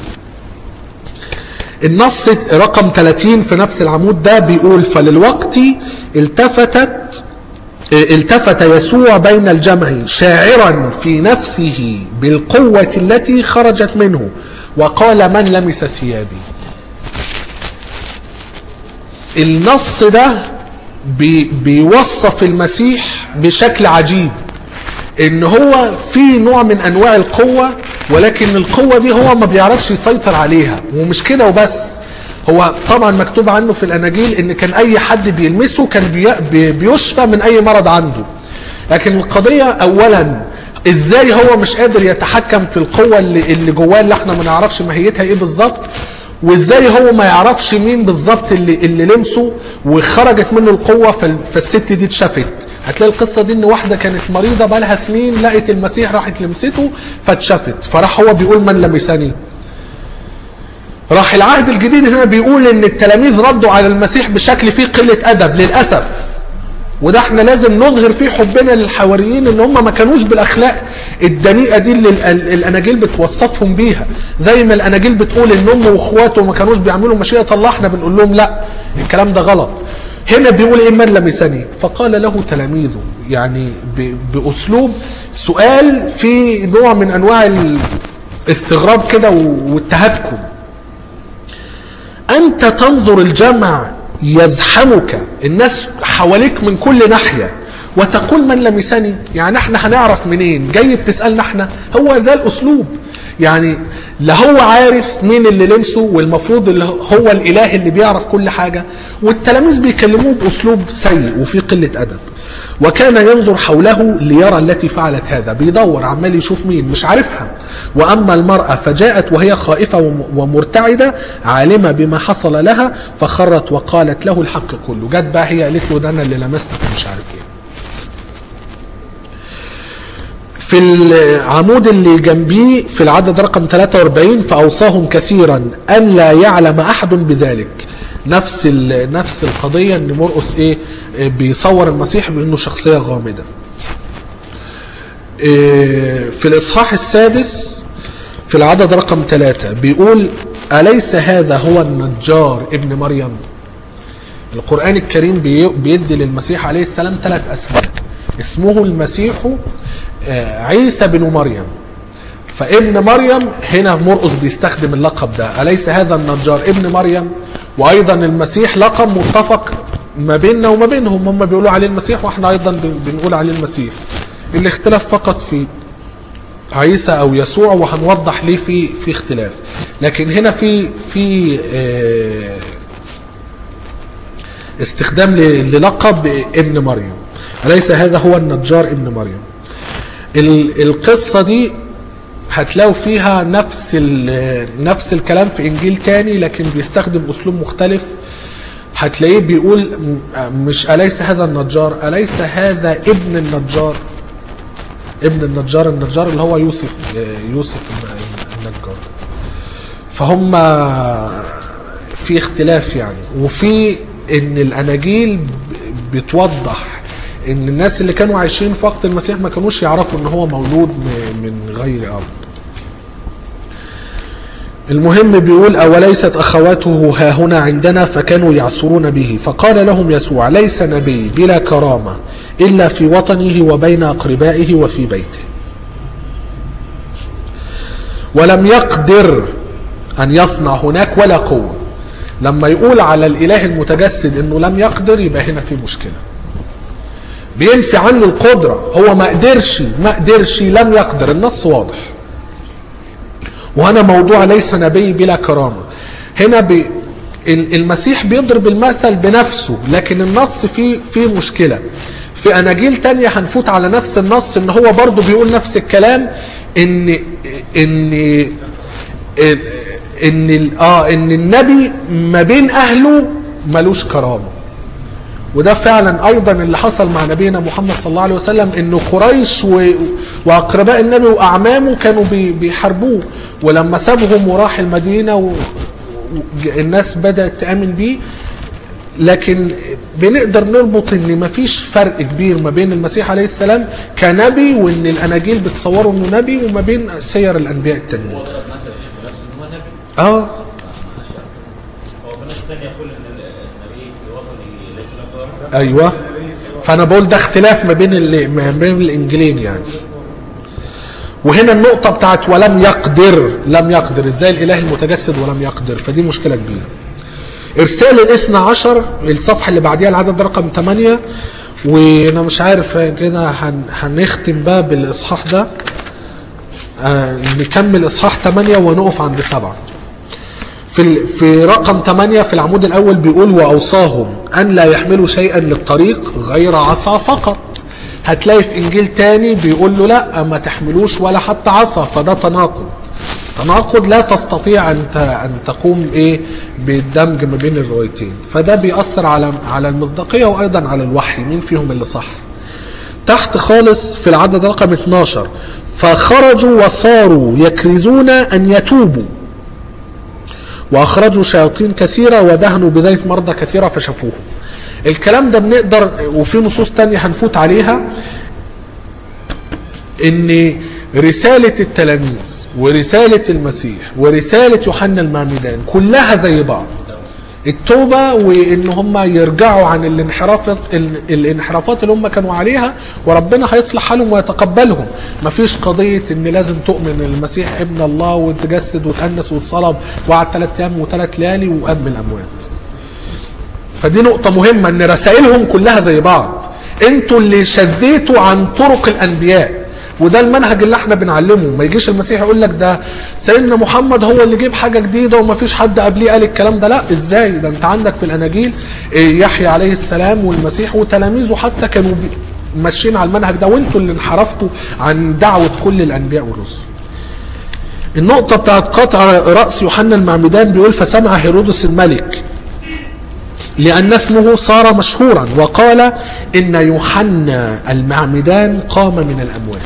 S1: النص رقم 30 في نفس العمود ده بيقول فللوقت التفتت التفت يسوع بين الجمع شاعرا في نفسه بالقوة التي خرجت منه وقال من لمس ثيابي النص ده بي بيوصف المسيح بشكل عجيب ان هو في نوع من انواع القوة ولكن القوة دي هو ما بيعرفش يسيطر عليها ومش كده وبس هو طبعا مكتوب عنه في الاناجيل ان كان اي حد بيلمسه كان بي- بي- بيشفى من اي مرض عنده لكن القضية اولا ازاي هو مش قادر يتحكم في القوة اللي, اللي جواه اللي احنا ما نعرفش ماهيتها ايه بالظبط وازاي هو ما يعرفش مين بالظبط اللي اللي لمسه وخرجت منه القوه فال- فالست دي اتشفت هتلاقي القصه دي ان واحده كانت مريضه بقالها سنين لقت المسيح راحت لمسته فاتشفت فراح هو بيقول من لمسني راح العهد الجديد هنا بيقول ان التلاميذ ردوا على المسيح بشكل فيه قله ادب للاسف وده احنا لازم نظهر فيه حبنا للحواريين ان هم ما كانوش بالاخلاق الدنيئه دي اللي ال- ال- الاناجيل بتوصفهم بيها زي ما الاناجيل بتقول ان امه واخواته ما كانوش بيعملوا مشيئه الله احنا بنقول لهم لا الكلام ده غلط هنا بيقول ايه من لمسني فقال له تلاميذه يعني ب- باسلوب سؤال في نوع من انواع الاستغراب كده و- والتهكم أنت تنظر الجمع يزحمك الناس حواليك من كل ناحية وتقول من لمسني يعني احنا هنعرف منين جاي تسألنا احنا هو ده الأسلوب يعني لا هو عارف مين اللي لمسه والمفروض اللي هو الإله اللي بيعرف كل حاجة والتلاميذ بيكلموه بأسلوب سيء وفي قلة أدب وكان ينظر حوله ليرى التي فعلت هذا بيدور عمال يشوف مين مش عارفها وأما المرأة فجاءت وهي خائفة وم- ومرتعدة عالمة بما حصل لها فخرت وقالت له الحق كله جت بقى هي قالت له ده أنا اللي لمستك مش عارف ايه في العمود اللي جنبيه في العدد رقم 43 فأوصاهم كثيرا أن لا يعلم أحد بذلك نفس ال- نفس القضية ان مرقس ايه إيه بيصور المسيح بانه شخصية غامضة إيه في الاصحاح السادس في العدد رقم ثلاثة بيقول أليس هذا هو النجار ابن مريم القرآن الكريم بي- بيدي للمسيح عليه السلام ثلاث أسماء اسمه المسيح آه، عيسى بن مريم فابن مريم هنا مرقس بيستخدم اللقب ده أليس هذا النجار ابن مريم وأيضا المسيح لقب متفق ما بيننا وما بينهم هم بيقولوا عليه المسيح واحنا أيضا بن- بنقول عليه المسيح الاختلاف فقط في عيسى او يسوع وهنوضح ليه في في اختلاف لكن هنا في في آه، استخدام ل- للقب ابن مريم أليس هذا هو النجار ابن مريم ال- القصة دي هتلاقوا فيها نفس ال- نفس الكلام في انجيل تاني لكن بيستخدم اسلوب مختلف هتلاقيه بيقول م- مش اليس هذا النجار اليس هذا ابن النجار ابن النجار النجار اللي هو يوسف يوسف النجار فهم في اختلاف يعني وفي ان الاناجيل ب- بتوضح ان الناس اللي كانوا عايشين في وقت المسيح ما كانوش يعرفوا ان هو مولود م- من غير اب المهم بيقول أوليست أخواته ها هنا عندنا فكانوا يعثرون به فقال لهم يسوع ليس نبي بلا كرامة إلا في وطنه وبين أقربائه وفي بيته ولم يقدر أن يصنع هناك ولا قوة لما يقول على الإله المتجسد أنه لم يقدر يبقى هنا في مشكلة بينفي عنه القدرة هو ما قدرش ما قدرش لم يقدر النص واضح وهنا موضوع ليس نبي بلا كرامة هنا بي ال- المسيح بيضرب المثل بنفسه لكن النص فيه فيه مشكلة في أناجيل تانية هنفوت على نفس النص ان هو برضه بيقول نفس الكلام ان ان ان ال- اه ان النبي ما بين اهله ملوش كرامه وده فعلا ايضا اللي حصل مع نبينا محمد صلى الله عليه وسلم انه قريش و... واقرباء النبي واعمامه كانوا بي... بيحاربوه ولما سابهم وراح المدينه و... و... الناس بدات تامن بيه لكن بنقدر نربط ان مفيش فرق كبير ما بين المسيح عليه السلام كنبي وان الاناجيل بتصوره انه نبي وما بين سير الانبياء التانيين
S4: ضرب مثل شيخ بنفسه ان هو نبي
S1: اه
S4: هو في نفس الثانيه يقول ان النبي في وطني ليس له كرامه
S1: ايوه فانا بقول ده اختلاف ما بين ال- ما بين الانجيلين يعني وهنا النقطة بتاعت ولم يقدر لم يقدر ازاي الاله المتجسد ولم يقدر فدي مشكلة كبيرة ارسال الاثنى عشر الصفحة اللي بعديها العدد رقم 8 وانا مش عارف كده هن- هنختم بقى بالاصحاح ده آه نكمل اصحاح 8 ونقف عند سبعة في ال- في رقم 8 في العمود الاول بيقول واوصاهم ان لا يحملوا شيئا للطريق غير عصا فقط هتلاقي في انجيل تاني بيقول له لا ما تحملوش ولا حتى عصا فده تناقض تناقض لا تستطيع ان ت- ان تقوم ايه بالدمج ما بين الروايتين فده بيأثر على على المصداقيه وايضا على الوحي مين فيهم اللي صح تحت خالص في العدد رقم 12 فخرجوا وصاروا يكرزون ان يتوبوا واخرجوا شياطين كثيره ودهنوا بزيت مرضى كثيره فشافوهم الكلام ده بنقدر وفي نصوص تانية هنفوت عليها ان رسالة التلاميذ ورسالة المسيح ورسالة يوحنا المعمدان كلها زي بعض التوبة وان هم يرجعوا عن الانحرافات ال- الانحرافات اللي هم كانوا عليها وربنا هيصلح حالهم ويتقبلهم مفيش قضية ان لازم تؤمن المسيح ابن الله وتجسد وتأنس وتصلب وقعد ثلاث ايام وثلاث ليالي وقام من الاموات فدي نقطة مهمة ان رسائلهم كلها زي بعض انتوا اللي شديتوا عن طرق الانبياء وده المنهج اللي احنا بنعلمه ما يجيش المسيح يقول لك ده سيدنا محمد هو اللي جيب حاجة جديدة وما فيش حد قبليه قال الكلام ده لا ازاي ده انت عندك في الاناجيل إيه، يحيى عليه السلام والمسيح وتلاميذه حتى كانوا بي- ماشيين على المنهج ده وانتوا اللي انحرفتوا عن دعوة كل الانبياء والرسل النقطة بتاعت قطع رأس يوحنا المعمدان بيقول فسمع هيرودس الملك لأن اسمه صار مشهورا وقال إن يوحنا المعمدان قام من الأموات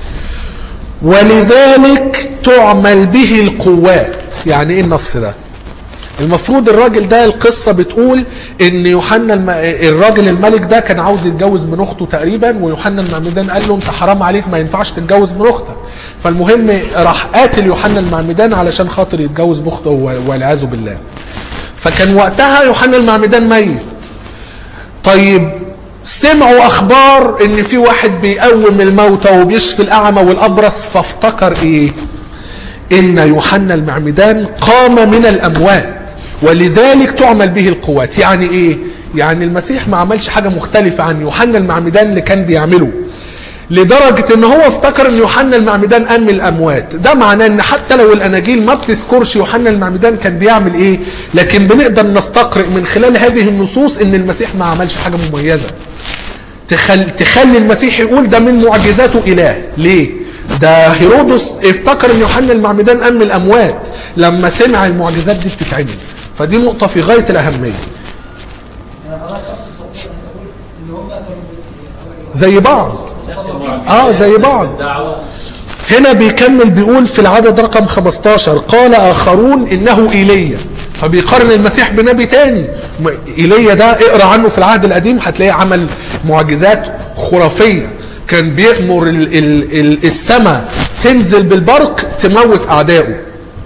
S1: ولذلك تعمل به القوات يعني إيه النص ده المفروض الراجل ده القصة بتقول ان يوحنا الم... الراجل الملك ده كان عاوز يتجوز من اخته تقريبا ويوحنا المعمدان قال له انت حرام عليك ما ينفعش تتجوز من اختك فالمهم راح قاتل يوحنا المعمدان علشان خاطر يتجوز باخته و- والعياذ بالله فكان وقتها يوحنا المعمدان ميت طيب سمعوا اخبار ان في واحد بيقوم الموتى وبيشفي الاعمى والابرص فافتكر ايه ان يوحنا المعمدان قام من الاموات ولذلك تعمل به القوات يعني ايه يعني المسيح ما عملش حاجه مختلفه عن يوحنا المعمدان اللي كان بيعمله لدرجة ان هو افتكر ان يوحنا المعمدان قام من الاموات ده معناه ان حتى لو الاناجيل ما بتذكرش يوحنا المعمدان كان بيعمل ايه لكن بنقدر نستقرئ من خلال هذه النصوص ان المسيح ما عملش حاجة مميزة تخل... تخلي المسيح يقول ده من معجزاته اله ليه ده هيرودس افتكر ان يوحنا المعمدان قام من الاموات لما سمع المعجزات دي بتتعمل فدي نقطة في غاية الأهمية
S3: يعني حضرتك اقصد تقول ان هم كانوا
S1: زي بعض
S4: نفس المعجزات
S1: اه زي بعض
S4: الدعوه
S1: هنا بيكمل بيقول في العدد رقم 15 قال آخرون إنه إيليا فبيقارن المسيح بنبي تاني م- إيليا ده اقرأ عنه في العهد القديم هتلاقيه عمل معجزات خرافية كان بيأمر ال- ال- ال- السماء تنزل بالبرق تموت أعدائه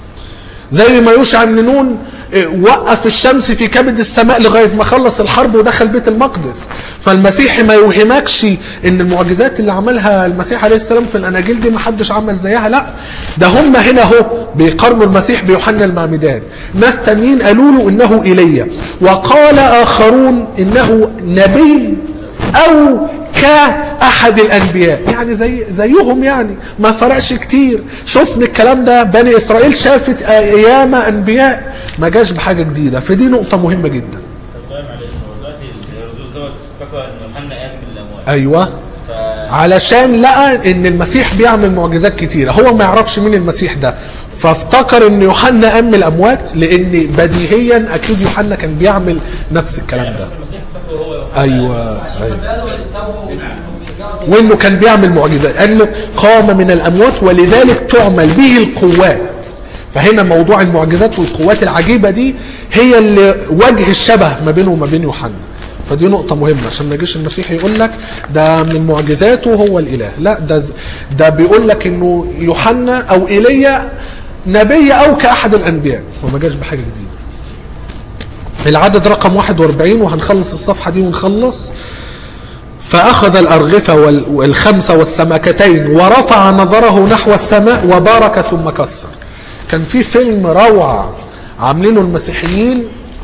S1: زي ما يوشع بن نون اه، وقف الشمس في كبد السماء لغايه ما خلص الحرب ودخل بيت المقدس فالمسيح ما يوهمكش ان المعجزات اللي عملها المسيح عليه السلام في الاناجيل دي ما حدش عمل زيها لا ده هم هنا اهو بيقارنوا المسيح بيوحنا المعمدان ناس تانيين قالوا له انه ايليا وقال اخرون انه نبي او كأحد الأنبياء يعني زي زيهم يعني ما فرقش كتير شفنا الكلام ده بني إسرائيل شافت أيام أنبياء ما جاش بحاجة جديدة فدي نقطة مهمة جدا
S4: طب سؤال معلش هو دلوقتي الهيرودوس دوت افتكر ان يوحنا قام من الاموات
S1: أيوة
S4: ف
S1: علشان لقى ان المسيح بيعمل معجزات كتيرة هو ما يعرفش مين المسيح ده فافتكر ان يوحنا قام من الاموات لان بديهيا اكيد يوحنا كان بيعمل نفس الكلام ده
S4: المسيح افتكر هو يوحنا
S1: ايوه,
S3: عشان
S1: أيوة.
S3: بدأوا يتوبوا ويشجعوا زي
S1: وانه كان بيعمل معجزات قال له قام من الاموات ولذلك تعمل به القوات فهنا موضوع المعجزات والقوات العجيبه دي هي اللي وجه الشبه ما بينه وما بين يوحنا فدي نقطة مهمة عشان ما يجيش المسيح يقول لك ده من معجزاته هو الإله، لا ده ز- ده بيقول لك إنه يوحنا أو إيليا نبي أو كأحد الأنبياء، فما جاش بحاجة جديدة. العدد رقم 41 وهنخلص الصفحة دي ونخلص فأخذ الأرغفة وال- والخمسة والسمكتين ورفع نظره نحو السماء وبارك ثم كسر كان في فيلم روعة عاملينه المسيحيين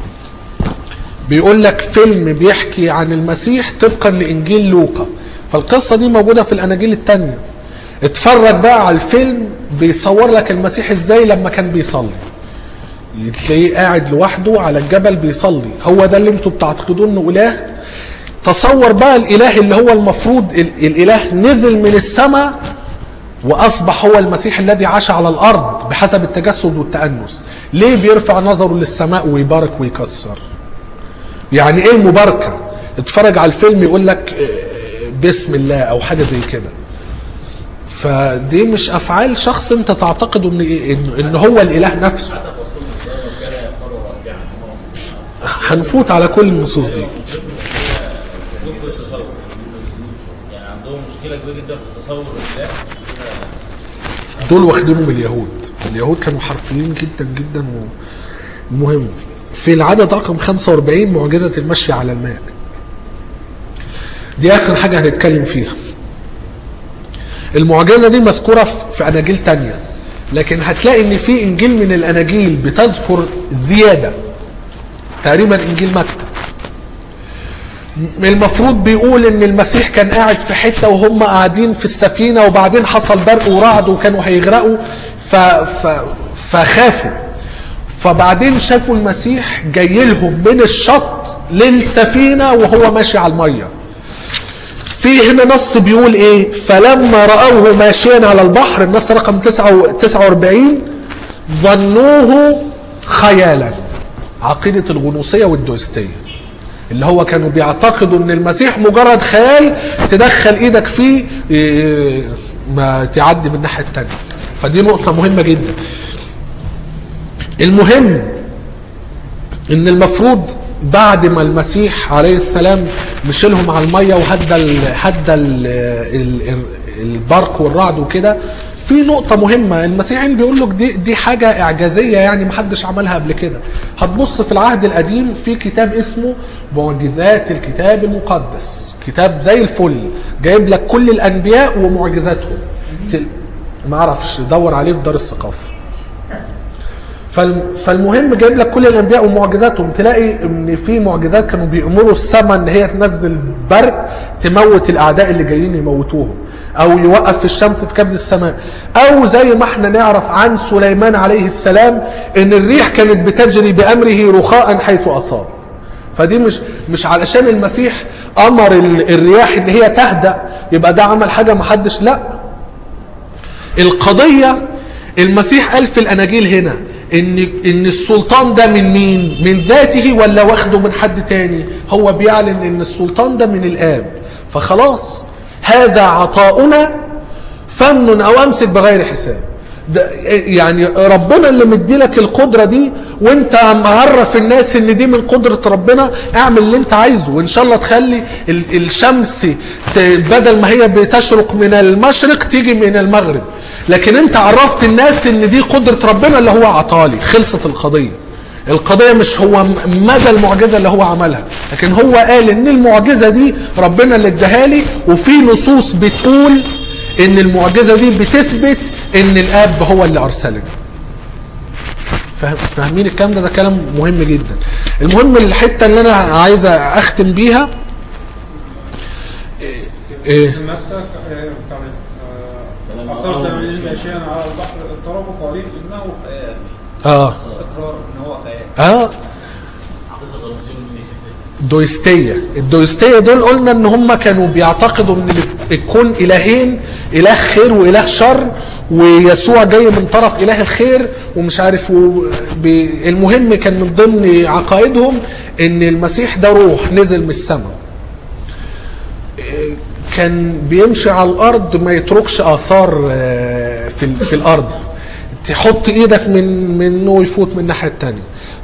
S1: بيقول لك فيلم بيحكي عن المسيح طبقا لإنجيل لوقا فالقصة دي موجودة في الأناجيل التانية اتفرج بقى على الفيلم بيصور لك المسيح ازاي لما كان بيصلي تلاقيه قاعد لوحده على الجبل بيصلي هو ده اللي انتوا بتعتقدوه انه اله تصور بقى الاله اللي هو المفروض ال- الاله نزل من السماء واصبح هو المسيح الذي عاش على الارض بحسب التجسد والتانس ليه بيرفع نظره للسماء ويبارك ويكسر يعني ايه المباركه اتفرج على الفيلم يقول لك آه، بسم الله او حاجه زي كده فدي مش افعال شخص انت تعتقد ان ان إن هو الاله نفسه هنفوت على كل النصوص دي
S4: مشكلة في التصور يعني عندهم مشكلة كبيرة جدا في تصور الإله
S1: دول واخدينهم اليهود اليهود كانوا حرفيين جدا جدا ومهم في العدد رقم 45 معجزة المشي على الماء دي آخر حاجة هنتكلم فيها المعجزة دي مذكورة في في أناجيل تانية لكن هتلاقي إن في إنجيل من الأناجيل بتذكر زيادة تقريبا إنجيل متى المفروض بيقول ان المسيح كان قاعد في حته وهم قاعدين في السفينه وبعدين حصل برق ورعد وكانوا هيغرقوا ف... ف... فخافوا فبعدين شافوا المسيح جاي لهم من الشط للسفينه وهو ماشي على الميه في هنا نص بيقول ايه فلما راوه ماشيا على البحر النص رقم 49 ظنوه خيالا عقيده الغنوصيه والدوستيه اللي هو كانوا بيعتقدوا ان المسيح مجرد خيال تدخل ايدك فيه إيه، ما تعدي من الناحيه التانيه فدي نقطه مهمه جدا المهم ان المفروض بعد ما المسيح عليه السلام مشيلهم على الميه وهدى ال هدى ال ال البرق والرعد وكده في نقطة مهمة المسيحيين بيقول لك دي دي حاجة إعجازية يعني محدش عملها قبل كده هتبص في العهد القديم في كتاب اسمه معجزات الكتاب المقدس كتاب زي الفل جايب لك كل الانبياء ومعجزاتهم تل- معرفش دور عليه في دار الثقافه فالم- فالمهم جايب لك كل الانبياء ومعجزاتهم تلاقي ان في معجزات كانوا بيامروا السماء ان هي تنزل برق تموت الاعداء اللي جايين يموتوهم او يوقف الشمس في كبد السماء او زي ما احنا نعرف عن سليمان عليه السلام ان الريح كانت بتجري بامره رخاء حيث اصاب فدي مش مش علشان المسيح امر ال- الرياح ان هي تهدأ يبقى ده عمل حاجه محدش لا القضية المسيح قال في الأناجيل هنا إن إن السلطان ده من مين؟ من ذاته ولا واخده من حد تاني؟ هو بيعلن إن السلطان ده من الآب فخلاص هذا عطاؤنا فمن أو أمسك بغير حساب ده يعني ربنا اللي مديلك القدرة دي وانت معرف الناس ان دي من قدرة ربنا اعمل اللي انت عايزه وان شاء الله تخلي ال- الشمس ت- بدل ما هي بتشرق من المشرق تيجي من المغرب لكن انت عرفت الناس ان دي قدرة ربنا اللي هو عطالي خلصت القضية القضية مش هو م- مدى المعجزة اللي هو عملها لكن هو قال ان المعجزة دي ربنا اللي اداها لي وفي نصوص بتقول ان المعجزة دي بتثبت ان الاب هو اللي ارسلني فاهم- فاهمين الكلام ده ده كلام مهم جدا المهم الحتة اللي انا عايز اختم بيها إيه إيه
S5: متى آه، بتاع آه، أبصرت تلاميذ ماشيا على البحر اضطربوا قليل إنه خيال
S1: اه
S5: إقرار إن هو خيال
S1: اه
S4: عقيدة الرسول من يحب
S1: دويستية الدويستية دول قلنا ان هم كانوا بيعتقدوا ان الكون الهين اله خير واله شر ويسوع جاي من طرف اله الخير ومش عارف و... ب... المهم كان من ضمن عقائدهم ان المسيح ده روح نزل من السماء كان بيمشي على الارض ما يتركش اثار آه، في ال- في الارض تحط ايدك من منه يفوت من الناحيه الثانيه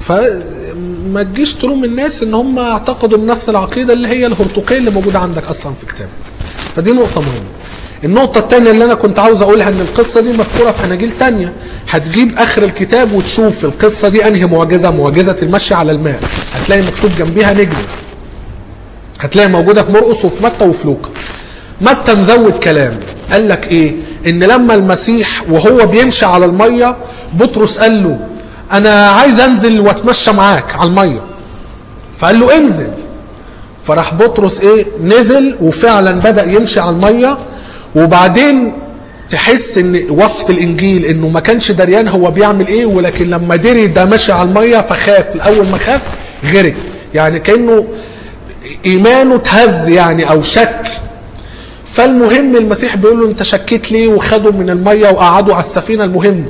S1: فما تجيش تلوم الناس ان هم اعتقدوا بنفس العقيده اللي هي الهرطوقيه اللي موجوده عندك اصلا في كتابك فدي نقطه مهمه النقطة الثانية اللي أنا كنت عاوز أقولها إن القصة دي مذكورة في أناجيل تانية هتجيب آخر الكتاب وتشوف القصة دي أنهي معجزة معجزة المشي على الماء هتلاقي مكتوب جنبيها نجم هتلاقي موجودة في مرقس وفي متى وفي لوقا متى مزود كلام قال لك ايه ان لما المسيح وهو بيمشي على المية بطرس قال له انا عايز انزل واتمشى معاك على المية فقال له انزل فراح بطرس ايه نزل وفعلا بدأ يمشي على المية وبعدين تحس ان وصف الانجيل انه ما كانش دريان هو بيعمل ايه ولكن لما دري ده ماشي على المية فخاف الاول ما خاف غرق يعني كانه ايمانه اتهز يعني او شك فالمهم المسيح بيقول له انت شكيت ليه وخده من الميه وقعدوا على السفينه المهم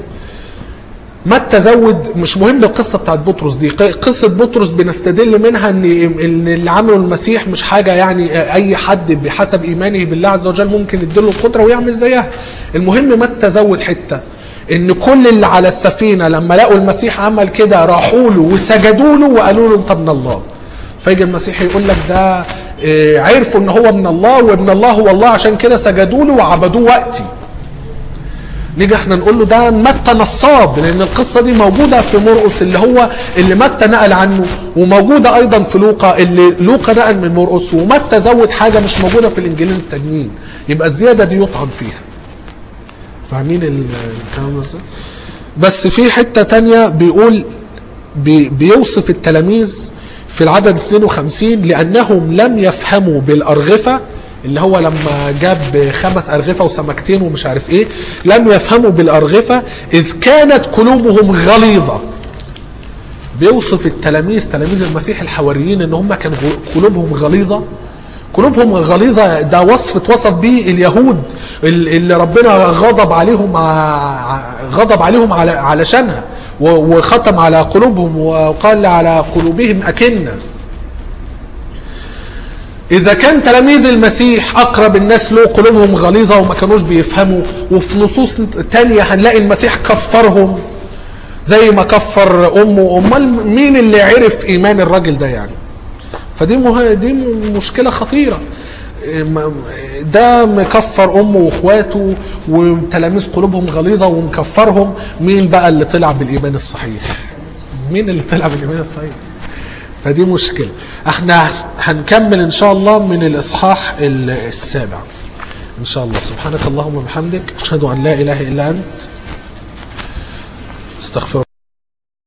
S1: متى زود مش مهم القصه بتاعت بطرس دي ق- قصه بطرس بنستدل منها ان ان اللي عمله المسيح مش حاجه يعني اي حد بحسب ايمانه بالله عز وجل ممكن يديله القدره ويعمل زيها المهم متى زود حته ان كل اللي على السفينه لما لقوا المسيح عمل كده راحوا له وسجدوا له وقالوا له انت ابن الله فيجي المسيح يقول لك ده آه، عرفوا ان هو ابن الله وابن الله هو الله عشان كده سجدوا له وعبدوه وقتي نيجي احنا نقول له ده متى نصاب لان القصه دي موجوده في مرقس اللي هو اللي متى نقل عنه وموجوده ايضا في لوقا اللي لوقا نقل من مرقس ومتى زود حاجه مش موجوده في الانجيلين التانيين يبقى الزياده دي يطعن فيها فاهمين ال- الكلام ده ازاي؟ بس في حته تانية بيقول بي بيوصف التلاميذ في العدد 52 لانهم لم يفهموا بالارغفه اللي هو لما جاب خمس ارغفه وسمكتين ومش عارف ايه لم يفهموا بالارغفه اذ كانت قلوبهم غليظه بيوصف التلاميذ تلاميذ المسيح الحواريين ان هم كان غ- قلوبهم غليظه قلوبهم غليظه ده وصف اتوصف به اليهود ال- اللي ربنا غضب عليهم ع- غضب عليهم على علشانها و- وختم على قلوبهم وقال على قلوبهم أكنة إذا كان تلاميذ المسيح أقرب الناس له قلوبهم غليظة وما كانوش بيفهموا وفي نصوص تانية هنلاقي المسيح كفرهم زي ما كفر أمه أمال مين اللي عرف إيمان الراجل ده يعني فدي مه... دي م- مشكلة خطيرة م- ده مكفر امه واخواته وتلاميذ قلوبهم غليظه ومكفرهم مين بقى اللي طلع بالايمان الصحيح مين اللي طلع بالايمان الصحيح فدي مشكله احنا هنكمل ان شاء الله من الاصحاح ال- السابع ان شاء الله سبحانك اللهم وبحمدك اشهد ان لا اله الا انت استغفرك